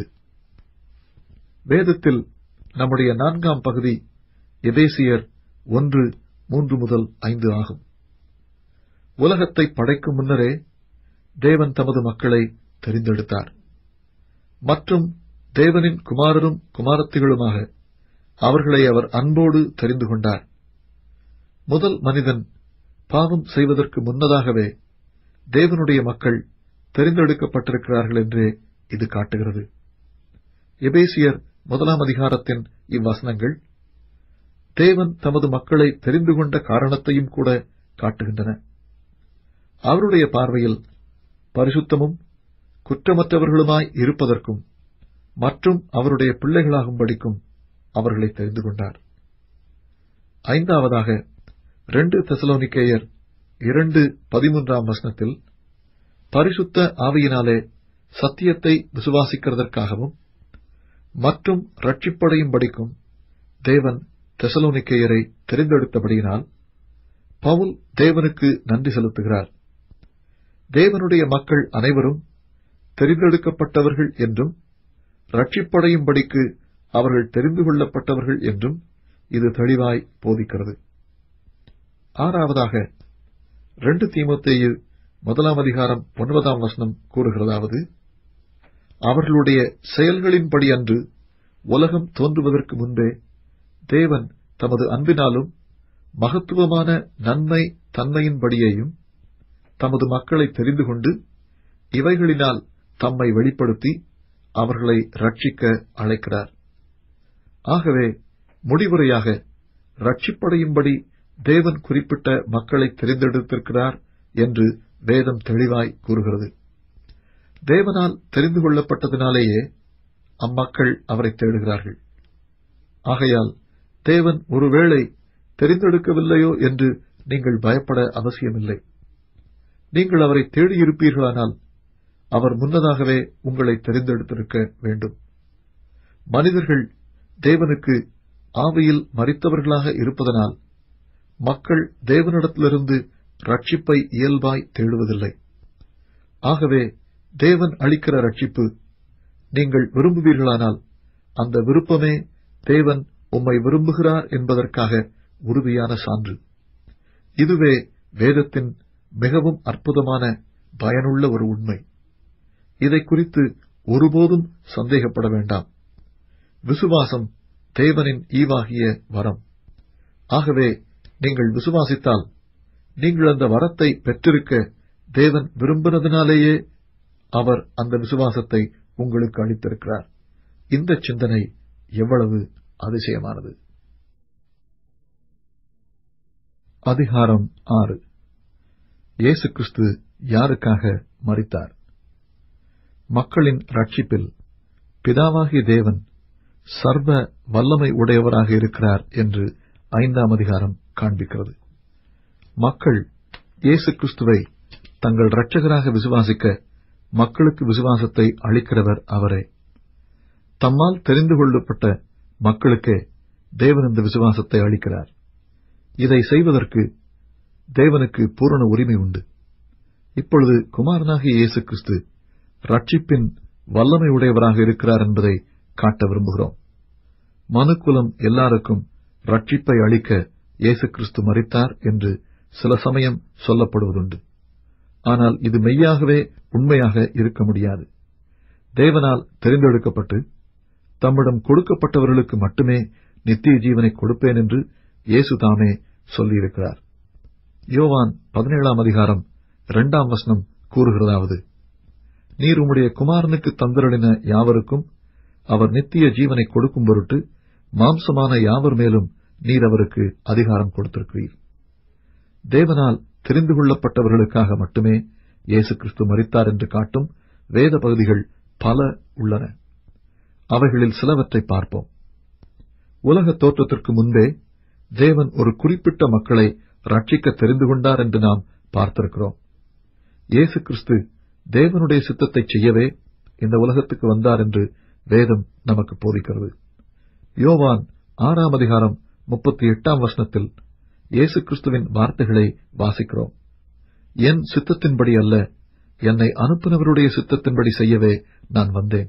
வேதத்தில் நம்முடைய நான்காம் பகுதி எபேசியர் ஒன்று மூன்று முதல் ஐந்து ஆகும் உலகத்தை படைக்கும் முன்னரே தேவன் தமது மக்களை தெரிந்தெடுத்தார் மற்றும் தேவனின் குமாரரும் குமாரத்திகளுமாக அவர்களை அவர் அன்போடு தெரிந்து கொண்டார் முதல் மனிதன் பாவம் செய்வதற்கு முன்னதாகவே தேவனுடைய மக்கள் தெரிந்தெடுக்கப்பட்டிருக்கிறார்கள் என்றே இது காட்டுகிறது எபேசியர் முதலாம் அதிகாரத்தின் இவ்வசனங்கள் தேவன் தமது மக்களை தெரிந்து கொண்ட காரணத்தையும் கூட காட்டுகின்றன அவருடைய பார்வையில் பரிசுத்தமும் குற்றமற்றவர்களுமாய் இருப்பதற்கும் மற்றும் அவருடைய பிள்ளைகளாகும்படிக்கும் அவர்களை தெரிந்து கொண்டார் ஐந்தாவதாக ரெண்டு தெசலோனிக்கேயர் இரண்டு பதிமூன்றாம் வசனத்தில் பரிசுத்த ஆவியினாலே சத்தியத்தை விசுவாசிக்கிறதற்காகவும் மற்றும் ரட்சிப்படையும்படிக்கும் தேவன் தெசலோனிக்கேயரை தெரிந்தெடுத்தபடியினால் பவுல் தேவனுக்கு நன்றி செலுத்துகிறார் தேவனுடைய மக்கள் அனைவரும் தெரிந்தெடுக்கப்பட்டவர்கள் என்றும் ரட்சிப்படையும்படிக்கு அவர்கள் தெரிந்து கொள்ளப்பட்டவர்கள் என்றும் இது தெளிவாய் போதிக்கிறது ஆறாவதாக ரெண்டு தீமோத்தேயு முதலாம் அதிகாரம் ஒன்பதாம் வசனம் கூறுகிறதாவது அவர்களுடைய செயல்களின்படி அன்று உலகம் தோன்றுவதற்கு முன்பே தேவன் தமது அன்பினாலும் மகத்துவமான நன்மை தன்மையின்படியேயும் தமது மக்களை தெரிந்து கொண்டு இவைகளினால் தம்மை வெளிப்படுத்தி அவர்களை ரட்சிக்க அழைக்கிறார் ஆகவே முடிவுரையாக ரட்சிப்படையும்படி தேவன் குறிப்பிட்ட மக்களை தெரிந்தெடுத்திருக்கிறார் என்று வேதம் தெளிவாய் கூறுகிறது தேவனால் தெரிந்து கொள்ளப்பட்டதினாலேயே அம்மக்கள் அவரை தேடுகிறார்கள் ஆகையால் தேவன் ஒருவேளை தெரிந்தெடுக்கவில்லையோ என்று நீங்கள் பயப்பட அவசியமில்லை நீங்கள் அவரை தேடியிருப்பீர்களானால் அவர் முன்னதாகவே உங்களை தெரிந்தெடுத்திருக்க வேண்டும் மனிதர்கள் தேவனுக்கு ஆவியில் மறித்தவர்களாக இருப்பதனால் மக்கள் தேவனிடத்திலிருந்து ரட்சிப்பை இயல்பாய் தேடுவதில்லை ஆகவே தேவன் அளிக்கிற ரட்சிப்பு நீங்கள் விரும்புவீர்களானால் அந்த விருப்பமே தேவன் உம்மை விரும்புகிறார் என்பதற்காக உறுதியான சான்று இதுவே வேதத்தின் மிகவும் அற்புதமான பயனுள்ள ஒரு உண்மை இதை குறித்து ஒருபோதும் சந்தேகப்பட வேண்டாம் விசுவாசம் தேவனின் ஈவாகிய வரம் ஆகவே நீங்கள் விசுவாசித்தால் நீங்கள் அந்த வரத்தை பெற்றிருக்க தேவன் விரும்பினதினாலேயே அவர் அந்த விசுவாசத்தை உங்களுக்கு அளித்திருக்கிறார் இந்த சிந்தனை எவ்வளவு அதிசயமானது அதிகாரம் ஆறு இயேசு கிறிஸ்து யாருக்காக மறித்தார் மக்களின் ரட்சிப்பில் பிதாவாகிய தேவன் சர்வ வல்லமை உடையவராக இருக்கிறார் என்று ஐந்தாம் அதிகாரம் காண்பிக்கிறது மக்கள் இயேசு கிறிஸ்துவை தங்கள் இரட்சகராக விசுவாசிக்க மக்களுக்கு விசுவாசத்தை அளிக்கிறவர் அவரே தம்மால் தெரிந்து கொள்ளப்பட்ட மக்களுக்கே தேவன் இந்த விசுவாசத்தை அளிக்கிறார் இதை செய்வதற்கு தேவனுக்கு பூரண உரிமை உண்டு இப்பொழுது குமாரனாகிய இயேசு கிறிஸ்து ரட்சிப்பின் வல்லமை உடையவராக இருக்கிறார் என்பதை காட்ட விரும்புகிறோம் மனுக்குலம் எல்லாருக்கும் ரட்சிப்பை அளிக்க இயேசு கிறிஸ்து மறித்தார் என்று சில சமயம் சொல்லப்படுவதுண்டு ஆனால் இது மெய்யாகவே உண்மையாக இருக்க முடியாது தேவனால் தெரிந்தெடுக்கப்பட்டு தம்மிடம் கொடுக்கப்பட்டவர்களுக்கு மட்டுமே நித்திய ஜீவனை கொடுப்பேன் என்று இயேசு தாமே சொல்லியிருக்கிறார் யோவான் பதினேழாம் அதிகாரம் இரண்டாம் வசனம் கூறுகிறதாவது நீர் உம்முடைய குமாரனுக்கு தந்தருளின யாவருக்கும் அவர் நித்திய ஜீவனை கொடுக்கும் பொருட்டு மாம்சமான யாவர் மேலும் நீர் அவருக்கு அதிகாரம் கொடுத்திருக்கிறீர் தேவனால் தெரிந்து கொள்ளப்பட்டவர்களுக்காக மட்டுமே இயேசு கிறிஸ்து மறித்தார் என்று காட்டும் வேத பகுதிகள் பல உள்ளன அவைகளில் சிலவற்றை பார்ப்போம் உலக தோற்றத்திற்கு முன்பே தேவன் ஒரு குறிப்பிட்ட மக்களை ரட்சிக்க தெரிந்து கொண்டார் என்று நாம் பார்த்திருக்கிறோம் இயேசு கிறிஸ்து தேவனுடைய சித்தத்தை செய்யவே இந்த உலகத்துக்கு வந்தார் என்று வேதம் நமக்கு போதிக்கிறது யோவான் ஆறாம் அதிகாரம் முப்பத்தி எட்டாம் வசனத்தில் இயேசு கிறிஸ்துவின் வார்த்தைகளை வாசிக்கிறோம் என் சித்தத்தின்படி அல்ல என்னை அனுப்பினவருடைய சித்தத்தின்படி செய்யவே நான் வந்தேன்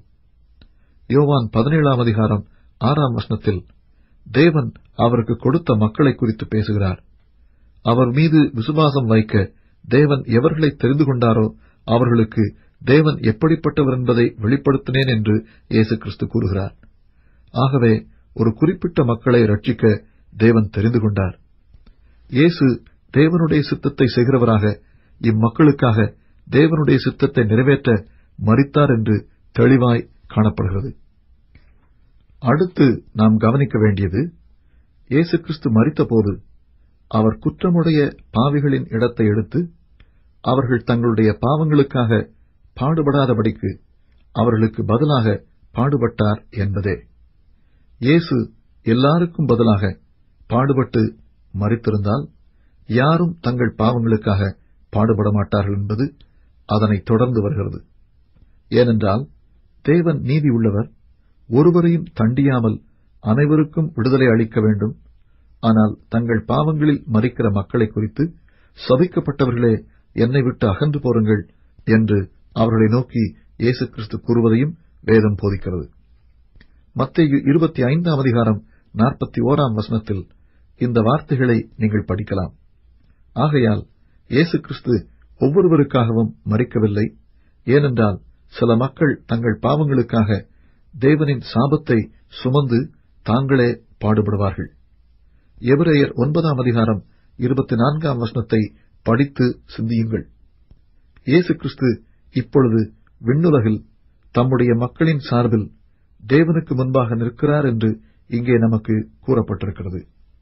யோவான் பதினேழாம் அதிகாரம் ஆறாம் வசனத்தில் தேவன் அவருக்கு கொடுத்த மக்களை குறித்து பேசுகிறார் அவர் மீது விசுவாசம் வைக்க தேவன் எவர்களை தெரிந்து கொண்டாரோ அவர்களுக்கு தேவன் எப்படிப்பட்டவர் என்பதை வெளிப்படுத்தினேன் என்று இயேசு கிறிஸ்து கூறுகிறார் ஆகவே ஒரு குறிப்பிட்ட மக்களை ரட்சிக்க தேவன் தெரிந்து கொண்டார் இயேசு தேவனுடைய சித்தத்தை செய்கிறவராக இம்மக்களுக்காக தேவனுடைய சித்தத்தை நிறைவேற்ற மறித்தார் என்று தெளிவாய் காணப்படுகிறது அடுத்து நாம் கவனிக்க வேண்டியது இயேசு கிறிஸ்து மறித்தபோது அவர் குற்றமுடைய பாவிகளின் இடத்தை எடுத்து அவர்கள் தங்களுடைய பாவங்களுக்காக பாடுபடாதபடிக்கு அவர்களுக்கு பதிலாக பாடுபட்டார் என்பதே இயேசு எல்லாருக்கும் பதிலாக பாடுபட்டு மறித்திருந்தால் யாரும் தங்கள் பாவங்களுக்காக பாடுபட மாட்டார்கள் என்பது அதனை தொடர்ந்து வருகிறது ஏனென்றால் தேவன் நீதி உள்ளவர் ஒருவரையும் தண்டியாமல் அனைவருக்கும் விடுதலை அளிக்க வேண்டும் ஆனால் தங்கள் பாவங்களில் மறிக்கிற மக்களை குறித்து சபிக்கப்பட்டவர்களே என்னை விட்டு அகன்று போருங்கள் என்று அவர்களை நோக்கி இயேசு கிறிஸ்து கூறுவதையும் வேதம் போதிக்கிறது மத்திய இருபத்தி ஐந்தாம் அதிகாரம் நாற்பத்தி ஓராம் வசனத்தில் இந்த வார்த்தைகளை நீங்கள் படிக்கலாம் ஆகையால் இயேசு கிறிஸ்து ஒவ்வொருவருக்காகவும் மறிக்கவில்லை ஏனென்றால் சில மக்கள் தங்கள் பாவங்களுக்காக தேவனின் சாபத்தை சுமந்து தாங்களே பாடுபடுவார்கள் எபிரேயர் ஒன்பதாம் அதிகாரம் இருபத்தி நான்காம் வசனத்தை படித்து சிந்தியுங்கள் இயேசு கிறிஸ்து இப்பொழுது விண்ணுலகில் தம்முடைய மக்களின் சார்பில் தேவனுக்கு முன்பாக நிற்கிறார் என்று இங்கே நமக்கு கூறப்பட்டிருக்கிறது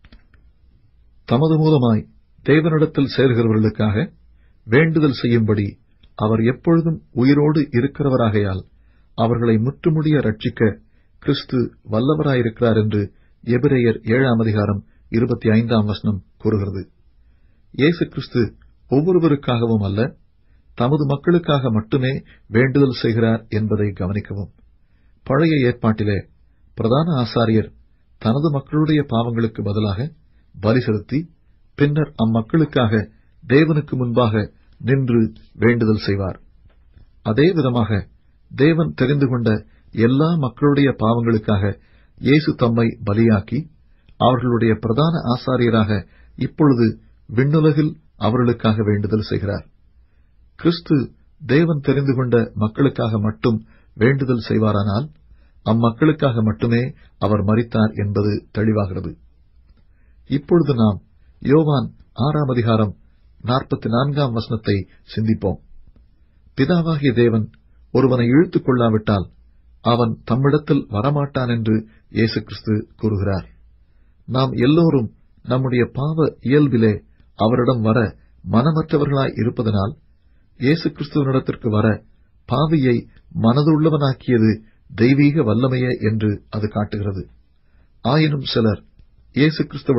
தமது மூலமாய் தேவனிடத்தில் சேர்கிறவர்களுக்காக வேண்டுதல் செய்யும்படி அவர் எப்பொழுதும் உயிரோடு இருக்கிறவராகையால் அவர்களை முற்றுமுடிய ரட்சிக்க கிறிஸ்து வல்லவராயிருக்கிறார் என்று எபிரேயர் ஏழாம் அதிகாரம் இருபத்தி ஐந்தாம் வசனம் கூறுகிறது இயேசு கிறிஸ்து ஒவ்வொருவருக்காகவும் அல்ல தமது மக்களுக்காக மட்டுமே வேண்டுதல் செய்கிறார் என்பதை கவனிக்கவும் பழைய ஏற்பாட்டிலே பிரதான ஆசாரியர் தனது மக்களுடைய பாவங்களுக்கு பதிலாக பலி செலுத்தி பின்னர் அம்மக்களுக்காக தேவனுக்கு முன்பாக நின்று வேண்டுதல் செய்வார் அதே விதமாக தேவன் தெரிந்து கொண்ட எல்லா மக்களுடைய பாவங்களுக்காக இயேசு தம்மை பலியாக்கி அவர்களுடைய பிரதான ஆசாரியராக இப்பொழுது விண்ணுலகில் அவர்களுக்காக வேண்டுதல் செய்கிறார் கிறிஸ்து தேவன் தெரிந்து கொண்ட மக்களுக்காக மட்டும் வேண்டுதல் செய்வாரானால் அம்மக்களுக்காக மட்டுமே அவர் மறித்தார் என்பது தெளிவாகிறது இப்பொழுது நாம் யோவான் ஆறாம் அதிகாரம் நாற்பத்தி நான்காம் வசனத்தை சிந்திப்போம் பிதாவாகிய தேவன் ஒருவனை இழுத்துக் கொள்ளாவிட்டால் அவன் தம்மிடத்தில் வரமாட்டான் என்று இயேசு கிறிஸ்து கூறுகிறார் நாம் எல்லோரும் நம்முடைய பாவ இயல்பிலே அவரிடம் வர மனமற்றவர்களாய் இருப்பதனால் இயேசு கிறிஸ்துவனிடத்திற்கு வர பாவியை மனதுள்ளவனாக்கியது தெய்வீக வல்லமையே என்று அது காட்டுகிறது ஆயினும் சிலர் இயேசு கிறிஸ்துவிடம்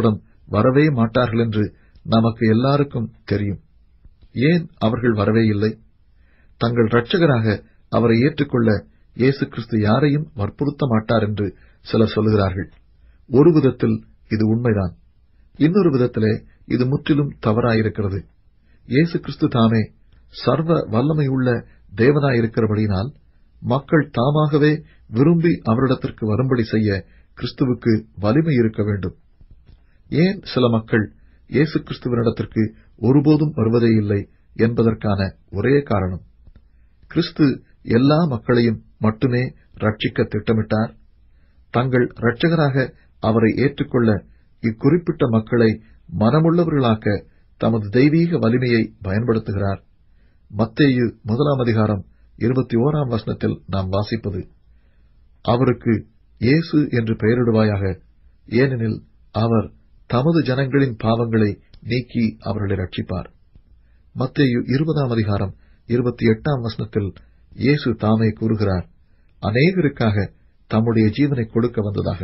வரவே மாட்டார்கள் என்று நமக்கு எல்லாருக்கும் தெரியும் ஏன் அவர்கள் வரவே இல்லை தங்கள் இரட்சகராக அவரை ஏற்றுக்கொள்ள இயேசு கிறிஸ்து யாரையும் வற்புறுத்த மாட்டார் என்று சிலர் சொல்லுகிறார்கள் ஒரு விதத்தில் இது உண்மைதான் இன்னொரு விதத்திலே இது முற்றிலும் தவறாயிருக்கிறது இயேசு கிறிஸ்து தாமே சர்வ வல்லமையுள்ள தேவனாயிருக்கிறபடியினால் மக்கள் தாமாகவே விரும்பி அவரிடத்திற்கு வரும்படி செய்ய கிறிஸ்துவுக்கு வலிமை இருக்க வேண்டும் ஏன் சில மக்கள் இயேசு கிறிஸ்துவனிடத்திற்கு ஒருபோதும் வருவதே இல்லை என்பதற்கான ஒரே காரணம் கிறிஸ்து எல்லா மக்களையும் மட்டுமே ரட்சிக்க திட்டமிட்டார் தங்கள் இரட்சகராக அவரை ஏற்றுக்கொள்ள இக்குறிப்பிட்ட மக்களை மனமுள்ளவர்களாக்க தமது தெய்வீக வலிமையை பயன்படுத்துகிறார் மத்தேயு முதலாம் அதிகாரம் இருபத்தி ஓராம் வசனத்தில் நாம் வாசிப்பது அவருக்கு இயேசு என்று பெயரிடுவாயாக ஏனெனில் அவர் தமது ஜனங்களின் பாவங்களை நீக்கி அவர்களை ரட்சிப்பார் மத்தேயு இருபதாம் அதிகாரம் இருபத்தி எட்டாம் வசனத்தில் இயேசு தாமே கூறுகிறார் அநேகருக்காக தம்முடைய ஜீவனை கொடுக்க வந்ததாக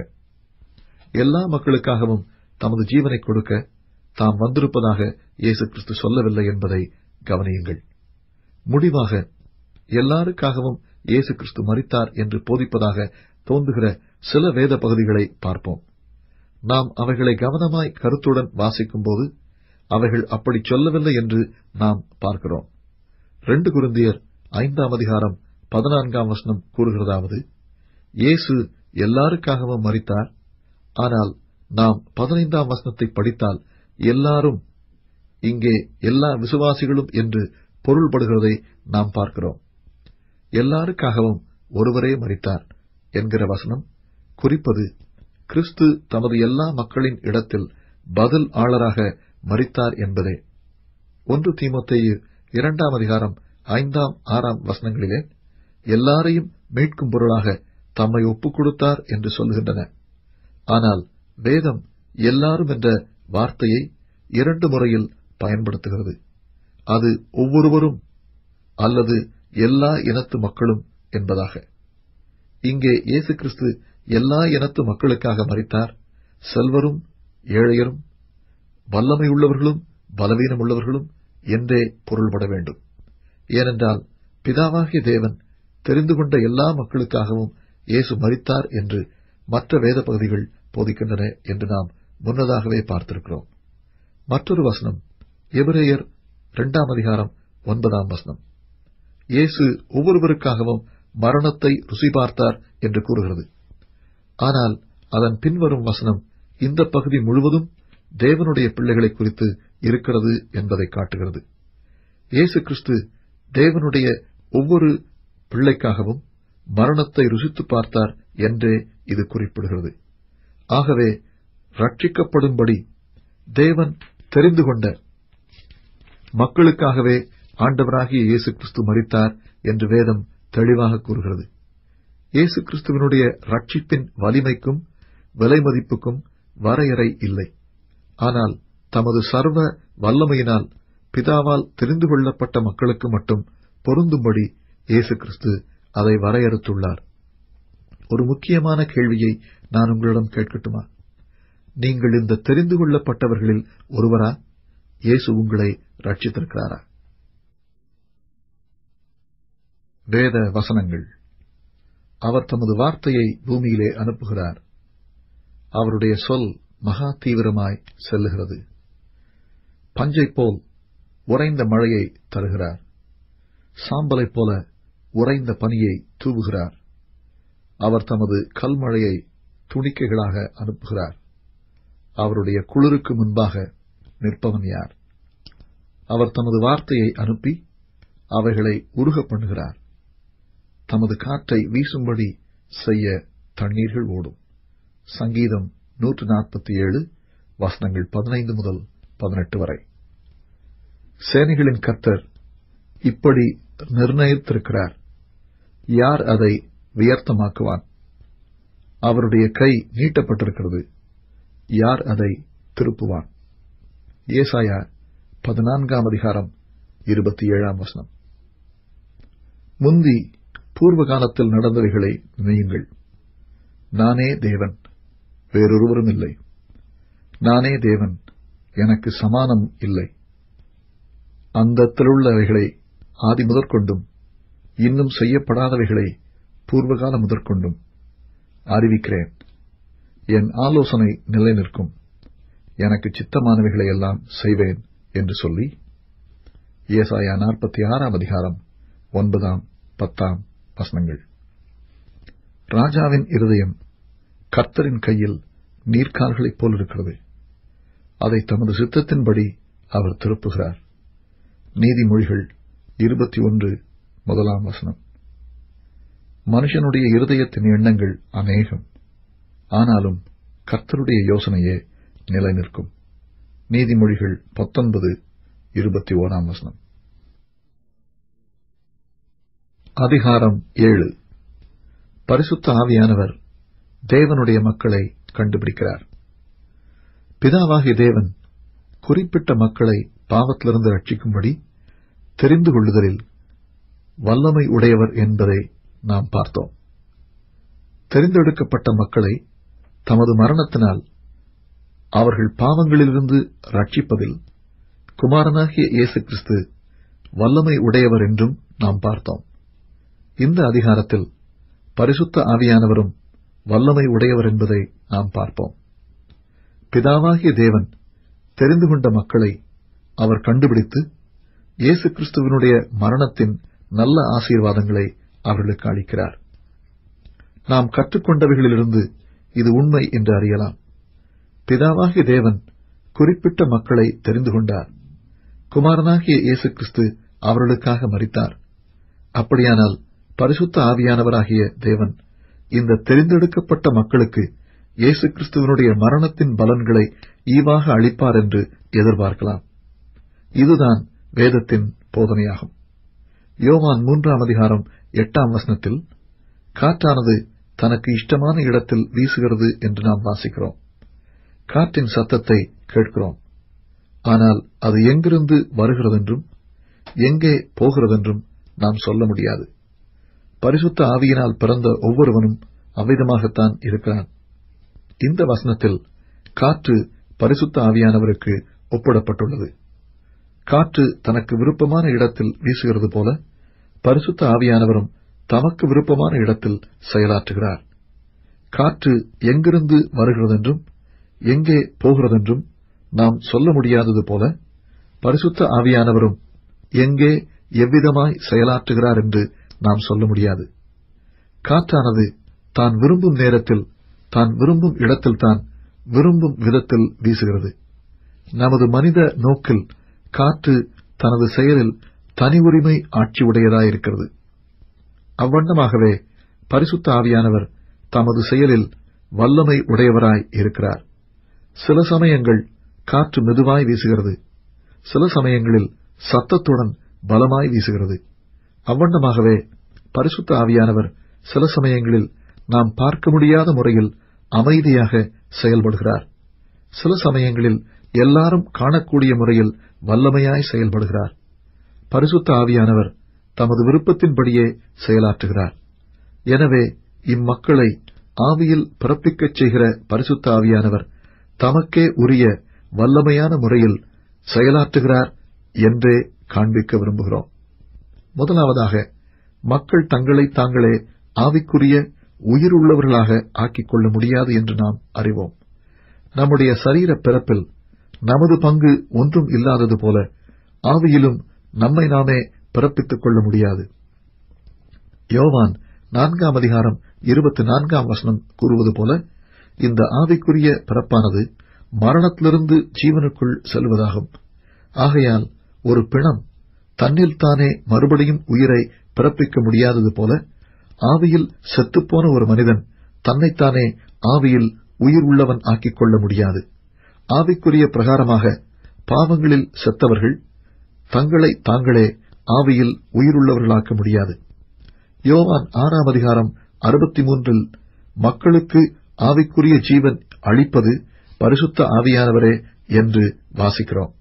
எல்லா மக்களுக்காகவும் தமது ஜீவனை கொடுக்க தாம் வந்திருப்பதாக இயேசு கிறிஸ்து சொல்லவில்லை என்பதை கவனியுங்கள் முடிவாக எல்லாருக்காகவும் இயேசு கிறிஸ்து மரித்தார் என்று போதிப்பதாக தோன்றுகிற சில வேத பகுதிகளை பார்ப்போம் நாம் அவைகளை கவனமாய் கருத்துடன் வாசிக்கும்போது அவைகள் அப்படி சொல்லவில்லை என்று நாம் பார்க்கிறோம் ரெண்டு குருந்தியர் ஐந்தாம் அதிகாரம் பதினான்காம் வசனம் கூறுகிறதாவது இயேசு எல்லாருக்காகவும் மரித்தார் ஆனால் நாம் பதினைந்தாம் வசனத்தை படித்தால் எல்லாரும் இங்கே எல்லா விசுவாசிகளும் என்று பொருள்படுகிறதை நாம் பார்க்கிறோம் எல்லாருக்காகவும் ஒருவரே மரித்தார் என்கிற வசனம் குறிப்பது கிறிஸ்து தமது எல்லா மக்களின் இடத்தில் பதில் ஆளராக மரித்தார் என்பதே ஒன்று தீமோத்தேயு இரண்டாம் அதிகாரம் ஐந்தாம் ஆறாம் வசனங்களிலே எல்லாரையும் மீட்கும் பொருளாக தம்மை ஒப்புக் கொடுத்தார் என்று சொல்லுகின்றன ஆனால் வேதம் எல்லாரும் என்ற வார்த்தையை இரண்டு முறையில் பயன்படுத்துகிறது அது ஒவ்வொருவரும் அல்லது எல்லா இனத்து மக்களும் என்பதாக இங்கே இயேசு கிறிஸ்து எல்லா இனத்து மக்களுக்காக மறித்தார் செல்வரும் ஏழையரும் வல்லமையுள்ளவர்களும் பலவீனமுள்ளவர்களும் என்றே பொருள்பட வேண்டும் ஏனென்றால் பிதாவாகிய தேவன் தெரிந்து கொண்ட எல்லா மக்களுக்காகவும் இயேசு மரித்தார் என்று மற்ற வேத பகுதிகள் போதிக்கின்றன என்று நாம் முன்னதாகவே பார்த்திருக்கிறோம் மற்றொரு வசனம் எபிரேயர் இரண்டாம் அதிகாரம் ஒன்பதாம் வசனம் இயேசு ஒவ்வொருவருக்காகவும் மரணத்தை ருசி பார்த்தார் என்று கூறுகிறது ஆனால் அதன் பின்வரும் வசனம் இந்த பகுதி முழுவதும் தேவனுடைய பிள்ளைகளை குறித்து இருக்கிறது என்பதை காட்டுகிறது இயேசு கிறிஸ்து தேவனுடைய ஒவ்வொரு பிள்ளைக்காகவும் மரணத்தை ருசித்து பார்த்தார் என்றே இது குறிப்பிடுகிறது ஆகவே ரட்சிக்கப்படும்படி தேவன் தெரிந்து கொண்ட மக்களுக்காகவே ஆண்டவராகிய இயேசு கிறிஸ்து மரித்தார் என்று வேதம் தெளிவாக கூறுகிறது இயேசு கிறிஸ்துவனுடைய ரட்சிப்பின் வலிமைக்கும் விலை மதிப்புக்கும் வரையறை இல்லை ஆனால் தமது சர்வ வல்லமையினால் பிதாவால் தெரிந்து கொள்ளப்பட்ட மக்களுக்கு மட்டும் பொருந்தும்படி இயேசு கிறிஸ்து அதை வரையறுத்துள்ளார் ஒரு முக்கியமான கேள்வியை நான் உங்களிடம் கேட்கட்டுமா நீங்கள் இந்த தெரிந்து கொள்ளப்பட்டவர்களில் ஒருவரா இயேசு உங்களை ரட்சித்திருக்கிறாரா வேத வசனங்கள் அவர் தமது வார்த்தையை பூமியிலே அனுப்புகிறார் அவருடைய சொல் மகா தீவிரமாய் செல்லுகிறது பஞ்சைப் போல் உறைந்த மழையை தருகிறார் சாம்பலைப் போல உறைந்த பனியை தூவுகிறார் அவர் தமது கல்மழையை துணிக்கைகளாக அனுப்புகிறார் அவருடைய குளிருக்கு முன்பாக நிற்பவன் யார் அவர் தமது வார்த்தையை அனுப்பி அவைகளை உருக பண்ணுகிறார் தமது காற்றை வீசும்படி செய்ய தண்ணீர்கள் ஓடும் சங்கீதம் நூற்று நாற்பத்தி ஏழு வசனங்கள் பதினைந்து முதல் பதினெட்டு வரை சேனைகளின் கர்த்தர் இப்படி நிர்ணயித்திருக்கிறார் யார் அதை வியர்த்தமாக்குவான் அவருடைய கை நீட்டப்பட்டிருக்கிறது யார் அதை திருப்புவான் ஏசாயா பதினான்காம் அதிகாரம் இருபத்தி ஏழாம் வசனம் முந்தி பூர்வ காலத்தில் நடந்தவைகளை நினையுங்கள் நானே தேவன் வேறொருவரும் இல்லை நானே தேவன் எனக்கு சமானம் இல்லை அந்தத்திலுள்ளவைகளை ஆதி முதற்கொண்டும் இன்னும் செய்யப்படாதவைகளை பூர்வகால முதற்கொண்டும் அறிவிக்கிறேன் என் ஆலோசனை நிலை நிற்கும் எனக்கு சித்தமானவைகளை எல்லாம் செய்வேன் என்று சொல்லி ஏசாயா நாற்பத்தி ஆறாம் அதிகாரம் ஒன்பதாம் பத்தாம் வசனங்கள் ராஜாவின் இருதயம் கர்த்தரின் கையில் நீர்க்கால்களைப் போல் இருக்கிறது அதை தமது சித்தத்தின்படி அவர் திருப்புகிறார் நீதிமொழிகள் இருபத்தி ஒன்று முதலாம் வசனம் மனுஷனுடைய இருதயத்தின் எண்ணங்கள் அநேகம் ஆனாலும் கர்த்தருடைய யோசனையே நிலை நிற்கும் நீதிமொழிகள் பத்தொன்பது இருபத்தி ஓராம் வசனம் அதிகாரம் ஏழு பரிசுத்த ஆவியானவர் தேவனுடைய மக்களை கண்டுபிடிக்கிறார் பிதாவாகிய தேவன் குறிப்பிட்ட மக்களை பாவத்திலிருந்து ரட்சிக்கும்படி தெரிந்து கொள்ளுதலில் வல்லமை உடையவர் என்பதை நாம் பார்த்தோம் தெரிந்தெடுக்கப்பட்ட மக்களை தமது மரணத்தினால் அவர்கள் பாவங்களிலிருந்து ரட்சிப்பதில் குமாரனாகிய இயேசு கிறிஸ்து வல்லமை உடையவர் என்றும் நாம் பார்த்தோம் இந்த அதிகாரத்தில் பரிசுத்த ஆவியானவரும் வல்லமை உடையவர் என்பதை நாம் பார்ப்போம் பிதாவாகிய தேவன் தெரிந்து கொண்ட மக்களை அவர் கண்டுபிடித்து இயேசு கிறிஸ்துவனுடைய மரணத்தின் நல்ல ஆசீர்வாதங்களை அவர்களுக்கு அளிக்கிறார் நாம் கற்றுக்கொண்டவைகளிலிருந்து இது உண்மை என்று அறியலாம் பிதாவாகிய தேவன் குறிப்பிட்ட மக்களை தெரிந்து கொண்டார் குமாரனாகிய இயேசு கிறிஸ்து அவர்களுக்காக மறித்தார் அப்படியானால் பரிசுத்த ஆவியானவராகிய தேவன் இந்த தெரிந்தெடுக்கப்பட்ட மக்களுக்கு இயேசு கிறிஸ்துவனுடைய மரணத்தின் பலன்களை ஈவாக அளிப்பார் என்று எதிர்பார்க்கலாம் இதுதான் வேதத்தின் போதனையாகும் யோவான் மூன்றாம் அதிகாரம் எட்டாம் வசனத்தில் காற்றானது தனக்கு இஷ்டமான இடத்தில் வீசுகிறது என்று நாம் வாசிக்கிறோம் காற்றின் சத்தத்தை கேட்கிறோம் ஆனால் அது எங்கிருந்து வருகிறதென்றும் எங்கே போகிறதென்றும் நாம் சொல்ல முடியாது பரிசுத்த ஆவியினால் பிறந்த ஒவ்வொருவனும் அவ்விதமாகத்தான் இருக்கிறான் இந்த வசனத்தில் காற்று பரிசுத்த ஆவியானவருக்கு ஒப்பிடப்பட்டுள்ளது காற்று தனக்கு விருப்பமான இடத்தில் வீசுகிறது போல பரிசுத்த ஆவியானவரும் தமக்கு விருப்பமான இடத்தில் செயலாற்றுகிறார் காற்று எங்கிருந்து வருகிறதென்றும் எங்கே போகிறதென்றும் நாம் சொல்ல முடியாதது போல பரிசுத்த ஆவியானவரும் எங்கே எவ்விதமாய் செயலாற்றுகிறார் என்று நாம் சொல்ல முடியாது காற்றானது தான் விரும்பும் நேரத்தில் தான் விரும்பும் இடத்தில்தான் விரும்பும் விதத்தில் வீசுகிறது நமது மனித நோக்கில் காற்று தனது செயலில் தனி உரிமை ஆட்சி உடையதாயிருக்கிறது அவ்வண்ணமாகவே பரிசுத்த ஆவியானவர் தமது செயலில் வல்லமை உடையவராய் இருக்கிறார் சில சமயங்கள் காற்று மெதுவாய் வீசுகிறது சில சமயங்களில் சத்தத்துடன் பலமாய் வீசுகிறது அவ்வண்ணமாகவே பரிசுத்த ஆவியானவர் சில சமயங்களில் நாம் பார்க்க முடியாத முறையில் அமைதியாக செயல்படுகிறார் சில சமயங்களில் எல்லாரும் காணக்கூடிய முறையில் வல்லமையாய் செயல்படுகிறார் பரிசுத்த ஆவியானவர் தமது விருப்பத்தின்படியே செயலாற்றுகிறார் எனவே இம்மக்களை ஆவியில் பிறப்பிக்கச் செய்கிற பரிசுத்த ஆவியானவர் தமக்கே உரிய வல்லமையான முறையில் செயலாற்றுகிறார் என்றே காண்பிக்க விரும்புகிறோம் முதலாவதாக மக்கள் தங்களை தாங்களே ஆவிக்குரிய உயிருள்ளவர்களாக ஆக்கிக் கொள்ள முடியாது என்று நாம் அறிவோம் நம்முடைய சரீர பிறப்பில் நமது பங்கு ஒன்றும் இல்லாதது போல ஆவியிலும் நம்மை நாமே பிறப்பித்துக் கொள்ள முடியாது யோவான் நான்காம் அதிகாரம் இருபத்தி நான்காம் வசனம் கூறுவது போல இந்த ஆவிக்குரிய பிறப்பானது மரணத்திலிருந்து ஜீவனுக்குள் செல்வதாகும் ஆகையால் ஒரு பிணம் தன்னில் தானே மறுபடியும் உயிரை பிறப்பிக்க முடியாதது போல ஆவியில் செத்துப்போன ஒரு மனிதன் தன்னைத்தானே ஆவியில் உயிர் உள்ளவன் ஆக்கிக் கொள்ள முடியாது ஆவிக்குரிய பிரகாரமாக பாவங்களில் செத்தவர்கள் தங்களை தாங்களே ஆவியில் உயிருள்ளவர்களாக்க முடியாது யோவான் ஆறாம் அதிகாரம் அறுபத்தி மூன்றில் மக்களுக்கு ஆவிக்குரிய ஜீவன் அளிப்பது பரிசுத்த ஆவியானவரே என்று வாசிக்கிறோம்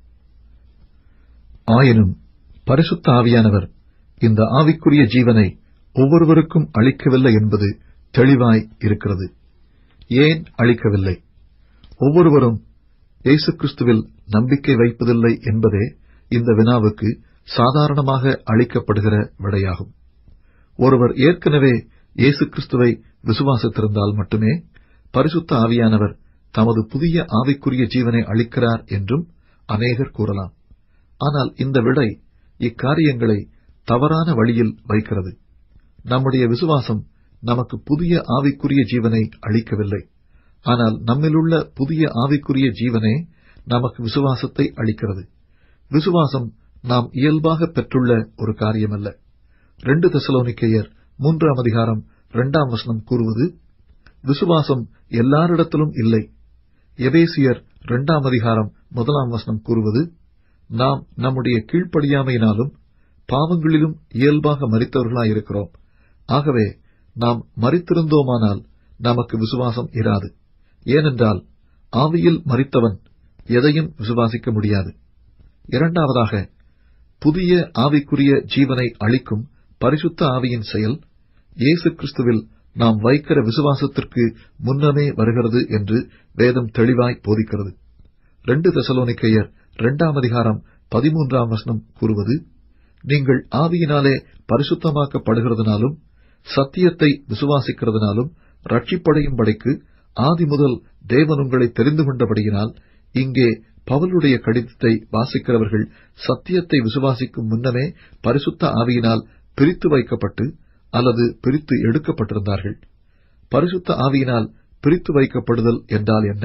ஆயினும் பரிசுத்த ஆவியானவர் இந்த ஆவிக்குரிய ஜீவனை ஒவ்வொருவருக்கும் அளிக்கவில்லை என்பது தெளிவாய் இருக்கிறது ஏன் அளிக்கவில்லை ஒவ்வொருவரும் இயேசு கிறிஸ்துவில் நம்பிக்கை வைப்பதில்லை என்பதே இந்த வினாவுக்கு சாதாரணமாக அளிக்கப்படுகிற விடையாகும் ஒருவர் ஏற்கனவே இயேசு கிறிஸ்துவை விசுவாசித்திருந்தால் மட்டுமே பரிசுத்த ஆவியானவர் தமது புதிய ஆவிக்குரிய ஜீவனை அளிக்கிறார் என்றும் அநேகர் கூறலாம் ஆனால் இந்த விடை இக்காரியங்களை தவறான வழியில் வைக்கிறது நம்முடைய விசுவாசம் நமக்கு புதிய ஆவிக்குரிய ஜீவனை அளிக்கவில்லை ஆனால் நம்மிலுள்ள புதிய ஆவிக்குரிய ஜீவனே நமக்கு விசுவாசத்தை அளிக்கிறது விசுவாசம் நாம் இயல்பாக பெற்றுள்ள ஒரு காரியமல்ல ரெண்டு தெசலோனிக்கேயர் மூன்றாம் அதிகாரம் இரண்டாம் வசனம் கூறுவது விசுவாசம் எல்லாரிடத்திலும் இல்லை எபேசியர் இரண்டாம் அதிகாரம் முதலாம் வசனம் கூறுவது நாம் நம்முடைய கீழ்ப்படியாமையினாலும் பாவங்களிலும் இயல்பாக மறித்தவர்களாயிருக்கிறோம் ஆகவே நாம் மறித்திருந்தோமானால் நமக்கு விசுவாசம் இராது ஏனென்றால் ஆவியில் மறித்தவன் எதையும் விசுவாசிக்க முடியாது இரண்டாவதாக புதிய ஆவிக்குரிய ஜீவனை அளிக்கும் பரிசுத்த ஆவியின் செயல் இயேசு கிறிஸ்துவில் நாம் வைக்கிற விசுவாசத்திற்கு முன்னமே வருகிறது என்று வேதம் தெளிவாய் போதிக்கிறது ரெண்டு தெசலோனிக்கையர் இரண்டாம் அதிகாரம் பதிமூன்றாம் வசனம் கூறுவது நீங்கள் ஆவியினாலே பரிசுத்தமாக்கப்படுகிறதுனாலும் சத்தியத்தை விசுவாசிக்கிறதுனாலும் ரட்சிப்படையும்படிக்கு ஆதி முதல் தேவன் உங்களை தெரிந்து கொண்டபடியினால் இங்கே பவுலுடைய கடிதத்தை வாசிக்கிறவர்கள் சத்தியத்தை விசுவாசிக்கும் முன்னமே பரிசுத்த ஆவியினால் பிரித்து வைக்கப்பட்டு அல்லது பிரித்து எடுக்கப்பட்டிருந்தார்கள் பரிசுத்த ஆவியினால் பிரித்து வைக்கப்படுதல் என்றால் என்ன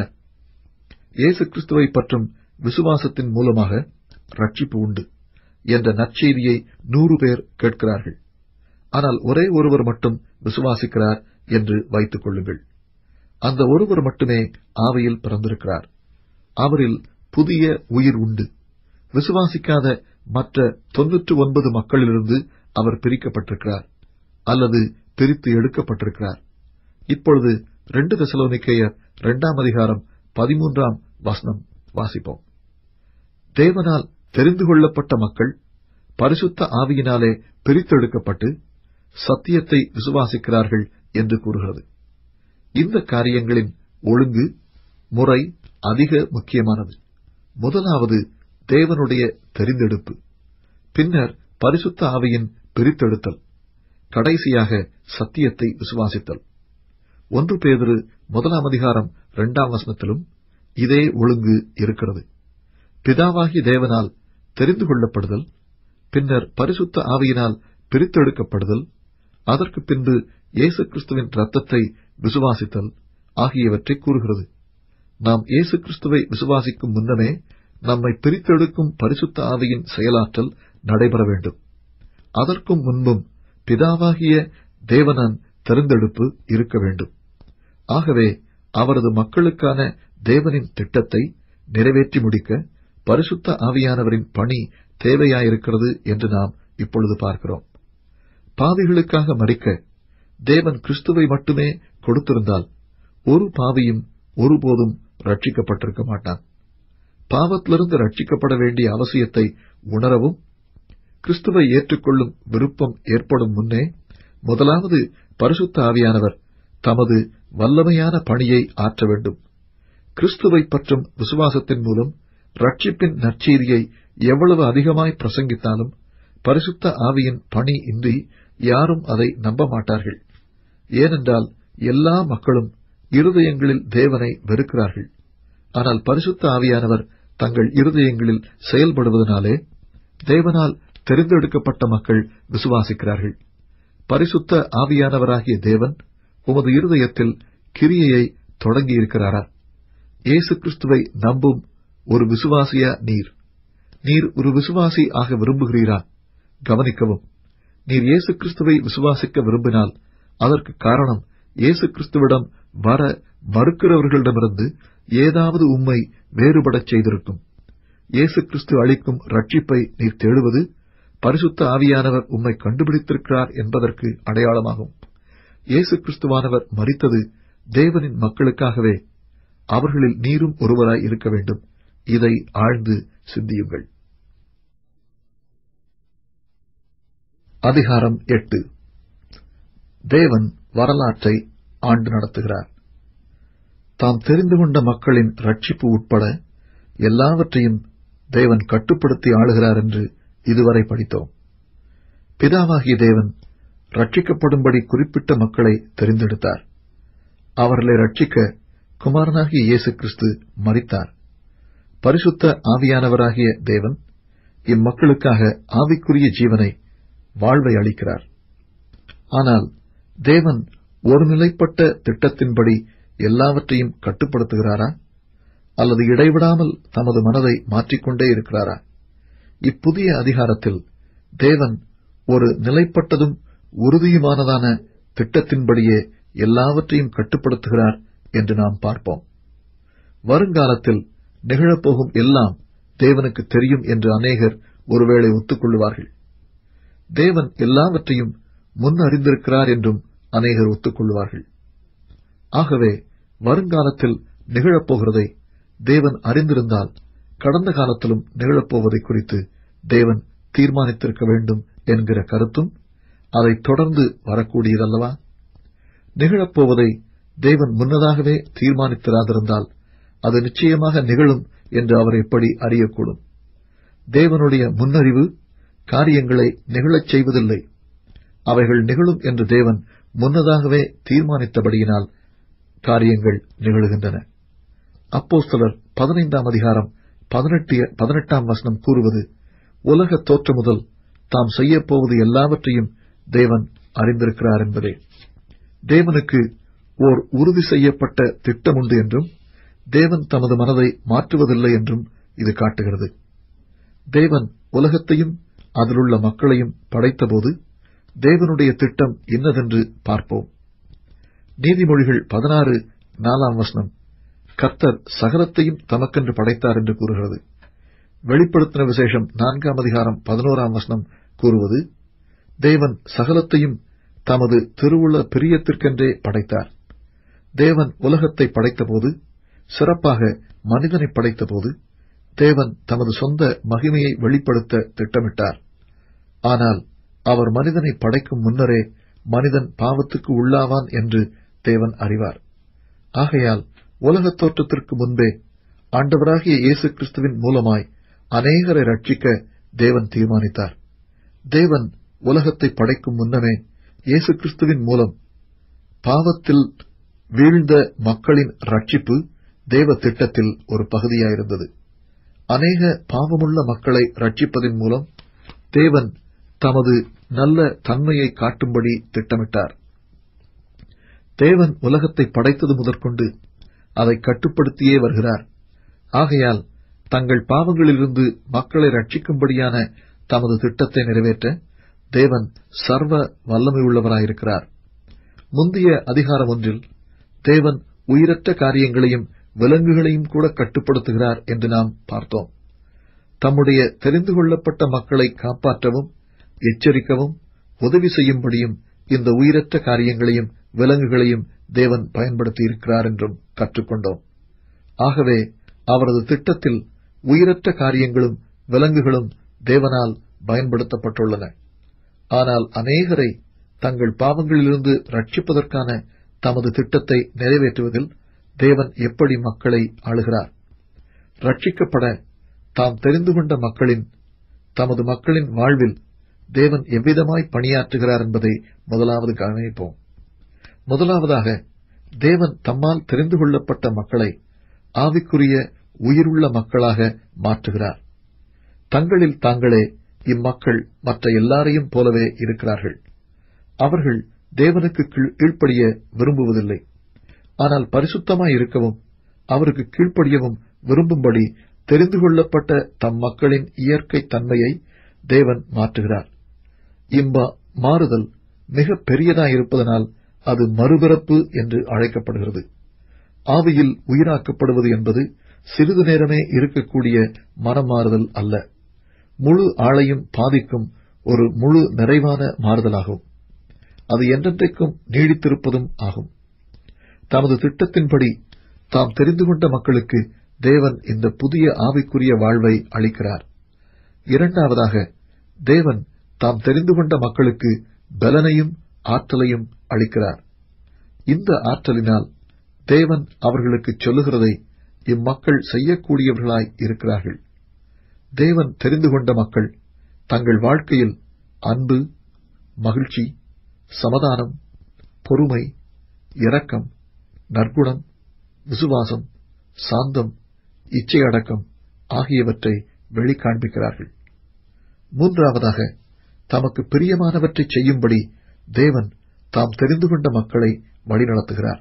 இயேசு கிறிஸ்துவை பற்றும் விசுவாசத்தின் மூலமாக ரட்சிப்பு உண்டு என்ற நற்செய்தியை நூறு பேர் கேட்கிறார்கள் ஆனால் ஒரே ஒருவர் மட்டும் விசுவாசிக்கிறார் என்று வைத்துக் கொள்ளுங்கள் அந்த ஒருவர் மட்டுமே ஆவையில் பிறந்திருக்கிறார் அவரில் புதிய உயிர் உண்டு விசுவாசிக்காத மற்ற தொன்னூற்று ஒன்பது மக்களிலிருந்து அவர் பிரிக்கப்பட்டிருக்கிறார் அல்லது பிரித்து எடுக்கப்பட்டிருக்கிறார் இப்பொழுது ரெண்டு தசலோனிக்கேயர் இரண்டாம் அதிகாரம் பதிமூன்றாம் வசனம் வாசிப்போம் தேவனால் தெரிந்து கொள்ளப்பட்ட மக்கள் பரிசுத்த ஆவியினாலே பிரித்தெடுக்கப்பட்டு சத்தியத்தை விசுவாசிக்கிறார்கள் என்று கூறுகிறது இந்த காரியங்களின் ஒழுங்கு முறை அதிக முக்கியமானது முதலாவது தேவனுடைய தெரிந்தெடுப்பு பின்னர் பரிசுத்த ஆவியின் பிரித்தெடுத்தல் கடைசியாக சத்தியத்தை விசுவாசித்தல் ஒன்று பேதிரு முதலாம் அதிகாரம் இரண்டாம் வசனத்திலும் இதே ஒழுங்கு இருக்கிறது பிதாவாகி தேவனால் தெரிந்து கொள்ளப்படுதல் பின்னர் பரிசுத்த ஆவியினால் பிரித்தெடுக்கப்படுதல் அதற்கு பின்பு இயேசு கிறிஸ்துவின் ரத்தத்தை விசுவாசித்தல் ஆகியவற்றை கூறுகிறது நாம் இயேசு கிறிஸ்துவை விசுவாசிக்கும் முன்னமே நம்மை பிரித்தெடுக்கும் பரிசுத்த ஆவியின் செயலாற்றல் நடைபெற வேண்டும் அதற்கும் முன்பும் பிதாவாகிய தேவனான் தெரிந்தெடுப்பு இருக்க வேண்டும் ஆகவே அவரது மக்களுக்கான தேவனின் திட்டத்தை நிறைவேற்றி முடிக்க பரிசுத்த ஆவியானவரின் பணி தேவையாயிருக்கிறது என்று நாம் இப்பொழுது பார்க்கிறோம் பாவிகளுக்காக மறிக்க தேவன் கிறிஸ்துவை மட்டுமே கொடுத்திருந்தால் ஒரு பாவியும் ஒருபோதும் ரட்சிக்கப்பட்டிருக்க மாட்டான் பாவத்திலிருந்து ரட்சிக்கப்பட வேண்டிய அவசியத்தை உணரவும் கிறிஸ்துவை ஏற்றுக்கொள்ளும் விருப்பம் ஏற்படும் முன்னே முதலாவது பரிசுத்த ஆவியானவர் தமது வல்லமையான பணியை ஆற்ற வேண்டும் கிறிஸ்துவை பற்றும் விசுவாசத்தின் மூலம் ரட்சிப்பின் நற்செய்தியை எவ்வளவு அதிகமாய் பிரசங்கித்தாலும் பரிசுத்த ஆவியின் பணி இன்றி யாரும் அதை நம்ப மாட்டார்கள் ஏனென்றால் எல்லா மக்களும் இருதயங்களில் தேவனை வெறுக்கிறார்கள் ஆனால் பரிசுத்த ஆவியானவர் தங்கள் இருதயங்களில் செயல்படுவதனாலே தேவனால் தெரிந்தெடுக்கப்பட்ட மக்கள் விசுவாசிக்கிறார்கள் பரிசுத்த ஆவியானவராகிய தேவன் உமது இருதயத்தில் கிரியையை தொடங்கியிருக்கிறாரா இயேசு கிறிஸ்துவை நம்பும் ஒரு விசுவாசியா நீர் நீர் ஒரு விசுவாசி ஆக விரும்புகிறீரா கவனிக்கவும் நீர் இயேசு கிறிஸ்துவை விசுவாசிக்க விரும்பினால் அதற்கு காரணம் இயேசு கிறிஸ்துவிடம் வர மறுக்கிறவர்களிடமிருந்து ஏதாவது உம்மை வேறுபடச் செய்திருக்கும் இயேசு கிறிஸ்து அளிக்கும் ரட்சிப்பை நீர் தேடுவது பரிசுத்த ஆவியானவர் உம்மை கண்டுபிடித்திருக்கிறார் என்பதற்கு அடையாளமாகும் இயேசு கிறிஸ்துவானவர் மறித்தது தேவனின் மக்களுக்காகவே அவர்களில் நீரும் ஒருவராய் இருக்க வேண்டும் இதை ஆழ்ந்து சிந்தியுங்கள் அதிகாரம் எட்டு தேவன் வரலாற்றை ஆண்டு நடத்துகிறார் தாம் தெரிந்து கொண்ட மக்களின் ரட்சிப்பு உட்பட எல்லாவற்றையும் தேவன் கட்டுப்படுத்தி ஆளுகிறார் என்று இதுவரை படித்தோம் பிதாவாகிய தேவன் ரட்சிக்கப்படும்படி குறிப்பிட்ட மக்களை தெரிந்தெடுத்தார் அவர்களை ரட்சிக்க குமாரனாகிய இயேசு கிறிஸ்து மரித்தார் பரிசுத்த ஆவியானவராகிய தேவன் இம்மக்களுக்காக ஆவிக்குரிய ஜீவனை வாழ்வை அளிக்கிறார் ஆனால் தேவன் ஒருநிலைப்பட்ட திட்டத்தின்படி எல்லாவற்றையும் கட்டுப்படுத்துகிறாரா அல்லது இடைவிடாமல் தமது மனதை மாற்றிக்கொண்டே இருக்கிறாரா இப்புதிய அதிகாரத்தில் தேவன் ஒரு நிலைப்பட்டதும் உறுதியுமானதான திட்டத்தின்படியே எல்லாவற்றையும் கட்டுப்படுத்துகிறார் என்று நாம் பார்ப்போம் வருங்காலத்தில் நிகழப்போகும் எல்லாம் தேவனுக்கு தெரியும் என்று அநேகர் ஒருவேளை ஒத்துக்கொள்வார்கள் தேவன் எல்லாவற்றையும் முன் அறிந்திருக்கிறார் என்றும் அநேகர் ஒத்துக்கொள்வார்கள் ஆகவே வருங்காலத்தில் நிகழப்போகிறதை தேவன் அறிந்திருந்தால் கடந்த காலத்திலும் நிகழப்போவதை குறித்து தேவன் தீர்மானித்திருக்க வேண்டும் என்கிற கருத்தும் அதைத் தொடர்ந்து வரக்கூடியதல்லவா நிகழப்போவதை தேவன் முன்னதாகவே தீர்மானித்திராதிருந்தால் அது நிச்சயமாக நிகழும் என்று அவர் எப்படி அறியக்கூடும் தேவனுடைய முன்னறிவு காரியங்களை நிகழச் செய்வதில்லை அவைகள் நிகழும் என்று தேவன் முன்னதாகவே தீர்மானித்தபடியினால் காரியங்கள் நிகழுகின்றன அப்போஸ்தலர் பதினைந்தாம் அதிகாரம் பதினெட்டாம் வசனம் கூறுவது உலக தோற்ற முதல் தாம் செய்யப்போவது எல்லாவற்றையும் தேவன் அறிந்திருக்கிறார் என்பதே தேவனுக்கு ஓர் உறுதி செய்யப்பட்ட திட்டம் உண்டு என்றும் தேவன் தமது மனதை மாற்றுவதில்லை என்றும் இது காட்டுகிறது தேவன் உலகத்தையும் அதிலுள்ள மக்களையும் படைத்தபோது தேவனுடைய திட்டம் இன்னதென்று பார்ப்போம் நீதிமொழிகள் பதினாறு நாலாம் வசனம் கர்த்தர் சகலத்தையும் தமக்கென்று படைத்தார் என்று கூறுகிறது வெளிப்படுத்தின விசேஷம் நான்காம் அதிகாரம் பதினோராம் வசனம் கூறுவது தேவன் சகலத்தையும் தமது திருவுள்ள பிரியத்திற்கென்றே படைத்தார் தேவன் உலகத்தை படைத்தபோது சிறப்பாக மனிதனை படைத்தபோது தேவன் தமது சொந்த மகிமையை வெளிப்படுத்த திட்டமிட்டார் ஆனால் அவர் மனிதனை படைக்கும் முன்னரே மனிதன் பாவத்துக்கு உள்ளாவான் என்று தேவன் அறிவார் ஆகையால் உலகத் தோற்றத்திற்கு முன்பே ஆண்டவராகிய இயேசு கிறிஸ்துவின் மூலமாய் அநேகரை ரட்சிக்க தேவன் தீர்மானித்தார் தேவன் உலகத்தை படைக்கும் முன்னமே இயேசு கிறிஸ்துவின் மூலம் பாவத்தில் வீழ்ந்த மக்களின் ரட்சிப்பு தேவ திட்டத்தில் ஒரு பகுதியாயிருந்தது அநேக பாவமுள்ள மக்களை ரட்சிப்பதன் மூலம் தேவன் தமது நல்ல தன்மையை காட்டும்படி திட்டமிட்டார் தேவன் உலகத்தை படைத்தது முதற்கொண்டு அதை கட்டுப்படுத்தியே வருகிறார் ஆகையால் தங்கள் பாவங்களிலிருந்து மக்களை ரட்சிக்கும்படியான தமது திட்டத்தை நிறைவேற்ற தேவன் சர்வ வல்லமையுள்ளவராயிருக்கிறார் முந்தைய அதிகாரம் ஒன்றில் தேவன் உயிரற்ற காரியங்களையும் விலங்குகளையும் கூட கட்டுப்படுத்துகிறார் என்று நாம் பார்த்தோம் தம்முடைய தெரிந்து கொள்ளப்பட்ட மக்களை காப்பாற்றவும் எச்சரிக்கவும் உதவி செய்யும்படியும் இந்த உயிரற்ற காரியங்களையும் விலங்குகளையும் தேவன் பயன்படுத்தியிருக்கிறார் என்றும் கற்றுக்கொண்டோம் ஆகவே அவரது திட்டத்தில் உயிரற்ற காரியங்களும் விலங்குகளும் தேவனால் பயன்படுத்தப்பட்டுள்ளன ஆனால் அநேகரை தங்கள் பாவங்களிலிருந்து ரட்சிப்பதற்கான தமது திட்டத்தை நிறைவேற்றுவதில் தேவன் எப்படி மக்களை ஆளுகிறார் ரட்சிக்கப்பட தாம் தெரிந்து கொண்ட மக்களின் தமது மக்களின் வாழ்வில் தேவன் எவ்விதமாய் பணியாற்றுகிறார் என்பதை முதலாவது கவனிப்போம் முதலாவதாக தேவன் தம்மால் தெரிந்து கொள்ளப்பட்ட மக்களை ஆவிக்குரிய உயிருள்ள மக்களாக மாற்றுகிறார் தங்களில் தாங்களே இம்மக்கள் மற்ற எல்லாரையும் போலவே இருக்கிறார்கள் அவர்கள் தேவனுக்கு கீழ்ப்படிய விரும்புவதில்லை ஆனால் பரிசுத்தமாய் இருக்கவும் அவருக்கு கீழ்ப்படியவும் விரும்பும்படி தெரிந்து கொள்ளப்பட்ட தம் மக்களின் இயற்கை தன்மையை தேவன் மாற்றுகிறார் இம்ப மாறுதல் மிக பெரியதாயிருப்பதனால் அது மறுபிறப்பு என்று அழைக்கப்படுகிறது ஆவியில் உயிராக்கப்படுவது என்பது சிறிது நேரமே இருக்கக்கூடிய மனமாறுதல் அல்ல முழு ஆளையும் பாதிக்கும் ஒரு முழு நிறைவான மாறுதலாகும் அது என்றென்றைக்கும் நீடித்திருப்பதும் ஆகும் தமது திட்டத்தின்படி தாம் தெரிந்து கொண்ட மக்களுக்கு தேவன் இந்த புதிய ஆவிக்குரிய வாழ்வை அளிக்கிறார் இரண்டாவதாக தேவன் தாம் தெரிந்து கொண்ட மக்களுக்கு பலனையும் ஆற்றலையும் அளிக்கிறார் இந்த ஆற்றலினால் தேவன் அவர்களுக்கு சொல்லுகிறதை இம்மக்கள் செய்யக்கூடியவர்களாய் இருக்கிறார்கள் தேவன் தெரிந்து கொண்ட மக்கள் தங்கள் வாழ்க்கையில் அன்பு மகிழ்ச்சி சமாதானம் பொறுமை இரக்கம் நற்குணம் விசுவாசம் சாந்தம் இச்சையடக்கம் ஆகியவற்றை வெளிக்காண்பிக்கிறார்கள் மூன்றாவதாக தமக்கு பிரியமானவற்றை செய்யும்படி தேவன் தாம் தெரிந்து கொண்ட மக்களை வழிநடத்துகிறார்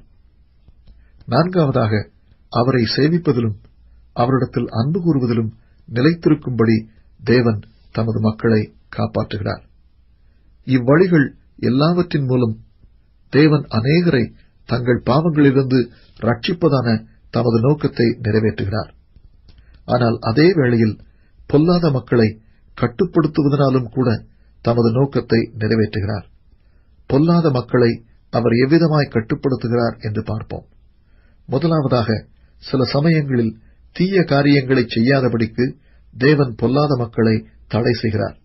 நான்காவதாக அவரை சேவிப்பதிலும் அவரிடத்தில் அன்பு கூறுவதிலும் நிலைத்திருக்கும்படி தேவன் தமது மக்களை காப்பாற்றுகிறார் இவ்வழிகள் எல்லாவற்றின் மூலம் தேவன் அநேகரை தங்கள் பாவங்களிலிருந்து ரட்சிப்பதான தமது நோக்கத்தை நிறைவேற்றுகிறார் ஆனால் அதே வேளையில் பொல்லாத மக்களை கட்டுப்படுத்துவதனாலும் கூட தமது நோக்கத்தை நிறைவேற்றுகிறார் பொல்லாத மக்களை அவர் எவ்விதமாய் கட்டுப்படுத்துகிறார் என்று பார்ப்போம் முதலாவதாக சில சமயங்களில் தீய காரியங்களை செய்யாதபடிக்கு தேவன் பொல்லாத மக்களை தடை செய்கிறார்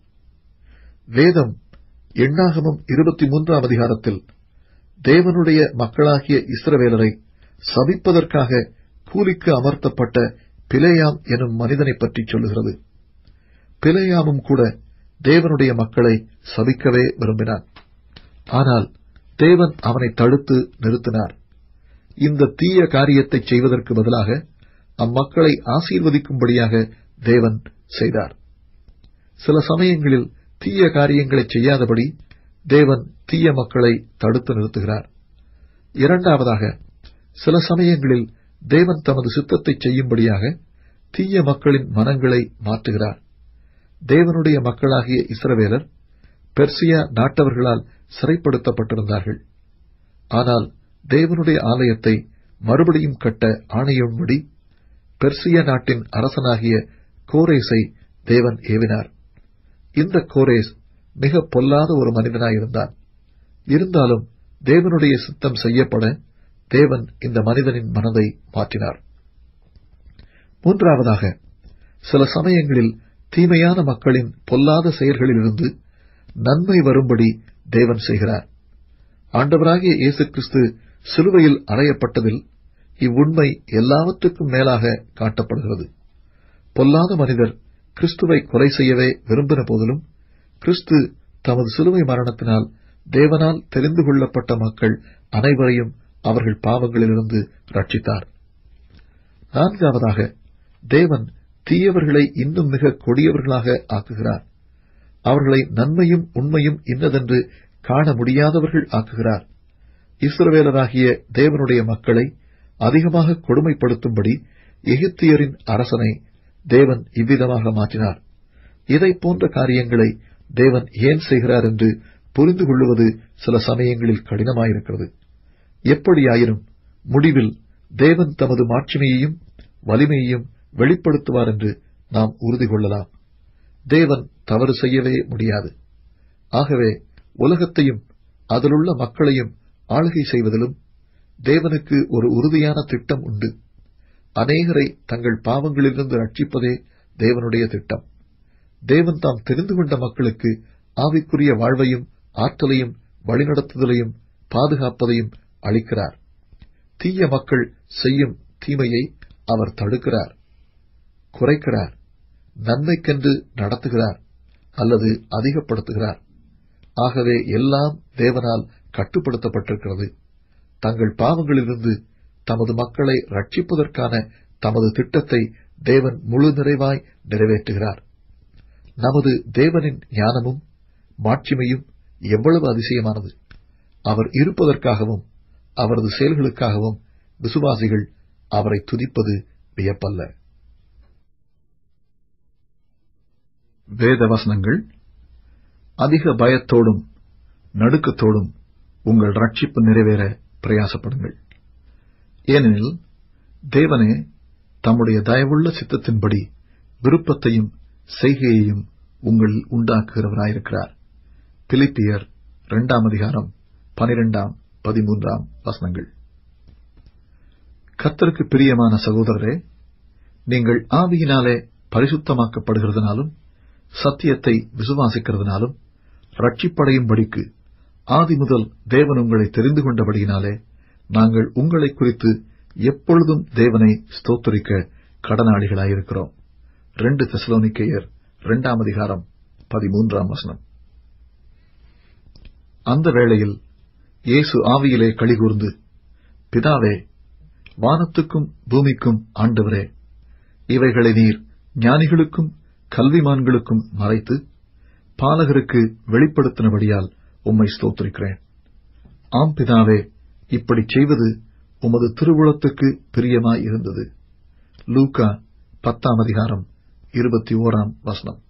வேதம் எண்ணாகமம் இருபத்தி மூன்றாம் அதிகாரத்தில் தேவனுடைய மக்களாகிய இஸ்ரவேலரை சபிப்பதற்காக கூலிக்கு அமர்த்தப்பட்ட பிலேயாம் எனும் மனிதனை பற்றி சொல்லுகிறது பிலேயாமும் கூட தேவனுடைய மக்களை சபிக்கவே விரும்பினான் ஆனால் தேவன் அவனை தடுத்து நிறுத்தினார் இந்த தீய காரியத்தை செய்வதற்கு பதிலாக அம்மக்களை ஆசீர்வதிக்கும்படியாக தேவன் செய்தார் சில சமயங்களில் தீய காரியங்களை செய்யாதபடி தேவன் தீய மக்களை தடுத்து நிறுத்துகிறார் இரண்டாவதாக சில சமயங்களில் தேவன் தமது சித்தத்தை செய்யும்படியாக தீய மக்களின் மனங்களை மாற்றுகிறார் தேவனுடைய மக்களாகிய இஸ்ரவேலர் பெர்சியா நாட்டவர்களால் சிறைப்படுத்தப்பட்டிருந்தார்கள் ஆனால் தேவனுடைய ஆலயத்தை மறுபடியும் கட்ட ஆணையும்படி பெர்சியா நாட்டின் அரசனாகிய கோரேஸை தேவன் ஏவினார் இந்த கோரேஸ் மிக பொல்லாத ஒரு மனிதனாயிருந்தான் இருந்தாலும் தேவனுடைய சித்தம் செய்யப்பட தேவன் இந்த மனிதனின் மனதை மாற்றினார் மூன்றாவதாக சில சமயங்களில் தீமையான மக்களின் பொல்லாத செயல்களிலிருந்து நன்மை வரும்படி தேவன் செய்கிறார் ஆண்டவராகிய இயேசு கிறிஸ்து சிலுவையில் அறையப்பட்டதில் இவ்வுண்மை எல்லாவற்றுக்கும் மேலாக காட்டப்படுகிறது பொல்லாத மனிதர் கிறிஸ்துவை கொலை செய்யவே விரும்பின போதிலும் கிறிஸ்து தமது சிலுவை மரணத்தினால் தேவனால் தெரிந்து கொள்ளப்பட்ட மக்கள் அனைவரையும் அவர்கள் பாவங்களிலிருந்து ரட்சித்தார் நான்காவதாக தேவன் தீயவர்களை இன்னும் மிக கொடியவர்களாக ஆக்குகிறார் அவர்களை நன்மையும் உண்மையும் இன்னதென்று காண முடியாதவர்கள் ஆக்குகிறார் இஸ்ரவேலராகிய தேவனுடைய மக்களை அதிகமாக கொடுமைப்படுத்தும்படி எகிப்தியரின் அரசனை தேவன் இவ்விதமாக மாற்றினார் இதை போன்ற காரியங்களை தேவன் ஏன் செய்கிறார் என்று புரிந்து கொள்ளுவது சில சமயங்களில் கடினமாயிருக்கிறது எப்படியாயினும் முடிவில் தேவன் தமது மாட்சிமையையும் வலிமையையும் வெளிப்படுத்துவார் என்று நாம் உறுதி கொள்ளலாம் தேவன் தவறு செய்யவே முடியாது ஆகவே உலகத்தையும் அதிலுள்ள மக்களையும் ஆளுகை செய்வதிலும் தேவனுக்கு ஒரு உறுதியான திட்டம் உண்டு அநேகரை தங்கள் பாவங்களிலிருந்து ரட்சிப்பதே தேவனுடைய திட்டம் தேவன் தாம் தெரிந்து கொண்ட மக்களுக்கு ஆவிக்குரிய வாழ்வையும் ஆற்றலையும் வழிநடத்துதலையும் பாதுகாப்பதையும் அளிக்கிறார் தீய மக்கள் செய்யும் தீமையை அவர் தடுக்கிறார் குறைக்கிறார் நன்மைக்கென்று நடத்துகிறார் அல்லது அதிகப்படுத்துகிறார் ஆகவே எல்லாம் தேவனால் கட்டுப்படுத்தப்பட்டிருக்கிறது தங்கள் பாவங்களிலிருந்து தமது மக்களை ரட்சிப்பதற்கான தமது திட்டத்தை தேவன் முழு நிறைவாய் நிறைவேற்றுகிறார் நமது தேவனின் ஞானமும் மாட்சிமையும் எவ்வளவு அதிசயமானது அவர் இருப்பதற்காகவும் அவரது செயல்களுக்காகவும் விசுவாசிகள் அவரை துதிப்பது வியப்பல்ல வேதவசனங்கள் அதிக பயத்தோடும் நடுக்கத்தோடும் உங்கள் ரட்சிப்பு நிறைவேற பிரயாசப்படுங்கள் ஏனெனில் தேவனே தம்முடைய தயவுள்ள சித்தத்தின்படி விருப்பத்தையும் செய்கையையும் உங்களில் உண்டாக்குகிறவராயிருக்கிறார் பிலிப்பியர் இரண்டாம் அதிகாரம் பனிரெண்டாம் பதிமூன்றாம் வசனங்கள் கத்தருக்கு பிரியமான சகோதரரே நீங்கள் ஆவியினாலே பரிசுத்தமாக்கப்படுகிறதுனாலும் சத்தியத்தை விசுவாசிக்கிறதுனாலும் ரட்சிப்படையும்படிக்கு ஆதி முதல் தேவன் உங்களை தெரிந்து கொண்டபடியினாலே நாங்கள் உங்களை குறித்து எப்பொழுதும் தேவனை ஸ்தோத்தரிக்க கடனாளிகளாயிருக்கிறோம் ரெண்டு தெசலோனிக்கேயர் இரண்டாம் அதிகாரம் பதிமூன்றாம் வசனம் அந்த வேளையில் இயேசு ஆவியிலே கலிகூர்ந்து பிதாவே வானத்துக்கும் பூமிக்கும் ஆண்டவரே இவைகளை நீர் ஞானிகளுக்கும் கல்விமான்களுக்கும் மறைத்து பாலகருக்கு வெளிப்படுத்தினபடியால் உம்மை ஸ்தோத்திரிக்கிறேன் ஆம் பிதாவே இப்படிச் செய்வது உமது திருவுளத்துக்கு பிரியமாய் இருந்தது லூக்கா பத்தாம் அதிகாரம் இருபத்தி ஓராம் வசனம்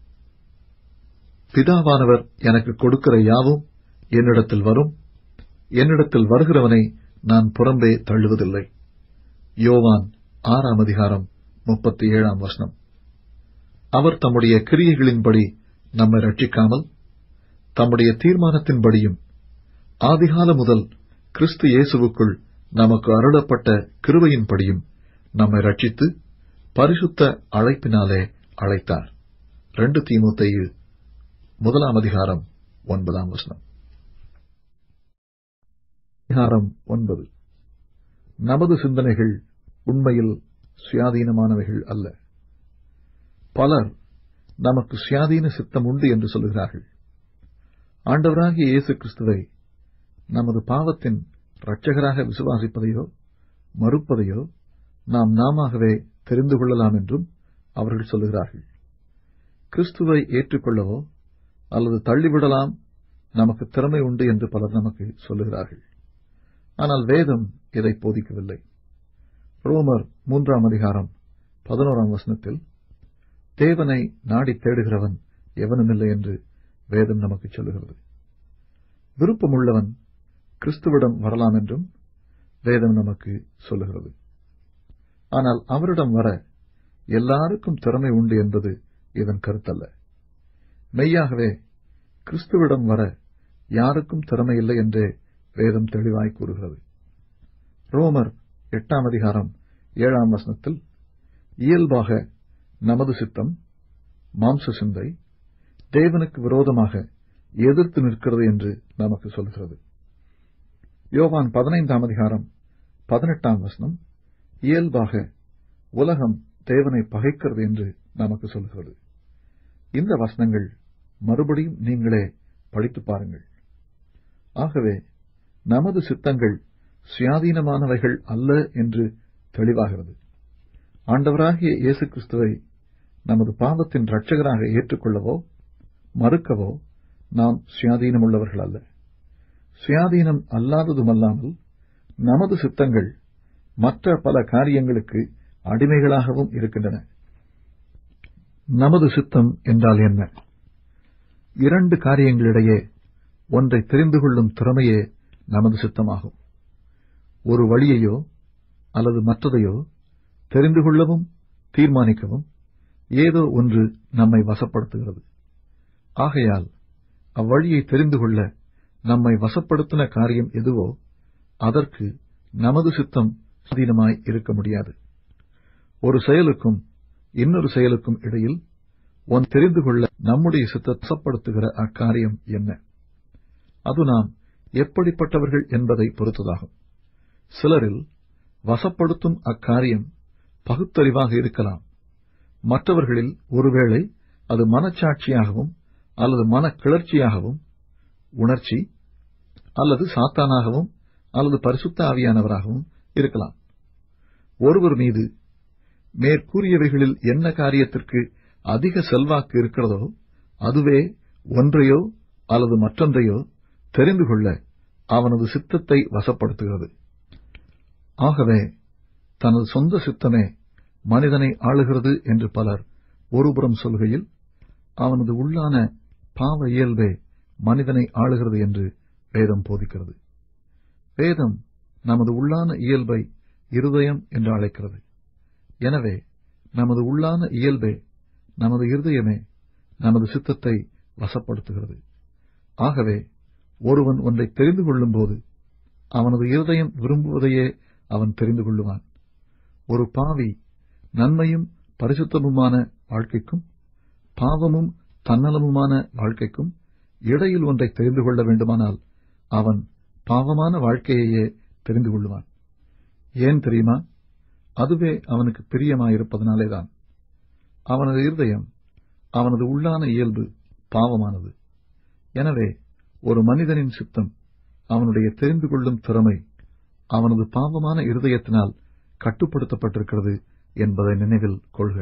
பிதாவானவர் எனக்கு கொடுக்கிற யாவும் என்னிடத்தில் வரும் என்னிடத்தில் வருகிறவனை நான் புறம்பே தள்ளுவதில்லை யோவான் ஆறாம் அதிகாரம் முப்பத்தி ஏழாம் வசனம் அவர் தம்முடைய கிரியைகளின்படி நம்மை ரட்சிக்காமல் தம்முடைய தீர்மானத்தின்படியும் ஆதிகால முதல் கிறிஸ்து இயேசுவுக்குள் நமக்கு அருளப்பட்ட கிருபையின்படியும் நம்மை ரட்சித்து பரிசுத்த அழைப்பினாலே அழைத்தார் ரெண்டு தீமோத்தேயு முதலாம் அதிகாரம் ஒன்பதாம் வசனம் அதிகாரம் ஒன்பது நமது சிந்தனைகள் உண்மையில் சுயாதீனமானவைகள் அல்ல பலர் நமக்கு சுயாதீன சித்தம் உண்டு என்று சொல்லுகிறார்கள் ஆண்டவராகிய இயேசு கிறிஸ்துவை நமது பாவத்தின் இரட்சகராக விசுவாசிப்பதையோ மறுப்பதையோ நாம் நாமவே தெரிந்து கொள்ளலாம் என்றும் அவர்கள் சொல்லுகிறார்கள் கிறிஸ்துவை ஏற்றுக்கொள்ளவோ அல்லது தள்ளிவிடலாம் நமக்கு திறமை உண்டு என்று பலர் நமக்கு சொல்லுகிறார்கள் ஆனால் வேதம் இதை போதிக்கவில்லை ரோமர் மூன்றாம் அதிகாரம் பதினோராம் வசனத்தில் தேவனை நாடி தேடுகிறவன் எவனுமில்லை என்று வேதம் நமக்கு சொல்லுகிறது விருப்பமுள்ளவன் கிறிஸ்துவிடம் வரலாம் என்றும் வேதம் நமக்கு சொல்லுகிறது ஆனால் அவரிடம் வர எல்லாருக்கும் திறமை உண்டு என்பது இதன் கருத்தல்ல மெய்யாகவே கிறிஸ்துவிடம் வர யாருக்கும் திறமை இல்லை என்றே வேதம் தெளிவாய் கூறுகிறது ரோமர் எட்டாம் அதிகாரம் ஏழாம் வசனத்தில் இயல்பாக நமது சித்தம் மாம்ச சிந்தை தேவனுக்கு விரோதமாக எதிர்த்து நிற்கிறது என்று நமக்கு சொல்கிறது யோவான் பதினைந்தாம் அதிகாரம் பதினெட்டாம் வசனம் இயல்பாக உலகம் தேவனை பகைக்கிறது என்று நமக்கு சொல்கிறது இந்த வசனங்கள் மறுபடியும் நீங்களே படித்து பாருங்கள் ஆகவே நமது சித்தங்கள் சுயாதீனமானவைகள் அல்ல என்று தெளிவாகிறது ஆண்டவராகிய இயேசு கிறிஸ்துவை நமது பாவத்தின் இரட்சகராக ஏற்றுக்கொள்ளவோ மறுக்கவோ நாம் சுயாதீனமுள்ளவர்கள் அல்ல சுயாதீனம் அல்லாததுமல்லாமல் நமது சித்தங்கள் மற்ற பல காரியங்களுக்கு அடிமைகளாகவும் இருக்கின்றன நமது சித்தம் என்றால் என்ன இரண்டு காரியங்களிடையே ஒன்றை தெரிந்து கொள்ளும் திறமையே நமது சித்தமாகும் ஒரு வழியையோ அல்லது மற்றதையோ தெரிந்து கொள்ளவும் தீர்மானிக்கவும் ஏதோ ஒன்று நம்மை வசப்படுத்துகிறது ஆகையால் அவ்வழியை தெரிந்து கொள்ள நம்மை வசப்படுத்தின காரியம் எதுவோ அதற்கு நமது சித்தம் சுதீனமாய் இருக்க முடியாது ஒரு செயலுக்கும் இன்னொரு செயலுக்கும் இடையில் ஒன் தெரிந்து கொள்ள நம்முடைய சித்தத்தை வசப்படுத்துகிற அக்காரியம் என்ன அது நாம் எப்படிப்பட்டவர்கள் என்பதை பொறுத்ததாகும் சிலரில் வசப்படுத்தும் அக்காரியம் பகுத்தறிவாக இருக்கலாம் மற்றவர்களில் ஒருவேளை அது மனச்சாட்சியாகவும் அல்லது மன கிளர்ச்சியாகவும் உணர்ச்சி அல்லது சாத்தானாகவும் அல்லது பரிசுத்த ஆவியானவராகவும் இருக்கலாம் ஒருவர் மீது மேற்கூறியவைகளில் என்ன காரியத்திற்கு அதிக செல்வாக்கு இருக்கிறதோ அதுவே ஒன்றையோ அல்லது மற்றொன்றையோ தெரிந்து கொள்ள அவனது சித்தத்தை வசப்படுத்துகிறது ஆகவே தனது சொந்த சித்தமே மனிதனை ஆளுகிறது என்று பலர் ஒருபுறம் சொல்கையில் அவனது உள்ளான பாவ இயல்பே மனிதனை ஆளுகிறது என்று வேதம் போதிக்கிறது வேதம் நமது உள்ளான இயல்பை இருதயம் என்று அழைக்கிறது எனவே நமது உள்ளான இயல்பே நமது இருதயமே நமது சித்தத்தை வசப்படுத்துகிறது ஆகவே ஒருவன் ஒன்றை தெரிந்து கொள்ளும்போது அவனது இருதயம் விரும்புவதையே அவன் தெரிந்து கொள்ளுவான் ஒரு பாவி நன்மையும் பரிசுத்தமுமான வாழ்க்கைக்கும் பாவமும் தன்னலமுமான வாழ்க்கைக்கும் இடையில் ஒன்றை தெரிந்து கொள்ள வேண்டுமானால் அவன் பாவமான வாழ்க்கையையே தெரிந்து கொள்ளுவான் ஏன் தெரியுமா அதுவே அவனுக்கு பிரியமாயிருப்பதனாலேதான் அவனது இருதயம் அவனது உள்ளான இயல்பு பாவமானது எனவே ஒரு மனிதனின் சித்தம் அவனுடைய தெரிந்து கொள்ளும் திறமை அவனது பாவமான இருதயத்தினால் கட்டுப்படுத்தப்பட்டிருக்கிறது என்பதை நினைவில் கொள்க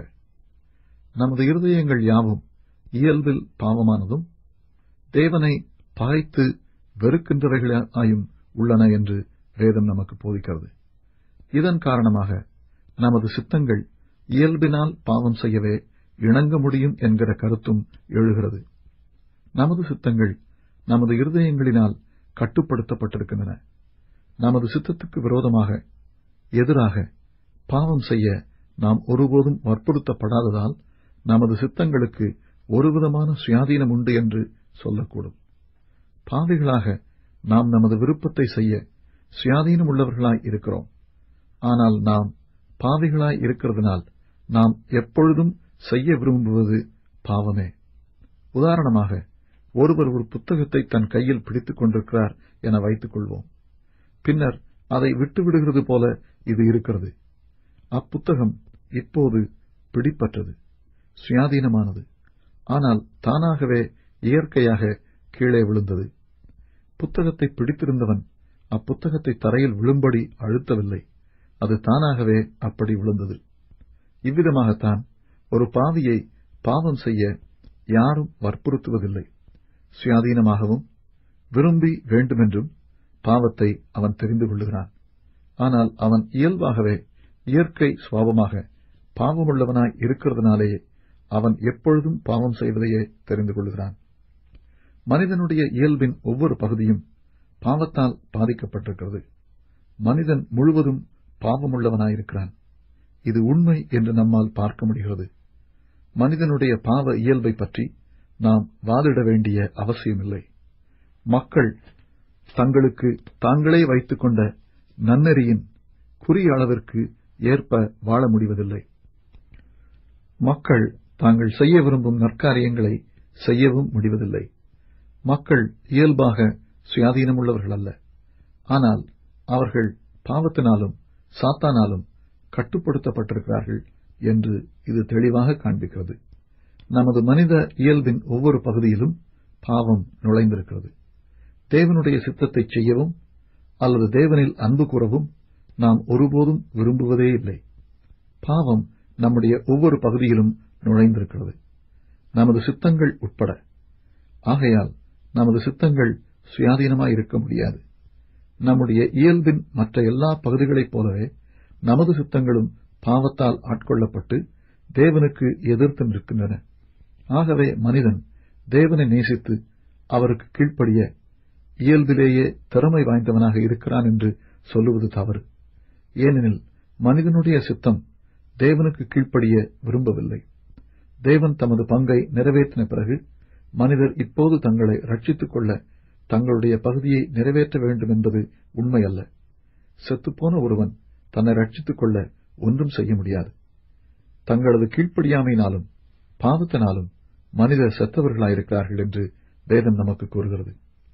நமது இருதயங்கள் யாவும் இயல்பில் பாவமானதும் தேவனை பகைத்து வெறுக்கின்றவைகளாயும் உள்ளன என்று வேதம் நமக்கு போதிக்கிறது இதன் காரணமாக நமது சித்தங்கள் இயல்பினால் பாவம் செய்யவே இணங்க முடியும் என்கிற கருத்தும் எழுகிறது நமது சித்தங்கள் நமது இருதயங்களினால் கட்டுப்படுத்தப்பட்டிருக்கின்றன நமது சித்தத்துக்கு விரோதமாக எதிராக பாவம் செய்ய நாம் ஒருபோதும் வற்புறுத்தப்படாததால் நமது சித்தங்களுக்கு ஒருவிதமான சுயாதீனம் உண்டு என்று சொல்லக்கூடும் பாவிகளாக நாம் நமது விருப்பத்தை செய்ய சுயாதீனம் உள்ளவர்களாய் இருக்கிறோம் ஆனால் நாம் பாவிகளாய் இருக்கிறதுனால் நாம் எப்பொழுதும் செய்ய விரும்புவது பாவமே உதாரணமாக ஒருவர் ஒரு புத்தகத்தை தன் கையில் பிடித்துக் கொண்டிருக்கிறார் என வைத்துக் கொள்வோம் பின்னர் அதை விட்டுவிடுகிறது போல இது இருக்கிறது அப்புத்தகம் இப்போது பிடிப்பற்றது சுயாதீனமானது ஆனால் தானாகவே இயற்கையாக கீழே விழுந்தது புத்தகத்தை பிடித்திருந்தவன் அப்புத்தகத்தை தரையில் விழும்படி அழுத்தவில்லை அது தானாகவே அப்படி விழுந்தது இவ்விதமாகத்தான் ஒரு பாவியை பாவம் செய்ய யாரும் வற்புறுத்துவதில்லை சுயாதீனமாகவும் விரும்பி வேண்டுமென்றும் பாவத்தை அவன் தெரிந்து கொள்ளுகிறான் ஆனால் அவன் இயல்பாகவே இயற்கை சுவாபமாக பாவமுள்ளவனாய் இருக்கிறதுனாலேயே அவன் எப்பொழுதும் பாவம் செய்வதையே தெரிந்து கொள்கிறான் மனிதனுடைய இயல்பின் ஒவ்வொரு பகுதியும் பாவத்தால் பாதிக்கப்பட்டிருக்கிறது மனிதன் முழுவதும் பாவமுள்ளவனாயிருக்கிறான் இது உண்மை என்று நம்மால் பார்க்க முடிகிறது மனிதனுடைய பாவ இயல்பை பற்றி நாம் வாதிட வேண்டிய அவசியமில்லை மக்கள் தங்களுக்கு தாங்களே வைத்துக் கொண்ட நன்னெறியின் குறி அளவிற்கு ஏற்ப வாழ முடிவதில்லை மக்கள் தாங்கள் செய்ய விரும்பும் நற்காரியங்களை செய்யவும் முடிவதில்லை மக்கள் இயல்பாக சுயாதீனமுள்ளவர்கள் அல்ல ஆனால் அவர்கள் பாவத்தினாலும் சாத்தானாலும் கட்டுப்படுத்தப்பட்டிருக்கிறார்கள் என்று இது தெளிவாக காண்பிக்கிறது நமது மனித இயல்பின் ஒவ்வொரு பகுதியிலும் பாவம் நுழைந்திருக்கிறது தேவனுடைய சித்தத்தை செய்யவும் அல்லது தேவனில் அன்பு கூறவும் நாம் ஒருபோதும் விரும்புவதே இல்லை பாவம் நம்முடைய ஒவ்வொரு பகுதியிலும் நுழைந்திருக்கிறது நமது சித்தங்கள் உட்பட ஆகையால் நமது சித்தங்கள் சுயாதீனமாய் இருக்க முடியாது நம்முடைய இயல்பின் மற்ற எல்லா பகுதிகளைப் போலவே நமது சித்தங்களும் பாவத்தால் ஆட்கொள்ளப்பட்டு தேவனுக்கு எதிர்த்து நிற்கின்றன ஆகவே மனிதன் தேவனை நேசித்து அவருக்கு கீழ்ப்படிய இயல்பிலேயே திறமை வாய்ந்தவனாக இருக்கிறான் என்று சொல்லுவது தவறு ஏனெனில் மனிதனுடைய சித்தம் தேவனுக்கு கீழ்ப்படிய விரும்பவில்லை தேவன் தமது பங்கை நிறைவேற்றின பிறகு மனிதர் இப்போது தங்களை ரட்சித்துக் கொள்ள தங்களுடைய பகுதியை நிறைவேற்ற வேண்டும் என்பது உண்மையல்ல செத்துப்போன ஒருவன் தன்னை ரட்சித்துக் கொள்ள ஒன்றும் செய்ய முடியாது தங்களது கீழ்ப்படியாமையினாலும் பாவத்தினாலும் மனிதர் செத்தவர்களாயிருக்கிறார்கள் என்று வேதம் நமக்கு கூறுகிறது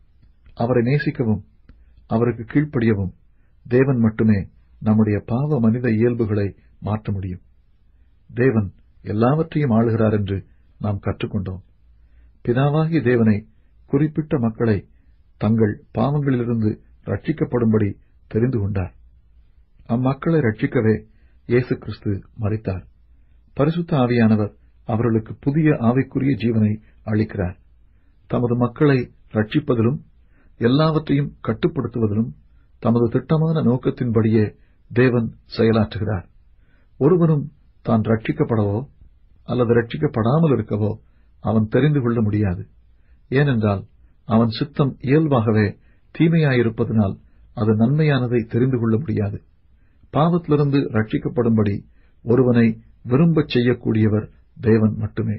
அவரை நேசிக்கவும் அவருக்கு கீழ்ப்படியவும் தேவன் மட்டுமே நம்முடைய பாவ மனித இயல்புகளை மாற்ற முடியும் தேவன் எல்லாவற்றையும் ஆளுகிறார் என்று நாம் கற்றுக்கொண்டோம் பிதாவாகிய தேவனை குறிப்பிட்ட மக்களை தங்கள் பாவங்களிலிருந்து ரட்சிக்கப்படும்படி தெரிந்து கொண்டார் அம்மக்களை ரட்சிக்கவே இயேசு கிறிஸ்து மறித்தார் பரிசுத்த ஆவியானவர் அவர்களுக்கு புதிய ஆவிக்குரிய ஜீவனை அளிக்கிறார் தமது மக்களை ரட்சிப்பதிலும் எல்லாவற்றையும் கட்டுப்படுத்துவதிலும் தமது திட்டமான நோக்கத்தின்படியே தேவன் செயலாற்றுகிறார் ஒருவனும் தான் ரட்சிக்கப்படவோ அல்லது ரட்சிக்கப்படாமல் இருக்கவோ அவன் தெரிந்து கொள்ள முடியாது ஏனென்றால் அவன் சித்தம் இயல்பாகவே தீமையாயிருப்பதனால் அது நன்மையானதை தெரிந்து கொள்ள முடியாது பாவத்திலிருந்து ரட்சிக்கப்படும்படி ஒருவனை விரும்பச் செய்யக்கூடியவர் தேவன் மட்டுமே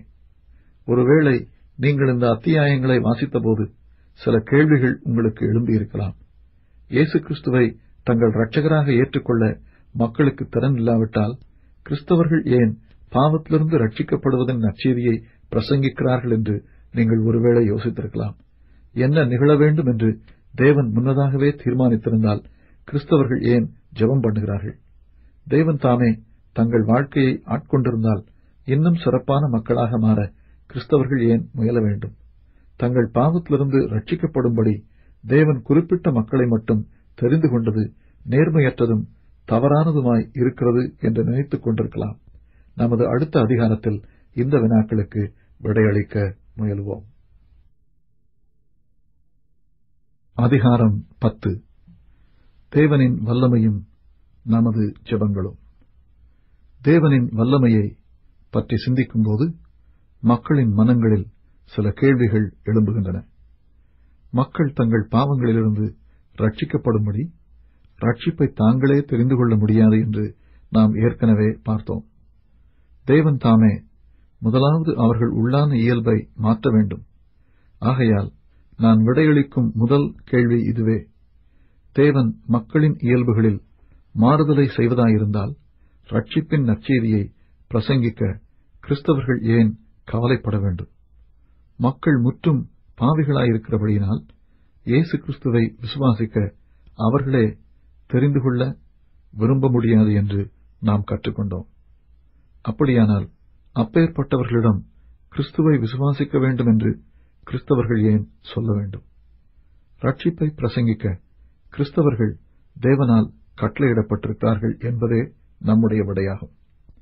ஒருவேளை நீங்கள் இந்த அத்தியாயங்களை வாசித்தபோது சில கேள்விகள் உங்களுக்கு எழும்பியிருக்கலாம் இயேசு கிறிஸ்துவை தங்கள் இரட்சகராக ஏற்றுக்கொள்ள மக்களுக்கு திறன் இல்லாவிட்டால் கிறிஸ்தவர்கள் ஏன் பாவத்திலிருந்து ரட்சிக்கப்படுவதன் நற்செய்தியை பிரசங்கிக்கிறார்கள் என்று நீங்கள் ஒருவேளை யோசித்திருக்கலாம் என்ன நிகழ வேண்டும் என்று தேவன் முன்னதாகவே தீர்மானித்திருந்தால் கிறிஸ்தவர்கள் ஏன் ஜெபம் பண்ணுகிறார்கள் தேவன் தாமே தங்கள் வாழ்க்கையை ஆட்கொண்டிருந்தால் இன்னும் சிறப்பான மக்களாக மாற கிறிஸ்தவர்கள் ஏன் முயல வேண்டும் தங்கள் பாவத்திலிருந்து ரட்சிக்கப்படும்படி தேவன் குறிப்பிட்ட மக்களை மட்டும் தெரிந்து கொண்டது நேர்மையற்றதும் தவறானதுமாய் இருக்கிறது என்று நினைத்துக் கொண்டிருக்கலாம் நமது அடுத்த அதிகாரத்தில் இந்த வினாக்களுக்கு விடையளிக்க முயல்வோம் அதிகாரம் பத்து தேவனின் வல்லமையும் நமது ஜெபங்களும் தேவனின் வல்லமையை பற்றி சிந்திக்கும்போது மக்களின் மனங்களில் சில கேள்விகள் எழும்புகின்றன மக்கள் தங்கள் பாவங்களிலிருந்து ரட்சிக்கப்படும்படி ரட்சிப்பை தாங்களே தெரிந்து கொள்ள முடியாது என்று நாம் ஏற்கனவே பார்த்தோம் தேவன் தாமே முதலாவது அவர்கள் உள்ளான இயல்பை மாற்ற வேண்டும் ஆகையால் நான் விடையளிக்கும் முதல் கேள்வி இதுவே தேவன் மக்களின் இயல்புகளில் மாறுதலை செய்வதாயிருந்தால் ரட்சிப்பின் நற்செய்தியை பிரசங்கிக்க கிறிஸ்தவர்கள் ஏன் கவலைப்பட வேண்டும் மக்கள் முற்றும் பாவிகளாயிருக்கிறபடியினால் இயேசு கிறிஸ்துவை விசுவாசிக்க அவர்களே தெரிந்து கொள்ள விரும்ப முடியாது என்று நாம் கற்றுக்கொண்டோம் அப்படியானால் அப்பேற்பட்டவர்களிடம் கிறிஸ்துவை விசுவாசிக்க வேண்டும் என்று கிறிஸ்தவர்கள் ஏன் சொல்ல வேண்டும் ரட்சிப்பை பிரசங்கிக்க கிறிஸ்தவர்கள் தேவனால் கட்டளையிடப்பட்டிருக்கிறார்கள் என்பதே நம்முடைய விடையாகும்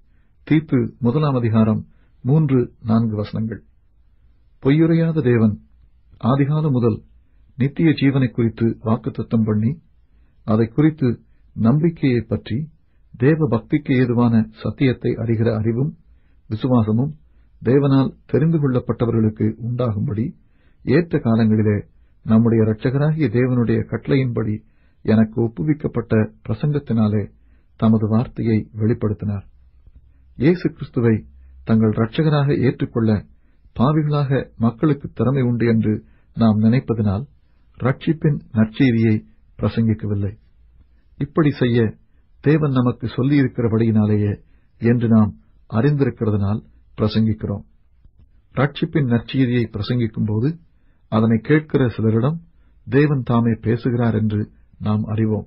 தீத்து முதலாம் அதிகாரம் மூன்று நான்கு வசனங்கள் பொய்யுரையாத தேவன் ஆதிகாலம் முதல் நித்திய ஜீவனை குறித்து வாக்குத்தத்தம் பண்ணி அதை குறித்து நம்பிக்கையை பற்றி தேவ பக்திக்கு ஏதுவான சத்தியத்தை அறிகிற அறிவும் விசுவாசமும் தேவனால் தெரிந்து கொள்ளப்பட்டவர்களுக்கு உண்டாகும்படி ஏற்ற காலங்களிலே நம்முடைய இரட்சகராகிய தேவனுடைய கட்டளையின்படி எனக்கு ஒப்புவிக்கப்பட்ட பிரசங்கத்தினாலே தமது வார்த்தையை வெளிப்படுத்தினார் இயேசு கிறிஸ்துவை தங்கள் இரட்சகராக ஏற்றுக்கொள்ள பாவிகளாக மக்களுக்கு திறமை உண்டு என்று நாம் நினைப்பதனால் ரட்சிப்பின் நற்செய்தியை பிரசங்கிக்கவில்லை இப்படி செய்ய தேவன் நமக்கு சொல்லியிருக்கிறபடியினாலேயே என்று நாம் அறிந்திருக்கிறதனால் பிரசங்கிக்கிறோம் ரட்சிப்பின் நற்செய்தியை பிரசங்கிக்கும் போது அதனை கேட்கிற சிலரிடம் தேவன் தாமே பேசுகிறார் என்று நாம் அறிவோம்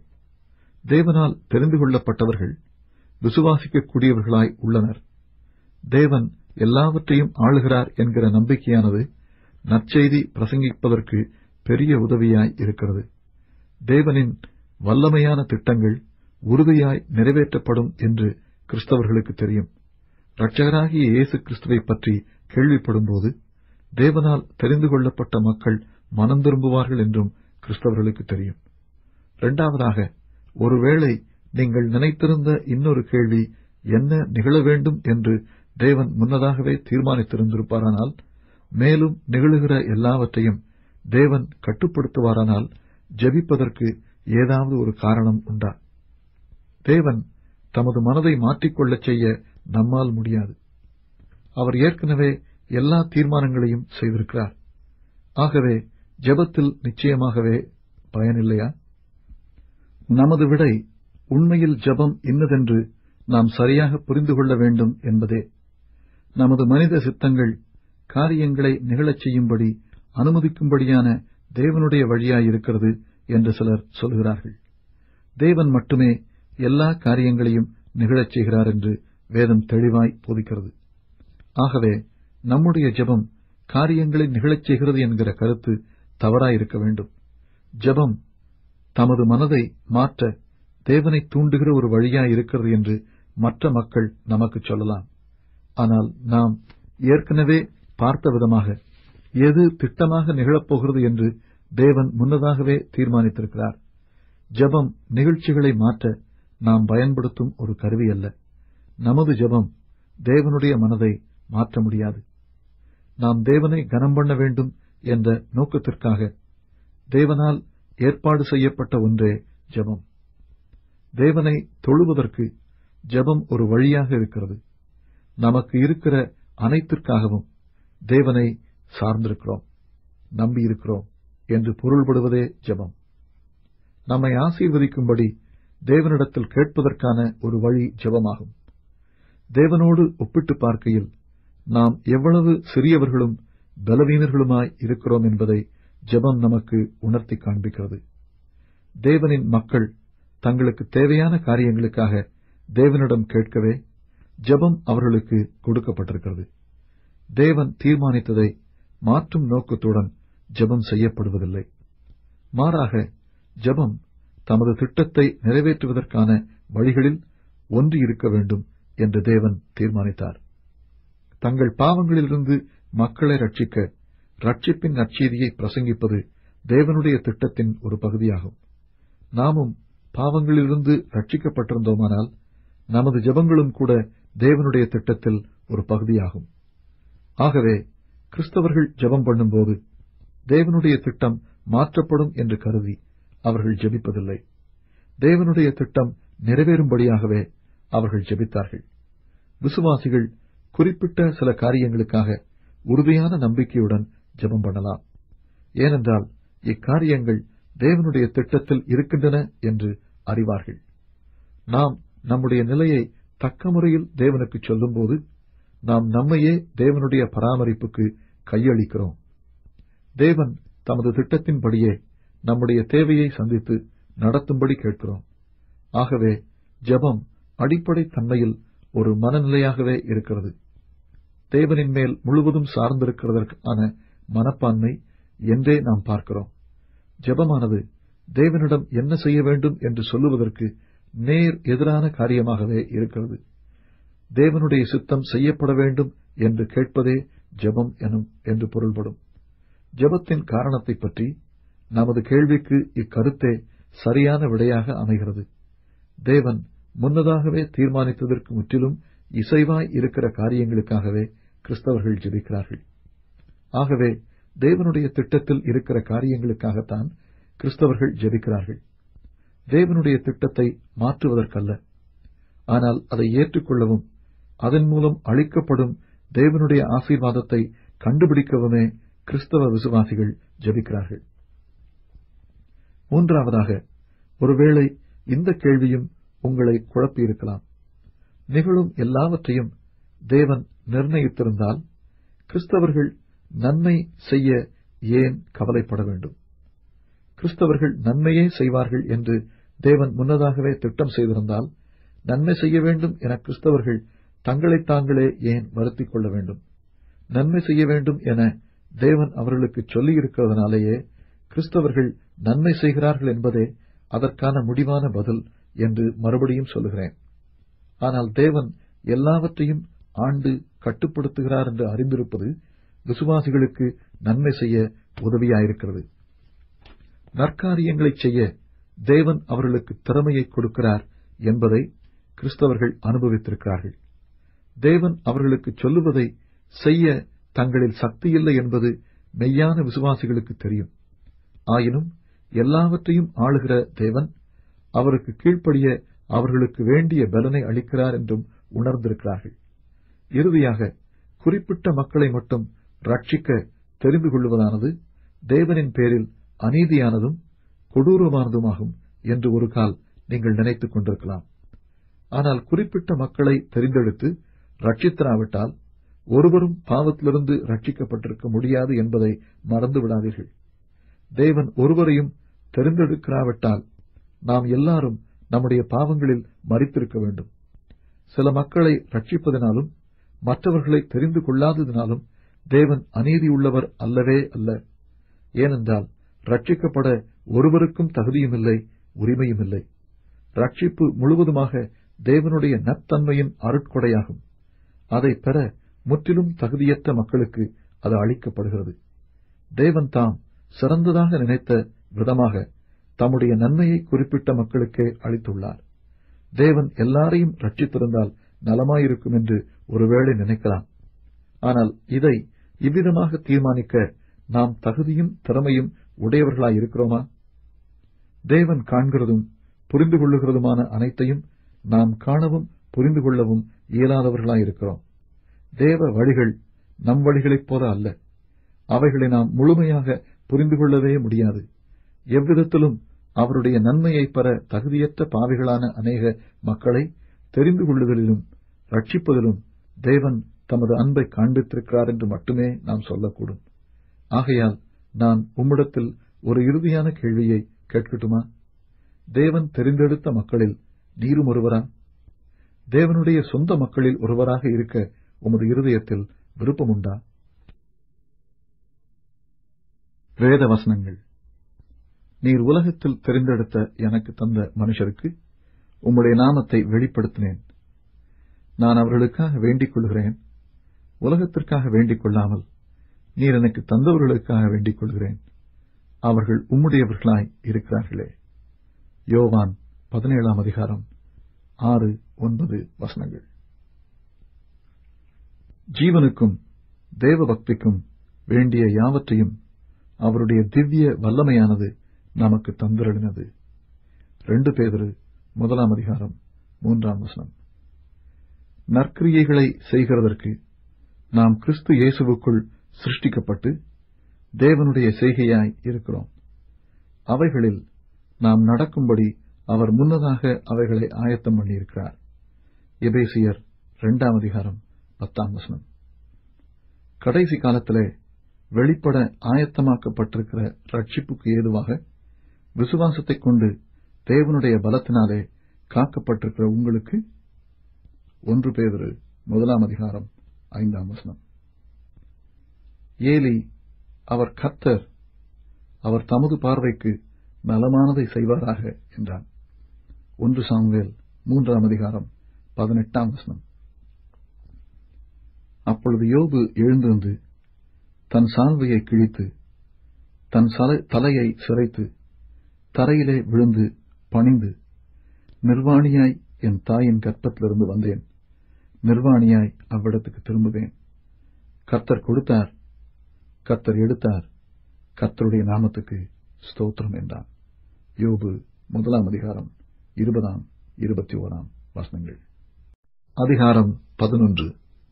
தேவனால் தெரிந்து கொள்ளப்பட்டவர்கள் விசுவாசிக்கக்கூடியவர்களாய் உள்ளனர் தேவன் எல்லாவற்றையும் ஆளுகிறார் என்கிற நம்பிக்கையானது நற்செய்தி பிரசங்கிப்பதற்கு பெரிய உதவியாய் இருக்கிறது தேவனின் வல்லமையான திட்டங்கள் உறுதியாய் நிறைவேற்றப்படும் என்று கிறிஸ்தவர்களுக்கு தெரியும் இரட்சகராகிய இயேசு கிறிஸ்துவை பற்றி கேள்விப்படும்போது தேவனால் தெரிந்து கொள்ளப்பட்ட மக்கள் மனம் திரும்புவார்கள் என்றும் கிறிஸ்தவர்களுக்கு தெரியும் இரண்டாவதாக ஒருவேளை நீங்கள் நினைத்திருந்த இன்னொரு கேள்வி என்ன நிகழ வேண்டும் என்று தேவன் முன்னதாகவே தீர்மானித்திருந்திருப்பாரானால் மேலும் நிகழுகிற எல்லாவற்றையும் தேவன் கட்டுப்படுத்துவாரானால் ஜெபிப்பதற்கு ஏதாவது ஒரு காரணம் உண்டா தேவன் தமது மனதை மாற்றிக்கொள்ளச் செய்ய நம்மால் முடியாது அவர் ஏற்கனவே எல்லா தீர்மானங்களையும் செய்திருக்கிறார் ஆகவே ஜெபத்தில் நிச்சயமாகவே பயனில்லையா நமது விடை உண்மையில் ஜெபம் இன்னதென்று நாம் சரியாக புரிந்து கொள்ள வேண்டும் என்பதே நமது மனித சித்தங்கள் காரியங்களை நிகழச் செய்யும்படி அனுமதிக்கும்படியான தேவனுடைய வழியாயிருக்கிறது என்று சிலர் சொல்கிறார்கள் தேவன் மட்டுமே எல்லா காரியங்களையும் நிகழச் செய்கிறார் என்று வேதம் தெளிவாய் போதிக்கிறது ஆகவே நம்முடைய ஜெபம் காரியங்களை நிகழச் செய்கிறது என்கிற கருத்து தவறாயிருக்க வேண்டும் ஜெபம் தமது மனதை மாற்ற தேவனை தூண்டுகிற ஒரு வழியாயிருக்கிறது என்று மற்ற மக்கள் நமக்கு சொல்லலாம் ஆனால் நாம் ஏற்கனவே பார்த்த விதமாக எது திட்டமாக நிகழப்போகிறது என்று தேவன் முன்னதாகவே தீர்மானித்திருக்கிறார் ஜெபம் நிகழ்ச்சிகளை மாற்ற நாம் பயன்படுத்தும் ஒரு கருவி அல்ல நமது ஜெபம் தேவனுடைய மனதை மாற்ற முடியாது நாம் தேவனை கனம் பண்ண வேண்டும் என்ற நோக்கத்திற்காக தேவனால் ஏற்பாடு செய்யப்பட்ட ஒன்றே ஜெபம் தேவனை தொழுவதற்கு ஜெபம் ஒரு வழியாக இருக்கிறது நமக்கு இருக்கிற அனைத்திற்காகவும் தேவனை சார்ந்திருக்கிறோம் நம்பியிருக்கிறோம் என்று பொருள்படுவதே ஜெபம் நம்மை ஆசீர்வதிக்கும்படி தேவனிடத்தில் கேட்பதற்கான ஒரு வழி ஜெபமாகும் தேவனோடு ஒப்பிட்டு பார்க்கையில் நாம் எவ்வளவு சிறியவர்களும் பலவீனர்களுமாய் இருக்கிறோம் என்பதை ஜெபம் நமக்கு உணர்த்தி காண்பிக்கிறது தேவனின் மக்கள் தங்களுக்கு தேவையான காரியங்களுக்காக தேவனிடம் கேட்கவே ஜெபம் அவர்களுக்கு கொடுக்கப்பட்டிருக்கிறது தேவன் தீர்மானித்ததை மாற்றும் நோக்கத்துடன் ஜெபம் செய்யப்படுவதில்லை மாறாக ஜெபம் தமது திட்டத்தை நிறைவேற்றுவதற்கான வழிகளில் ஒன்று இருக்க வேண்டும் என்று தேவன் தீர்மானித்தார் தங்கள் பாவங்களிலிருந்து மக்களை ரட்சிக்க ரட்சிப்பின் நற்செய்தியை பிரசங்கிப்பது தேவனுடைய திட்டத்தின் ஒரு பகுதியாகும் நாமும் பாவங்களிலிருந்து ரட்சிக்கப்பட்டிருந்தோமானால் நமது ஜெபங்களும் கூட தேவனுடைய திட்டத்தில் ஒரு பகுதியாகும் ஆகவே கிறிஸ்தவர்கள் ஜெபம் பண்ணும்போது தேவனுடைய திட்டம் மாற்றப்படும் என்று கருதி அவர்கள் ஜெபிப்பதில்லை தேவனுடைய திட்டம் நிறைவேறும்படியாகவே அவர்கள் ஜெபித்தார்கள் விசுவாசிகள் குறிப்பிட்ட சில காரியங்களுக்காக உறுதியான நம்பிக்கையுடன் ஜெபம் பண்ணலாம் ஏனென்றால் இக்காரியங்கள் தேவனுடைய திட்டத்தில் இருக்கின்றன என்று அறிவார்கள் நாம் நம்முடைய நிலையை தக்க முறையில் தேவனுக்கு சொல்லும்போது நாம் நம்மையே தேவனுடைய பராமரிப்புக்கு கையளிக்கிறோம் தேவன் தமது திட்டத்தின்படியே நம்முடைய தேவையை சந்தித்து நடத்தும்படி கேட்கிறோம் ஆகவே ஜெபம் அடிப்படை தன்மையில் ஒரு மனநிலையாகவே இருக்கிறது தேவனின் மேல் முழுவதும் சார்ந்திருக்கிறதற்கான மனப்பான்மை என்றே நாம் பார்க்கிறோம் ஜெபமானது தேவனிடம் என்ன செய்ய வேண்டும் என்று சொல்லுவதற்கு நேர் எதிரான காரியமாகவே இருக்கிறது தேவனுடைய சித்தம் செய்யப்பட வேண்டும் என்று கேட்பதே ஜெபம் எனும் என்று பொருள்படும் ஜெபத்தின் காரணத்தைப் பற்றி நமது கேள்விக்கு இக்கருத்தே சரியான விடையாக அமைகிறது தேவன் முன்னதாகவே தீர்மானித்ததற்கு முற்றிலும் இசைவாய் இருக்கிற காரியங்களுக்காகவே கிறிஸ்தவர்கள் ஜெபிக்கிறார்கள் ஆகவே தேவனுடைய திட்டத்தில் இருக்கிற காரியங்களுக்காகத்தான் கிறிஸ்தவர்கள் ஜெபிக்கிறார்கள் தேவனுடைய திட்டத்தை மாற்றுவதற்கல்ல ஆனால் அதை ஏற்றுக்கொள்ளவும் அதன் மூலம் அளிக்கப்படும் தேவனுடைய ஆசீர்வாதத்தை கண்டுபிடிக்கவுமே கிறிஸ்தவ விசுவாசிகள் ஜெபிக்கிறார்கள் மூன்றாவதாக ஒருவேளை இந்த கேள்வியும் உங்களை குழப்பியிருக்கலாம் நிகழும் எல்லாவற்றையும் தேவன் நிர்ணயித்திருந்தால் கிறிஸ்தவர்கள் நன்மை செய்ய ஏன் கவலைப்பட வேண்டும் கிறிஸ்தவர்கள் நன்மையே செய்வார்கள் என்று தேவன் முன்னதாகவே திட்டம் செய்திருந்தால் நன்மை செய்ய வேண்டும் என கிறிஸ்தவர்கள் தங்களைத் தாங்களே ஏன் வருத்திக் கொள்ள வேண்டும் நன்மை செய்ய வேண்டும் என தேவன் அவர்களுக்கு சொல்லியிருக்கிறதுனாலேயே கிறிஸ்தவர்கள் நன்மை செய்கிறார்கள் என்பதே அதற்கான முடிவான பதில் என்று மறுபடியும் சொல்லுகிறேன் ஆனால் தேவன் எல்லாவற்றையும் ஆண்டு கட்டுப்படுத்துகிறார் என்று அறிந்திருப்பது விசுவாசிகளுக்கு நன்மை செய்ய உதவியாயிருக்கிறது நற்காரியங்களைச் செய்ய தேவன் அவர்களுக்கு திறமையை கொடுக்கிறார் என்பதை கிறிஸ்தவர்கள் அனுபவித்திருக்கிறார்கள் தேவன் அவர்களுக்கு சொல்லுவதை செய்ய தங்களில் சக்தியில்லை என்பது மெய்யான விசுவாசிகளுக்கு தெரியும் ஆயினும் எல்லாவற்றையும் ஆளுகிற தேவன் அவருக்கு கீழ்ப்படிய அவர்களுக்கு வேண்டிய பலனை அளிக்கிறார் என்றும் உணர்ந்திருக்கிறார்கள் இறுதியாக குறிப்பிட்ட மக்களை மட்டும் ரட்சிக்க தெரிந்து கொள்வதானது தேவனின் பேரில் அநீதியானதும் கொடூரமானதுமாகும் என்று ஒரு கால் நீங்கள் நினைத்துக் கொண்டிருக்கலாம் ஆனால் குறிப்பிட்ட மக்களை தெரிந்தெடுத்து ரட்சித்தராவிட்டால் ஒருவரும் பாவத்திலிருந்து ரட்சிக்கப்பட்டிருக்க முடியாது என்பதை மறந்து விடாதீர்கள் தேவன் ஒருவரையும் தெரிந்தெடுக்கிறாவிட்டால் நாம் எல்லாரும் நம்முடைய பாவங்களில் மறித்திருக்க வேண்டும் சில மக்களை ரட்சிப்பதினாலும் மற்றவர்களை தெரிந்து கொள்ளாததினாலும் தேவன் அநீதியுள்ளவர் அல்லவே அல்ல ஏனென்றால் ரட்சிக்கப்பட ஒருவருக்கும் தகுதியுமில்லை உரிமையுமில்லை ரட்சிப்பு முழுவதுமாக தேவனுடைய நத்தன்மையின் அருட்கொடையாகும் அதை பெற முற்றிலும் தகுதியற்ற மக்களுக்கு அது அளிக்கப்படுகிறது தேவன் தாம் சிறந்ததாக நினைத்த விதமாக தம்முடைய நன்மையை குறிப்பிட்ட மக்களுக்கே அளித்துள்ளார் தேவன் எல்லாரையும் ரட்சித்திருந்தால் நலமாயிருக்கும் என்று ஒருவேளை நினைக்கலாம் ஆனால் இதை இவ்விதமாக தீர்மானிக்க நாம் தகுதியும் திறமையும் உடையவர்களாயிருக்கிறோமா தேவன் காண்கிறதும் புரிந்து கொள்ளுகிறதுமான அனைத்தையும் நாம் காணவும் புரிந்து கொள்ளவும் இயலாதவர்களாயிருக்கிறோம் தேவ வழிகள் நம் வழிகளைப் போல அல்ல அவைகளை நாம் முழுமையாக புரிந்து கொள்ளவே முடியாது எவ்விதத்திலும் அவருடைய நன்மையை பெற தகுதியற்ற பாவிகளான அநேக மக்களை தெரிந்து கொள்ளுதலிலும் ரட்சிப்பதிலும் தேவன் தமது அன்பை காண்பித்திருக்கிறார் என்று மட்டுமே நாம் சொல்லக்கூடும் ஆகையால் நான் உம்மிடத்தில் ஒரு இறுதியான கேள்வியை கேட்கட்டுமா தேவன் தெரிந்தெடுத்த மக்களில் நீரும் ஒருவரா தேவனுடைய சொந்த மக்களில் ஒருவராக இருக்க உமது இருதயத்தில் விருப்பமுண்டா வேத வசனங்கள் நீர் உலகத்தில் தெரிந்தெடுத்த எனக்கு தந்த மனுஷருக்கு உம்முடைய நாமத்தை வெளிப்படுத்தினேன் நான் அவர்களுக்காக வேண்டிக் கொள்கிறேன் உலகத்திற்காக வேண்டிக் கொள்ளாமல் நீர் எனக்கு தந்தவர்களுக்காக வேண்டிக் கொள்கிறேன் அவர்கள் உம்முடையவர்களாய் இருக்கிறார்களே யோவான் பதினேழாம் அதிகாரம் ஆறு ஒன்பது வசனங்கள் ஜீவனுக்கும் தேவ பக்திக்கும் வேண்டிய யாவற்றையும் அவருடைய திவ்ய வல்லமையானது நமக்கு தந்திரளினது ரெண்டு பேதரு முதலாம் அதிகாரம் மூன்றாம் வசனம் நற்கிரியைகளை செய்கிறதற்கு நாம் கிறிஸ்து இயேசுவுக்குள் சிருஷ்டிக்கப்பட்டு தேவனுடைய செய்கையாய் இருக்கிறோம் அவைகளில் நாம் நடக்கும்படி அவர் முன்னதாக அவைகளை ஆயத்தம் பண்ணியிருக்கிறார் எபேசியர் இரண்டாம் அதிகாரம் பத்தாம் வசனம் கடைசி காலத்திலே வெளிப்பட ஆயத்தமாக்கப்பட்டிருக்கிற ரட்சிப்புக்கு ஏதுவாக விசுவாசத்தைக் கொண்டு தேவனுடைய பலத்தினாலே காக்கப்பட்டிருக்கிற உங்களுக்கு ஒன்று பேதரு முதலாம் அதிகாரம் ஐந்தாம் வசனம் ஏலி அவர் கர்த்தர் அவர் தமது பார்வைக்கு நலமானதை செய்வாராக என்றான் ஒன்று சாமுவேல் மூன்றாம் அதிகாரம் பதினெட்டாம் வசனம் அப்பொழுது யோபு எழுந்திருந்து தன் சால்வையை கிழித்து தன் சல- தலையை சிரைத்து தரையிலே விழுந்து பணிந்து நிர்வாணியாய் என் தாயின் கர்ப்பத்திலிருந்து வந்தேன் நிர்வாணியாய் அவ்விடத்துக்கு திரும்புவேன் கர்த்தர் கொடுத்தார் கர்த்தர் எடுத்தார் கர்த்தருடைய நாமத்துக்கு ஸ்தோத்திரம் என்றான் யோபு முதலாம் அதிகாரம் இருபதாம் இருபத்தி ஓராம் வசனங்கள் அதிகாரம் பதினொன்று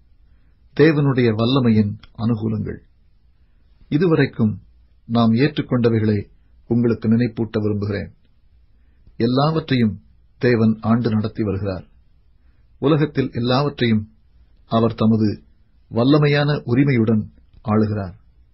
தேவனுடைய வல்லமையின் அனுகூலங்கள் இதுவரைக்கும் நாம் ஏற்றுக்கொண்டவைகளை உங்களுக்கு நினைப்பூட்ட விரும்புகிறேன் எல்லாவற்றையும் தேவன் ஆண்டு நடத்தி வருகிறார் உலகத்தில் எல்லாவற்றையும் அவர் தமது வல்லமையான உரிமையுடன் ஆளுகிறார்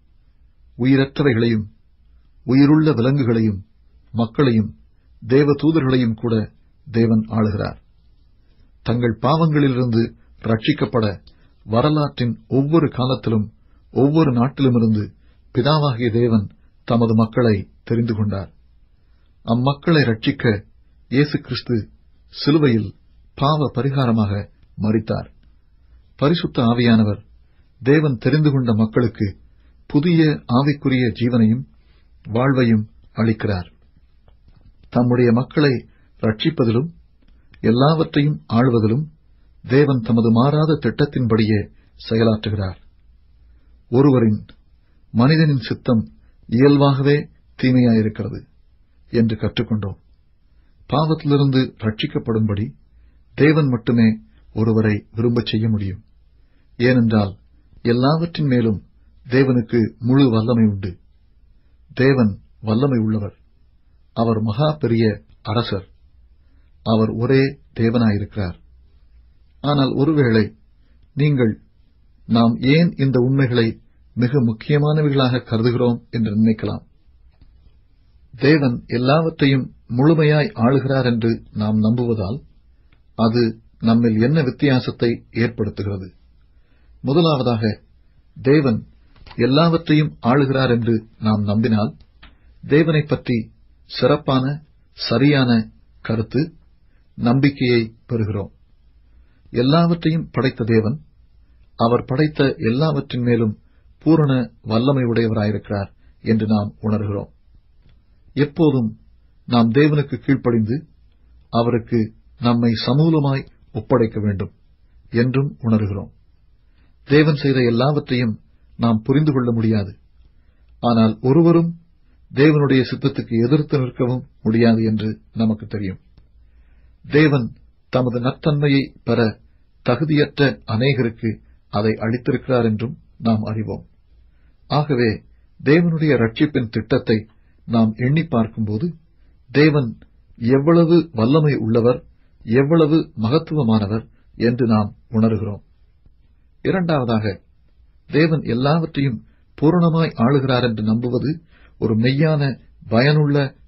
உயிரற்றவைகளையும் உயிருள்ள விலங்குகளையும் மக்களையும் தேவ தூதர்களையும் கூட தேவன் ஆளுகிறார் தங்கள் பாவங்களிலிருந்து ரட்சிக்கப்பட வரலாற்றின் ஒவ்வொரு காலத்திலும் ஒவ்வொரு நாட்டிலுமிருந்து பிதாவாகிய தேவன் தமது மக்களை தெரிந்து கொண்டார் அம்மக்களை ரட்சிக்க இயேசு கிறிஸ்து சிலுவையில் பாவ பரிகாரமாக மரித்தார் பரிசுத்த ஆவியானவர் தேவன் தெரிந்து கொண்ட மக்களுக்கு புதிய ஆவிக்குரிய ஜீவனையும் வாழ்வையும் அளிக்கிறார் தம்முடைய மக்களை ரட்சிப்பதிலும் எல்லாவற்றையும் ஆள்வதிலும் தேவன் தமது மாறாத திட்டத்தின்படியே செயலாற்றுகிறார் ஒருவரின் மனிதனின் சித்தம் இயல்பாகவே தீமையாயிருக்கிறது என்று கற்றுக்கொண்டோம் பாவத்திலிருந்து ரட்சிக்கப்படும்படி தேவன் மட்டுமே ஒருவரை விரும்பச் செய்ய முடியும் ஏனென்றால் எல்லாவற்றின் மேலும் தேவனுக்கு முழு வல்லமை உண்டு தேவன் வல்லமை உள்ளவர் அவர் மகா பெரிய அரசர் அவர் ஒரே தேவனாயிருக்கிறார் ஆனால் ஒருவேளை நீங்கள் நாம் ஏன் இந்த உண்மைகளை மிக முக்கியமானவைகளாக கருதுகிறோம் என்று நினைக்கலாம் தேவன் எல்லாவற்றையும் முழுமையாய் ஆளுகிறார் என்று நாம் நம்புவதால் அது நம்மில் என்ன வித்தியாசத்தை ஏற்படுத்துகிறது முதலாவதாக தேவன் எல்லாவற்றையும் ஆளுகிறார் என்று நாம் நம்பினால் தேவனைப் பற்றி சிறப்பான சரியான கருத்து நம்பிக்கையை பெறுகிறோம் எல்லாவற்றையும் படைத்த தேவன் அவர் படைத்த எல்லாவற்றின் மேலும் பூரண வல்லமை உடையவராயிருக்கிறார் என்று நாம் உணர்கிறோம் எப்போதும் நாம் தேவனுக்கு கீழ்ப்படிந்து அவருக்கு நம்மை சமூலமாய் ஒப்படைக்க வேண்டும் என்றும் உணர்கிறோம் தேவன் செய்த எல்லாவற்றையும் நாம் புரிந்து கொள்ள முடியாது ஆனால் ஒருவரும் தேவனுடைய சித்தத்துக்கு எதிர்த்து நிற்கவும் முடியாது என்று நமக்கு தெரியும் தேவன் தமது நற்தன்மையை பெற தகுதியற்ற அநேகருக்கு அதை அளித்திருக்கிறார் என்றும் நாம் அறிவோம் ஆகவே தேவனுடைய ரட்சிப்பின் திட்டத்தை நாம் எண்ணி பார்க்கும்போது தேவன் எவ்வளவு வல்லமை உள்ளவர் எவ்வளவு மகத்துவமானவர் என்று நாம் உணர்கிறோம் இரண்டாவதாக தேவன் எல்லாவற்றையும் பூரணமாய் ஆளுகிறார் என்று நம்புவது ஒரு மெய்யான பயனுள்ள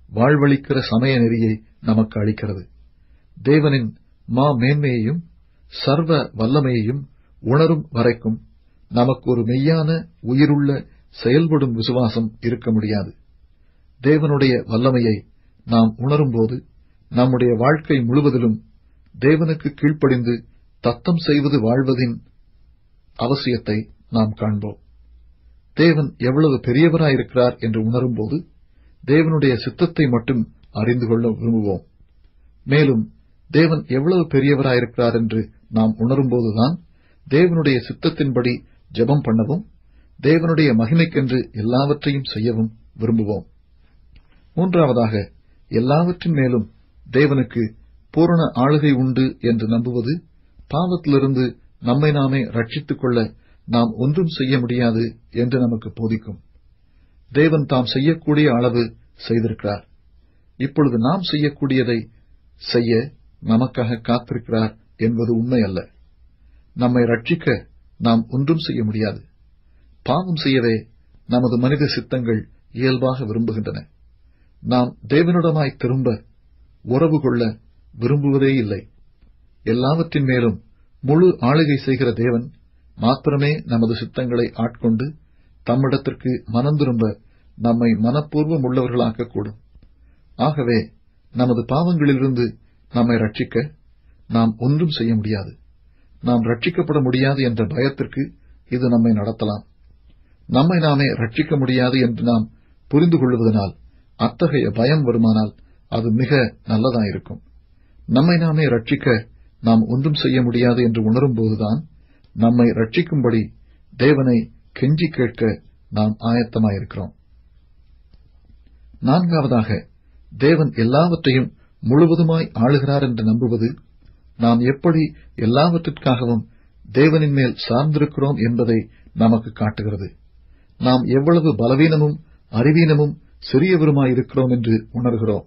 வாழ்வளிக்கிற சமய நெறியை நமக்கு அளிக்கிறது தேவனின் மா மேன்மையையும் சர்வ வல்லமையையும் உணரும் வரைக்கும் நமக்கு ஒரு மெய்யான உயிருள்ள செயல்படும் விசுவாசம் இருக்க முடியாது தேவனுடைய வல்லமையை நாம் உணரும்போது நம்முடைய வாழ்க்கை முழுவதிலும் தேவனுக்கு கீழ்ப்படிந்து தத்தம் செய்வது வாழ்வதின் அவசியத்தை நாம் காண்போம் தேவன் எவ்வளவு பெரியவராயிருக்கிறார் என்று உணரும்போது தேவனுடைய சித்தத்தை மட்டும் அறிந்து கொள்ள விரும்புவோம் மேலும் தேவன் எவ்வளவு பெரியவராயிருக்கிறார் என்று நாம் உணரும்போதுதான் தேவனுடைய சித்தத்தின்படி ஜெபம் பண்ணவும் தேவனுடைய மகிமைக்கென்று எல்லாவற்றையும் செய்யவும் விரும்புவோம் மூன்றாவதாக எல்லாவற்றின் மேலும் தேவனுக்கு பூரண ஆளுகை உண்டு என்று நம்புவது பாவத்திலிருந்து நம்மை நாமே ரட்சித்துக் கொள்ள நாம் ஒன்றும் செய்ய முடியாது என்று நமக்கு போதிக்கும் தேவன் தாம் செய்யக்கூடிய அளவு செய்திருக்கிறார் இப்பொழுது நாம் செய்யக்கூடியதை செய்ய நமக்காக காத்திருக்கிறார் என்பது உண்மை அல்ல நம்மை ரட்சிக்க நாம் ஒன்றும் செய்ய முடியாது பாவம் செய்யவே நமது மனித சித்தங்கள் இயல்பாக விரும்புகின்றன நாம் தேவனிடமாய் திரும்ப உறவு கொள்ள விரும்புவதே இல்லை எல்லாவற்றின் மேலும் முழு ஆளுகை செய்கிற தேவன் மாத்திரமே நமது சித்தங்களை ஆட்கொண்டு தம்மிடத்திற்கு மனம் திரும்ப நம்மை மனப்பூர்வம் உள்ளவர்களாக்கக்கூடும் ஆகவே நமது பாவங்களிலிருந்து நம்மை ரட்சிக்க நாம் ஒன்றும் செய்ய முடியாது நாம் ரட்சிக்கப்பட முடியாது என்ற பயத்திற்கு இது நம்மை நடத்தலாம் நம்மை நாமே ரட்சிக்க முடியாது என்று நாம் புரிந்து கொள்வதனால் அத்தகைய பயம் வருமானால் அது மிக நல்லதாயிருக்கும் நம்மை நாமே ரட்சிக்க நாம் ஒன்றும் செய்ய முடியாது என்று உணரும்போதுதான் நம்மை ரட்சிக்கும்படி தேவனை கெஞ்சி கேட்க நாம் ஆயத்தமாயிருக்கிறோம் நான்காவதாக தேவன் எல்லாவற்றையும் முழுவதுமாய் ஆளுகிறார் என்று நம்புவது நாம் எப்படி எல்லாவற்றிற்காகவும் தேவனின் மேல் சார்ந்திருக்கிறோம் என்பதை நமக்கு காட்டுகிறது நாம் எவ்வளவு பலவீனமும் அறிவீனமும் சிறியவருமாயிருக்கிறோம் என்று உணர்கிறோம்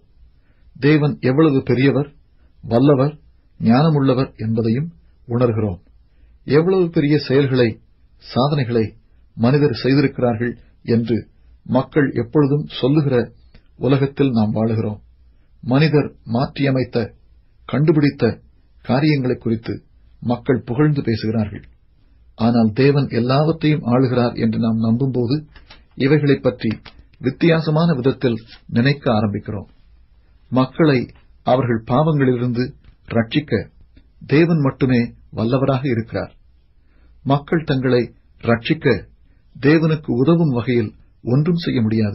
தேவன் எவ்வளவு பெரியவர் வல்லவர் ஞானமுள்ளவர் என்பதையும் உணர்கிறோம் எவ்வளவு பெரிய செயல்களை சாதனைகளை மனிதர் செய்திருக்கிறார்கள் என்று மக்கள் எப்பொழுதும் சொல்லுகிற உலகத்தில் நாம் வாழுகிறோம் மனிதர் மாற்றியமைத்த கண்டுபிடித்த காரியங்களை குறித்து மக்கள் புகழ்ந்து பேசுகிறார்கள் ஆனால் தேவன் எல்லாவற்றையும் ஆளுகிறார் என்று நாம் நம்பும்போது இவைகளைப் பற்றி வித்தியாசமான விதத்தில் நினைக்க ஆரம்பிக்கிறோம் மக்களை அவர்கள் பாவங்களிலிருந்து ரட்சிக்க தேவன் மட்டுமே வல்லவராக இருக்கிறார் மக்கள் தங்களை ரட்சிக்க தேவனுக்கு உதவும் வகையில் ஒன்றும் செய்ய முடியாது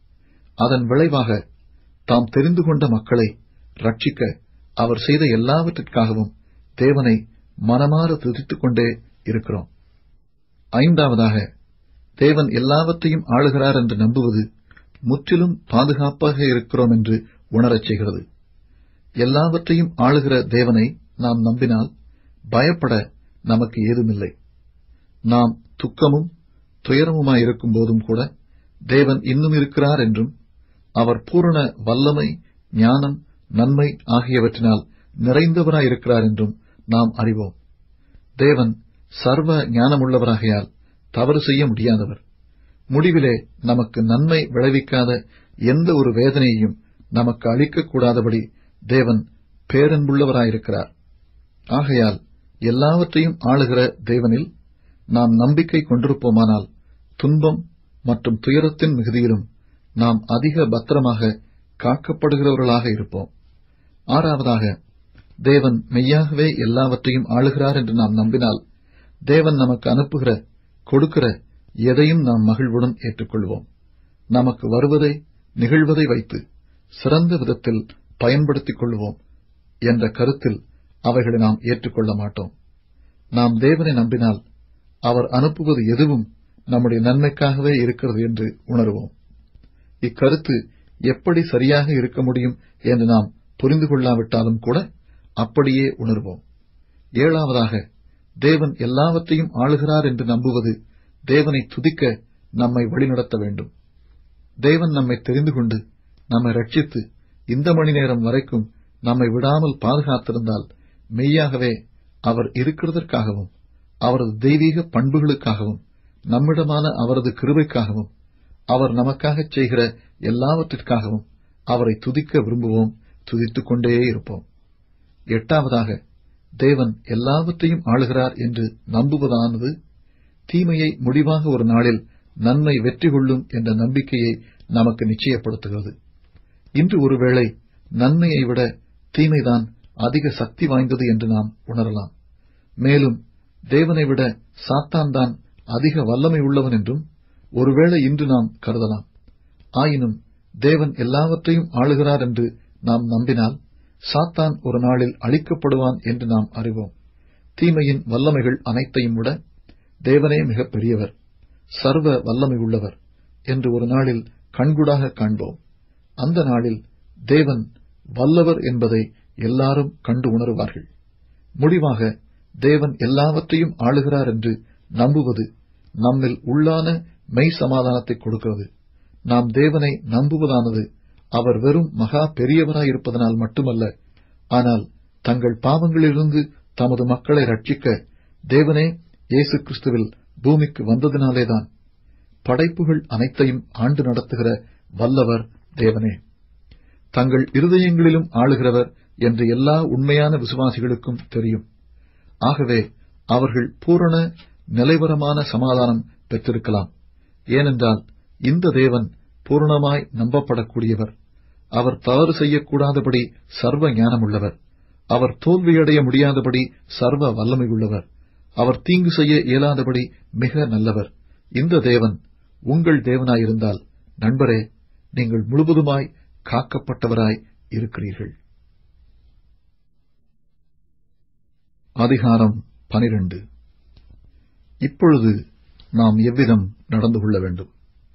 அதன் விளைவாக தாம் தெரிந்து கொண்ட மக்களை ரட்சிக்க அவர் செய்த எல்லாவற்றிற்காகவும் தேவனை மனமாற துதித்துக் கொண்டே இருக்கிறோம் ஐந்தாவதாக தேவன் எல்லாவற்றையும் ஆளுகிறார் என்று நம்புவது முற்றிலும் பாதுகாப்பாக இருக்கிறோம் என்று உணரச் செய்கிறது எல்லாவற்றையும் ஆளுகிற தேவனை நாம் நம்பினால் பயப்பட நமக்கு ஏதுமில்லை நாம் துக்கமும் துயரமுமாயிருக்கும் போதும் கூட தேவன் இன்னும் இருக்கிறார் என்றும் அவர் பூரண வல்லமை ஞானம் நன்மை ஆகியவற்றினால் நிறைந்தவராயிருக்கிறார் என்றும் நாம் அறிவோம் தேவன் சர்வ ஞானமுள்ளவராகையால் தவறு செய்ய முடியாதவர் முடிவிலே நமக்கு நன்மை விளைவிக்காத எந்த ஒரு வேதனையையும் நமக்கு அளிக்கக்கூடாதபடி தேவன் பேரன்புள்ளவராயிருக்கிறார் ஆகையால் எல்லாவற்றையும் ஆளுகிற தேவனில் நாம் நம்பிக்கை கொண்டிருப்போமானால் துன்பம் மற்றும் துயரத்தின் மிகுதியிலும் நாம் அதிக பத்திரமாக காக்கப்படுகிறவர்களாக இருப்போம் ஆறாவதாக தேவன் மெய்யாகவே எல்லாவற்றையும் ஆளுகிறார் என்று நாம் நம்பினால் தேவன் நமக்கு அனுப்புகிற கொடுக்கிற எதையும் நாம் மகிழ்வுடன் ஏற்றுக்கொள்வோம் நமக்கு வருவதை நிகழ்வதை வைத்து சிறந்த விதத்தில் பயன்படுத்திக் கொள்வோம் என்ற கருத்தில் அவைகளை நாம் ஏற்றுக்கொள்ள மாட்டோம் நாம் தேவனை நம்பினால் அவர் அனுப்புவது எதுவும் நம்முடைய நன்மைக்காகவே இருக்கிறது என்று உணர்வோம் இக்கருத்து எப்படி சரியாக இருக்க முடியும் என்று நாம் புரிந்து கொள்ளாவிட்டாலும் கூட அப்படியே உணர்வோம் ஏழாவதாக தேவன் எல்லாவற்றையும் ஆளுகிறார் என்று நம்புவது தேவனை துதிக்க நம்மை வழிநடத்த வேண்டும் தேவன் நம்மை தெரிந்து கொண்டு நம்மை ரட்சித்து இந்த மணி நேரம் வரைக்கும் நம்மை விடாமல் பாதுகாத்திருந்தால் மெய்யாகவே அவர் இருக்கிறதற்காகவும் அவரது தெய்வீக பண்புகளுக்காகவும் நம்மிடமான அவரது கிருபைக்காகவும் அவர் நமக்காகச் செய்கிற எல்லாவற்றிற்காகவும் அவரை துதிக்க விரும்புவோம் துதித்துக் கொண்டே இருப்போம் எட்டாவதாக தேவன் எல்லாவற்றையும் ஆளுகிறார் என்று நம்புவதானது தீமையை முடிவாக ஒரு நாளில் நன்மை வெற்றி கொள்ளும் என்ற நம்பிக்கையை நமக்கு நிச்சயப்படுத்துகிறது இன்று ஒருவேளை நன்மையை விட தீமைதான் அதிக சக்தி வாய்ந்தது என்று நாம் உணரலாம் மேலும் தேவனை விட சாத்தான் தான் அதிக வல்லமை உள்ளவன் என்றும் ஒருவேளை இன்று நாம் கருதலாம் ஆயினும் தேவன் எல்லாவற்றையும் ஆளுகிறார் என்று நாம் நம்பினால் சாத்தான் ஒரு நாளில் அழிக்கப்படுவான் என்று நாம் அறிவோம் தீமையின் வல்லமைகள் அனைத்தையும் விட தேவனே மிகப் பெரியவர் சர்வ வல்லமை உள்ளவர் என்று ஒரு நாளில் கண்கூடாக காண்போம் அந்த நாளில் தேவன் வல்லவர் என்பதை எல்லாரும் கண்டு உணருவார்கள் முடிவாக தேவன் எல்லாவற்றையும் ஆளுகிறார் என்று நம்புவது நம்மில் உள்ளான மெய் சமாதானத்தை கொடுக்கிறது நாம் தேவனை நம்புவதானது அவர் வெறும் மகா பெரியவராயிருப்பதனால் மட்டுமல்ல ஆனால் தங்கள் பாவங்களிலிருந்து தமது மக்களை ரட்சிக்க தேவனே இயேசு கிறிஸ்துவில் பூமிக்கு வந்ததினாலேதான் படைப்புகள் அனைத்தையும் ஆண்டு நடத்துகிற வல்லவர் தேவனே தங்கள் இருதயங்களிலும் ஆளுகிறவர் என்று எல்லா உண்மையான விசுவாசிகளுக்கும் தெரியும் ஆகவே அவர்கள் பூரண நிலைவரமான சமாதானம் பெற்றிருக்கலாம் ஏனென்றால் இந்த தேவன் பூரணமாய் நம்பப்படக்கூடியவர் அவர் தவறு செய்யக்கூடாதபடி சர்வ ஞானமுள்ளவர் அவர் தோல்வியடைய முடியாதபடி சர்வ வல்லமை உள்ளவர் அவர் தீங்கு செய்ய இயலாதபடி மிக நல்லவர் இந்த தேவன் உங்கள் தேவனாயிருந்தால் நண்பரே நீங்கள் முழுவதுமாய் காக்கப்பட்டவராய் இருக்கிறீர்கள் அதிகாரம் பனிரெண்டு இப்பொழுது நாம் எவ்விதம் நடந்து கொள்ள வேண்டும்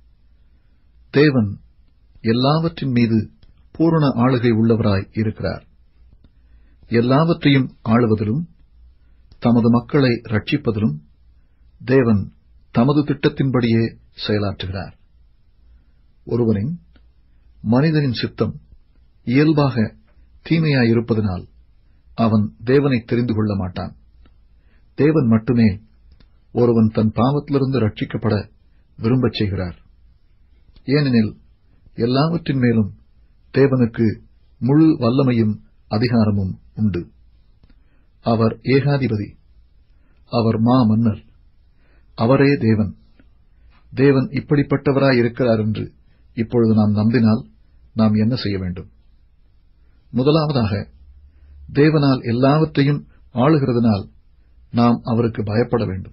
தேவன் எல்லாவற்றின் மீது பூரண ஆளுகை உள்ளவராய் இருக்கிறார் எல்லாவற்றையும் ஆளுவதிலும் தமது மக்களை ரட்சிப்பதிலும் தேவன் தமது திட்டத்தின்படியே செயலாற்றுகிறார் ஒருவனின் மனிதனின் சித்தம் இயல்பாக தீமையாயிருப்பதனால் அவன் தேவனை தெரிந்து கொள்ள மாட்டான் தேவன் மட்டுமே ஒருவன் தன் பாவத்திலிருந்து ரட்சிக்கப்பட விரும்பச் செய்கிறார் ஏனெனில் எல்லாவற்றின் மேலும் தேவனுக்கு முழு வல்லமையும் அதிகாரமும் உண்டு அவர் ஏகாதிபதி அவர் மா மன்னர் அவரே தேவன் தேவன் இப்படிப்பட்டவராய் இருக்கிறார் என்று இப்பொழுது நாம் நம்பினால் நாம் என்ன செய்ய வேண்டும் முதலாவதாக தேவனால் எல்லாவற்றையும் ஆளுகிறதுனால் நாம் அவருக்கு பயப்பட வேண்டும்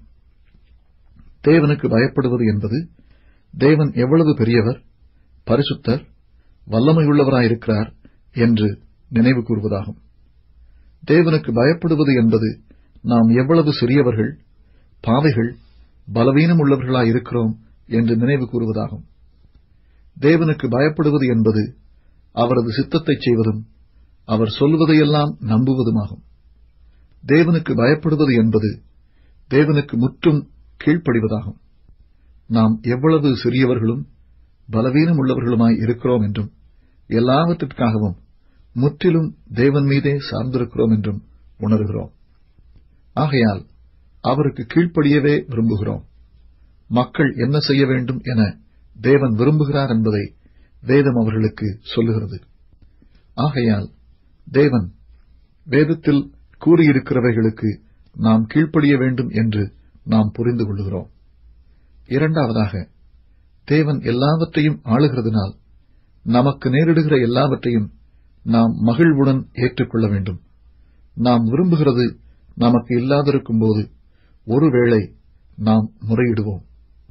தேவனுக்கு பயப்படுவது என்பது தேவன் எவ்வளவு பெரியவர் பரிசுத்தர் வல்லமையுள்ளவராயிருக்கிறார் என்று நினைவு கூறுவதாகும் தேவனுக்கு பயப்படுவது என்பது நாம் எவ்வளவு சிறியவர்கள் பாவைகள் பலவீனம் உள்ளவர்களாயிருக்கிறோம் என்று நினைவு கூறுவதாகும் தேவனுக்கு பயப்படுவது என்பது அவரது சித்தத்தைச் செய்வதும் அவர் சொல்வதையெல்லாம் நம்புவதுமாகும் தேவனுக்கு பயப்படுவது என்பது தேவனுக்கு முற்றும் கீழ்ப்படிவதாகும் நாம் எவ்வளவு சிறியவர்களும் பலவீனம் உள்ளவர்களுமாய் இருக்கிறோம் என்றும் எல்லாவற்றிற்காகவும் முற்றிலும் தேவன் மீதே சார்ந்திருக்கிறோம் என்றும் உணர்கிறோம் ஆகையால் அவருக்கு கீழ்ப்படியவே விரும்புகிறோம் மக்கள் என்ன செய்ய வேண்டும் என தேவன் விரும்புகிறார் என்பதை வேதம் அவர்களுக்கு சொல்லுகிறது ஆகையால் தேவன் வேதத்தில் கூறியிருக்கிறவைகளுக்கு நாம் கீழ்ப்படிய வேண்டும் என்று நாம் புரிந்து கொள்கிறோம் இரண்டாவதாக தேவன் எல்லாவற்றையும் ஆளுகிறதுனால் நமக்கு நேரிடுகிற எல்லாவற்றையும் நாம் மகிழ்வுடன் ஏற்றுக்கொள்ள வேண்டும் நாம் விரும்புகிறது நமக்கு இல்லாதிருக்கும் போது ஒருவேளை நாம் முறையிடுவோம்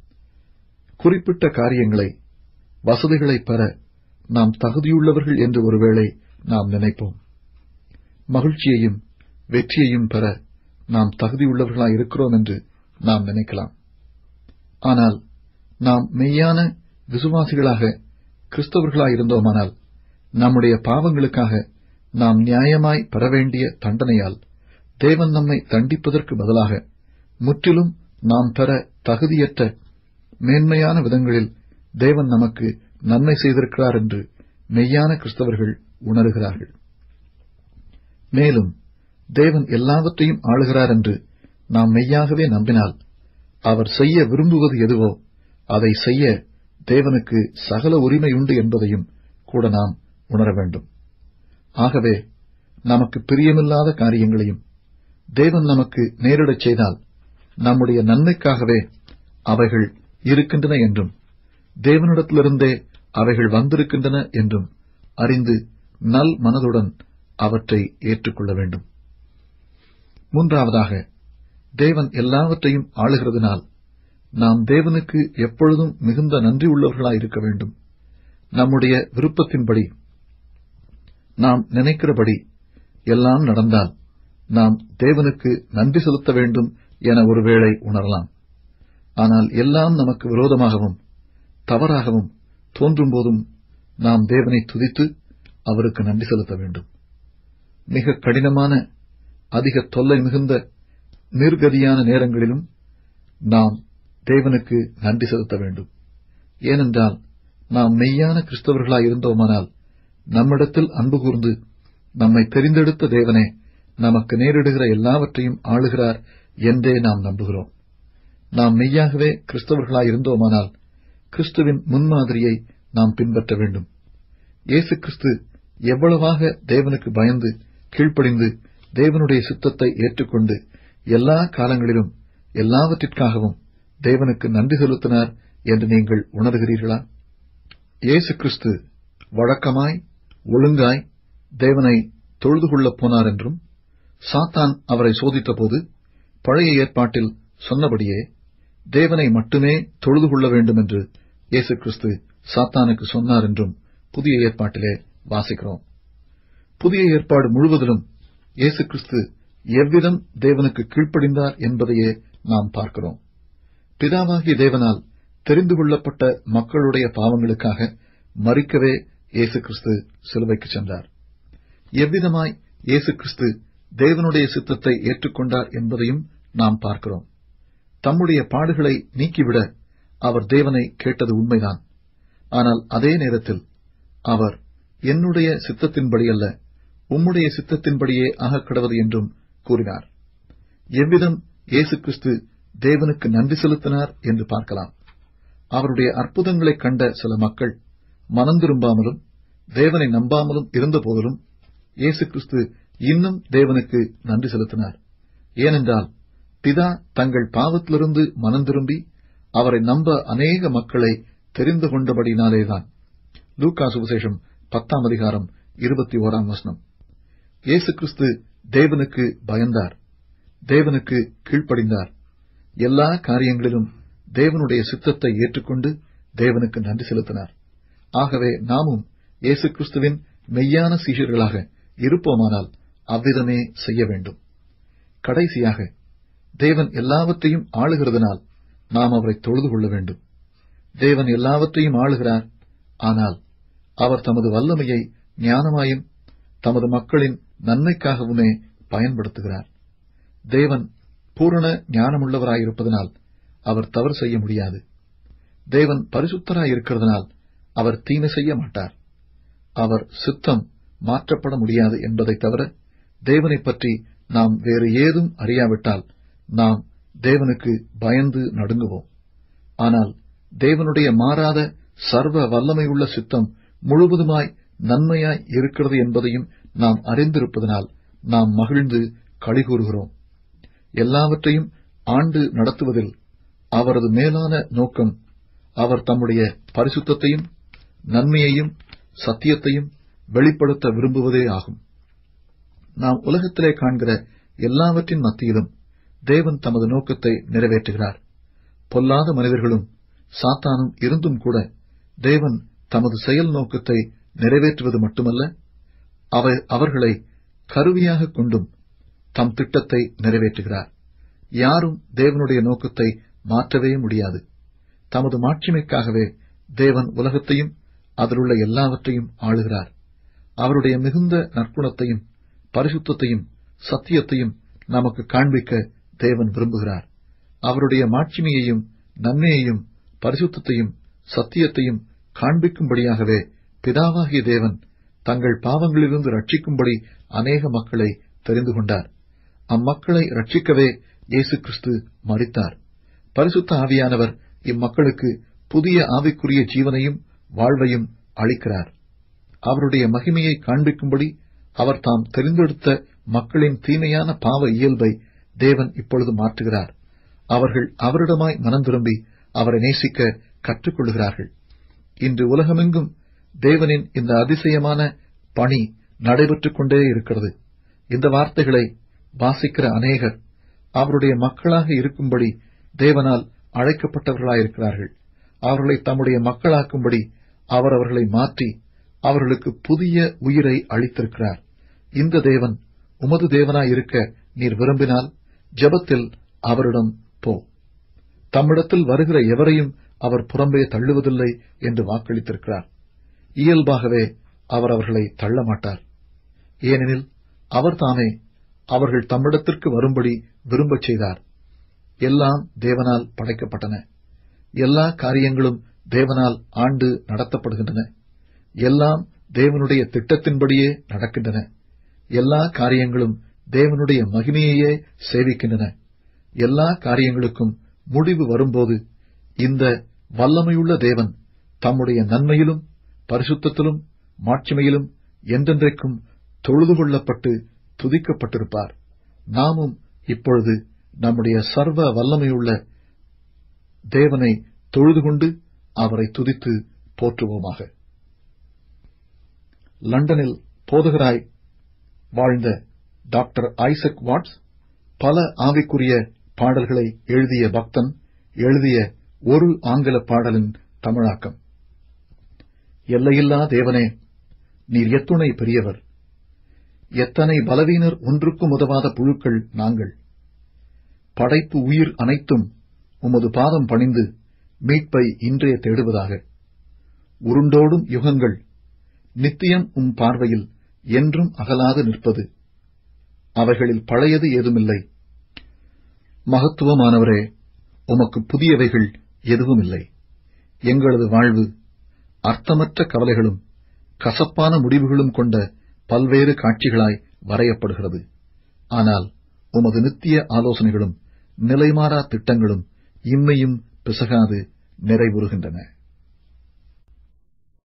குறிப்பிட்ட காரியங்களை வசதிகளை பெற நாம் தகுதியுள்ளவர்கள் என்று ஒருவேளை நாம் நினைப்போம் மகிழ்ச்சியையும் வெற்றியையும் பெற நாம் தகுதியுள்ளவர்களாய் இருக்கிறோம் என்று நாம் நினைக்கலாம் ஆனால் நாம் மெய்யான விசுவாசிகளாக கிறிஸ்தவர்களாயிருந்தோமானால் நம்முடைய பாவங்களுக்காக நாம் நியாயமாய் பெற வேண்டிய தண்டனையால் தேவன் நம்மை தண்டிப்பதற்கு பதிலாக முற்றிலும் நாம் பெற தகுதியற்ற மேன்மையான விதங்களில் தேவன் நமக்கு நன்மை செய்திருக்கிறார் என்று மெய்யான கிறிஸ்தவர்கள் உணர்கிறார்கள் மேலும் தேவன் எல்லாவற்றையும் ஆளுகிறார் என்று நாம் மெய்யாகவே நம்பினால் அவர் செய்ய விரும்புவது எதுவோ அதை செய்ய தேவனுக்கு சகல உரிமை உண்டு என்பதையும் கூட நாம் உணர வேண்டும் ஆகவே நமக்கு பிரியமில்லாத காரியங்களையும் தேவன் நமக்கு நேரிடச் செய்தால் நம்முடைய நன்மைக்காகவே அவைகள் இருக்கின்றன என்றும் தேவனிடத்திலிருந்தே அவைகள் வந்திருக்கின்றன என்றும் அறிந்து நல் மனதுடன் அவற்றை ஏற்றுக்கொள்ள வேண்டும் மூன்றாவதாக தேவன் எல்லாவற்றையும் ஆளுகிறதுனால் நாம் தேவனுக்கு எப்பொழுதும் மிகுந்த நன்றி உள்ளவர்களாயிருக்க வேண்டும் நம்முடைய விருப்பத்தின்படி நாம் நினைக்கிறபடி எல்லாம் நடந்தால் நாம் தேவனுக்கு நன்றி செலுத்த வேண்டும் என ஒருவேளை உணரலாம் ஆனால் எல்லாம் நமக்கு விரோதமாகவும் தவறாகவும் தோன்றும் போதும் நாம் தேவனை துதித்து அவருக்கு நன்றி செலுத்த வேண்டும் மிக கடினமான அதிக தொல்லை மிகுந்த நிர்கதியான நேரங்களிலும் நாம் தேவனுக்கு நன்றி செலுத்த வேண்டும் ஏனென்றால் நாம் மெய்யான கிறிஸ்தவர்களாய் இருந்தோமானால் நம்மிடத்தில் அன்பு கூர்ந்து நம்மை தெரிந்தெடுத்த தேவனே நமக்கு நேரிடுகிற எல்லாவற்றையும் ஆளுகிறார் என்றே நாம் நம்புகிறோம் நாம் மெய்யாகவே கிறிஸ்தவர்களாய் இருந்தோமானால் கிறிஸ்துவின் முன்மாதிரியை நாம் பின்பற்ற வேண்டும் இயேசு கிறிஸ்து எவ்வளவாக தேவனுக்கு பயந்து கீழ்ப்படிந்து தேவனுடைய சித்தத்தை ஏற்றுக்கொண்டு எல்லா காலங்களிலும் எல்லாவற்றிற்காகவும் தேவனுக்கு நன்றி செலுத்தினார் என்று நீங்கள் உணர்கிறீர்களா இயேசு கிறிஸ்து வழக்கமாய் ஒழுங்காய் தேவனை தொழுது கொள்ளப் போனார் என்றும் சாத்தான் அவரை சோதித்தபோது பழைய ஏற்பாட்டில் சொன்னபடியே தேவனை மட்டுமே தொழுது கொள்ள வேண்டும் என்று இயேசு கிறிஸ்து சாத்தானுக்கு சொன்னார் என்றும் புதிய ஏற்பாட்டிலே வாசிக்கிறோம் புதிய ஏற்பாடு முழுவதிலும் இயேசு கிறிஸ்து எவ்விதம் தேவனுக்கு கீழ்ப்படிந்தார் என்பதையே நாம் பார்க்கிறோம் பிதாவாகிய தேவனால் தெரிந்து கொள்ளப்பட்ட மக்களுடைய பாவங்களுக்காக மறிக்கவே இயேசு கிறிஸ்து சிலுவைக்கு சென்றார் எவ்விதமாய் இயேசு கிறிஸ்து தேவனுடைய சித்தத்தை ஏற்றுக்கொண்டார் என்பதையும் நாம் பார்க்கிறோம் தம்முடைய பாடுகளை நீக்கிவிட அவர் தேவனை கேட்டது உண்மைதான் ஆனால் அதே நேரத்தில் அவர் என்னுடைய சித்தத்தின்படி அல்ல உம்முடைய சித்தத்தின்படியே ஆகக்கடவது என்றும் கூறினார் எவ்விதம் இயேசு கிறிஸ்து தேவனுக்கு நன்றி செலுத்தினார் என்று பார்க்கலாம் அவருடைய அற்புதங்களைக் கண்ட சில மக்கள் மனம் திரும்பாமலும் தேவனை நம்பாமலும் இருந்தபோதிலும் இயேசு கிறிஸ்து இன்னும் தேவனுக்கு நன்றி செலுத்தினார் ஏனென்றால் பிதா தங்கள் பாவத்திலிருந்து மனம் திரும்பி அவரை நம்ப அநேக மக்களை தெரிந்து கொண்டபடினாலேதான் லூக்கா சுவிசேஷம் பத்தாம் அதிகாரம் இருபத்தி ஓராம் வசனம் இயேசு கிறிஸ்து தேவனுக்கு பயந்தார் தேவனுக்கு கீழ்ப்படிந்தார் எல்லா காரியங்களிலும் தேவனுடைய சித்தத்தை ஏற்றுக்கொண்டு தேவனுக்கு நன்றி செலுத்தினார் ஆகவே நாமும் இயேசு கிறிஸ்துவின் மெய்யான சீஷர்களாக இருப்போமானால் அவ்விதமே செய்ய வேண்டும் கடைசியாக தேவன் எல்லாவற்றையும் ஆளுகிறதுனால் நாம் அவரை தொழுது கொள்ள வேண்டும் தேவன் எல்லாவற்றையும் ஆளுகிறார் ஆனால் அவர் தமது வல்லமையை ஞானமாயும் தமது மக்களின் நன்மைக்காகவுமே பயன்படுத்துகிறார் தேவன் பூரண ஞானமுள்ளவராயிருப்பதனால் அவர் தவறு செய்ய முடியாது தேவன் பரிசுத்தராயிருக்கிறதுனால் அவர் தீமை செய்ய மாட்டார் அவர் சித்தம் மாற்றப்பட முடியாது என்பதைத் தவிர தேவனைப் பற்றி நாம் வேறு ஏதும் அறியாவிட்டால் நாம் தேவனுக்கு பயந்து நடுங்குவோம் ஆனால் தேவனுடைய மாறாத சர்வ வல்லமையுள்ள சித்தம் முழுவதுமாய் நன்மையாய் இருக்கிறது என்பதையும் நாம் அறிந்திருப்பதனால் நாம் மகிழ்ந்து களிகூறுகிறோம் எல்லாவற்றையும் ஆண்டு நடத்துவதில் அவரது மேலான நோக்கம் அவர் தம்முடைய பரிசுத்தத்தையும் நன்மையையும் சத்தியத்தையும் வெளிப்படுத்த விரும்புவதே ஆகும் நாம் உலகத்திலே காண்கிற எல்லாவற்றின் மத்தியிலும் தேவன் தமது நோக்கத்தை நிறைவேற்றுகிறார் பொல்லாத மனிதர்களும் சாத்தானும் இருந்தும் கூட தேவன் தமது செயல் நோக்கத்தை நிறைவேற்றுவது மட்டுமல்ல அவர் அவர்களை கருவியாக கொண்டும் தம் திட்டத்தை நிறைவேற்றுகிறார் யாரும் தேவனுடைய நோக்கத்தை மாற்றவே முடியாது தமது மாட்சிமைக்காகவே தேவன் உலகத்தையும் அதிலுள்ள எல்லாவற்றையும் ஆளுகிறார் அவருடைய மிகுந்த நற்குணத்தையும் பரிசுத்தத்தையும் சத்தியத்தையும் நமக்கு காண்பிக்க தேவன் விரும்புகிறார் அவருடைய மாட்சிமையையும் நன்மையையும் பரிசுத்தத்தையும் சத்தியத்தையும் காண்பிக்கும்படியாகவே பிதாவாகிய தேவன் தங்கள் பாவங்களிலிருந்து ரட்சிக்கும்படி அநேக மக்களை தெரிந்து கொண்டார் அம்மக்களை ரட்சிக்கவே இயேசு கிறிஸ்து மறித்தார் பரிசுத்த ஆவியானவர் இம்மக்களுக்கு புதிய ஆவிக்குரிய ஜீவனையும் வாழ்வையும் அளிக்கிறார் அவருடைய மகிமையை காண்பிக்கும்படி அவர் தாம் தெரிந்தெடுத்த மக்களின் தீமையான பாவ இயல்பை தேவன் இப்பொழுது மாற்றுகிறார் அவர்கள் அவரிடமாய் மனம் திரும்பி அவரை நேசிக்க கற்றுக்கொள்கிறார்கள் இன்று உலகமெங்கும் தேவனின் இந்த அதிசயமான பணி நடைபெற்றுக் கொண்டே இருக்கிறது இந்த வார்த்தைகளை வாசிக்கிற அநேகர் அவருடைய மக்களாக இருக்கும்படி தேவனால் அழைக்கப்பட்டவர்களாயிருக்கிறார்கள் அவர்களை தம்முடைய மக்களாக்கும்படி அவர் அவர்களை மாற்றி அவர்களுக்கு புதிய உயிரை அளித்திருக்கிறார் இந்த தேவன் உமது தேவனாயிருக்க நீர் விரும்பினால் ஜெபத்தில் அவரிடம் போ தம்மிடத்தில் வருகிற எவரையும் அவர் புறம்பே தள்ளுவதில்லை என்று வாக்களித்திருக்கிறார் இயல்பாகவே அவர் அவர்களை தள்ள மாட்டார் ஏனெனில் அவர் தாமே அவர்கள் தம்மிடத்திற்கு வரும்படி விரும்பச் செய்தார் எல்லாம் தேவனால் படைக்கப்பட்டன எல்லா காரியங்களும் தேவனால் ஆண்டு நடத்தப்படுகின்றன எல்லாம் தேவனுடைய திட்டத்தின்படியே நடக்கின்றன எல்லா காரியங்களும் தேவனுடைய மகிமையையே சேவிக்கின்றன எல்லா காரியங்களுக்கும் முடிவு வரும்போது இந்த வல்லமையுள்ள தேவன் தம்முடைய நன்மையிலும் பரிசுத்தத்திலும் மாட்சிமையிலும் என்றென்றைக்கும் தொழுது கொள்ளப்பட்டு துதிக்கப்பட்டிருப்பார் நாமும் இப்பொழுது நம்முடைய சர்வ வல்லமையுள்ள தேவனை தொழுது கொண்டு அவரை துதித்து போற்றுவோமாக லண்டனில் போதகராய் வாழ்ந்த டாக்டர் ஐசக் வாட்ஸ் பல ஆவிக்குரிய பாடல்களை எழுதிய பக்தன் எழுதிய ஒரு ஆங்கில பாடலின் தமிழாக்கம் எல்லையில்லா தேவனே நீர் எத்துணை பெரியவர் எத்தனை பலவீனர் ஒன்றுக்கும் உதவாத புழுக்கள் நாங்கள் படைப்பு உயிர் அனைத்தும் உமது பாதம் பணிந்து மீட்பை இன்றே தேடுவதாக உருண்டோடும் யுகங்கள் நித்தியம் உம் பார்வையில் என்றும் அகலாது நிற்பது அவைகளில் பழையது ஏதுமில்லை மகத்துவமானவரே உமக்கு புதியவைகள் எதுவுமில்லை எங்களது வாழ்வு அர்த்தமற்ற கவலைகளும் கசப்பான முடிவுகளும் கொண்ட பல்வேறு காட்சிகளாய் வரையப்படுகிறது ஆனால் உமது நித்திய ஆலோசனைகளும் நிலைமாறா திட்டங்களும் இம்மையும் பிசகாது நிறைவுறுகின்றன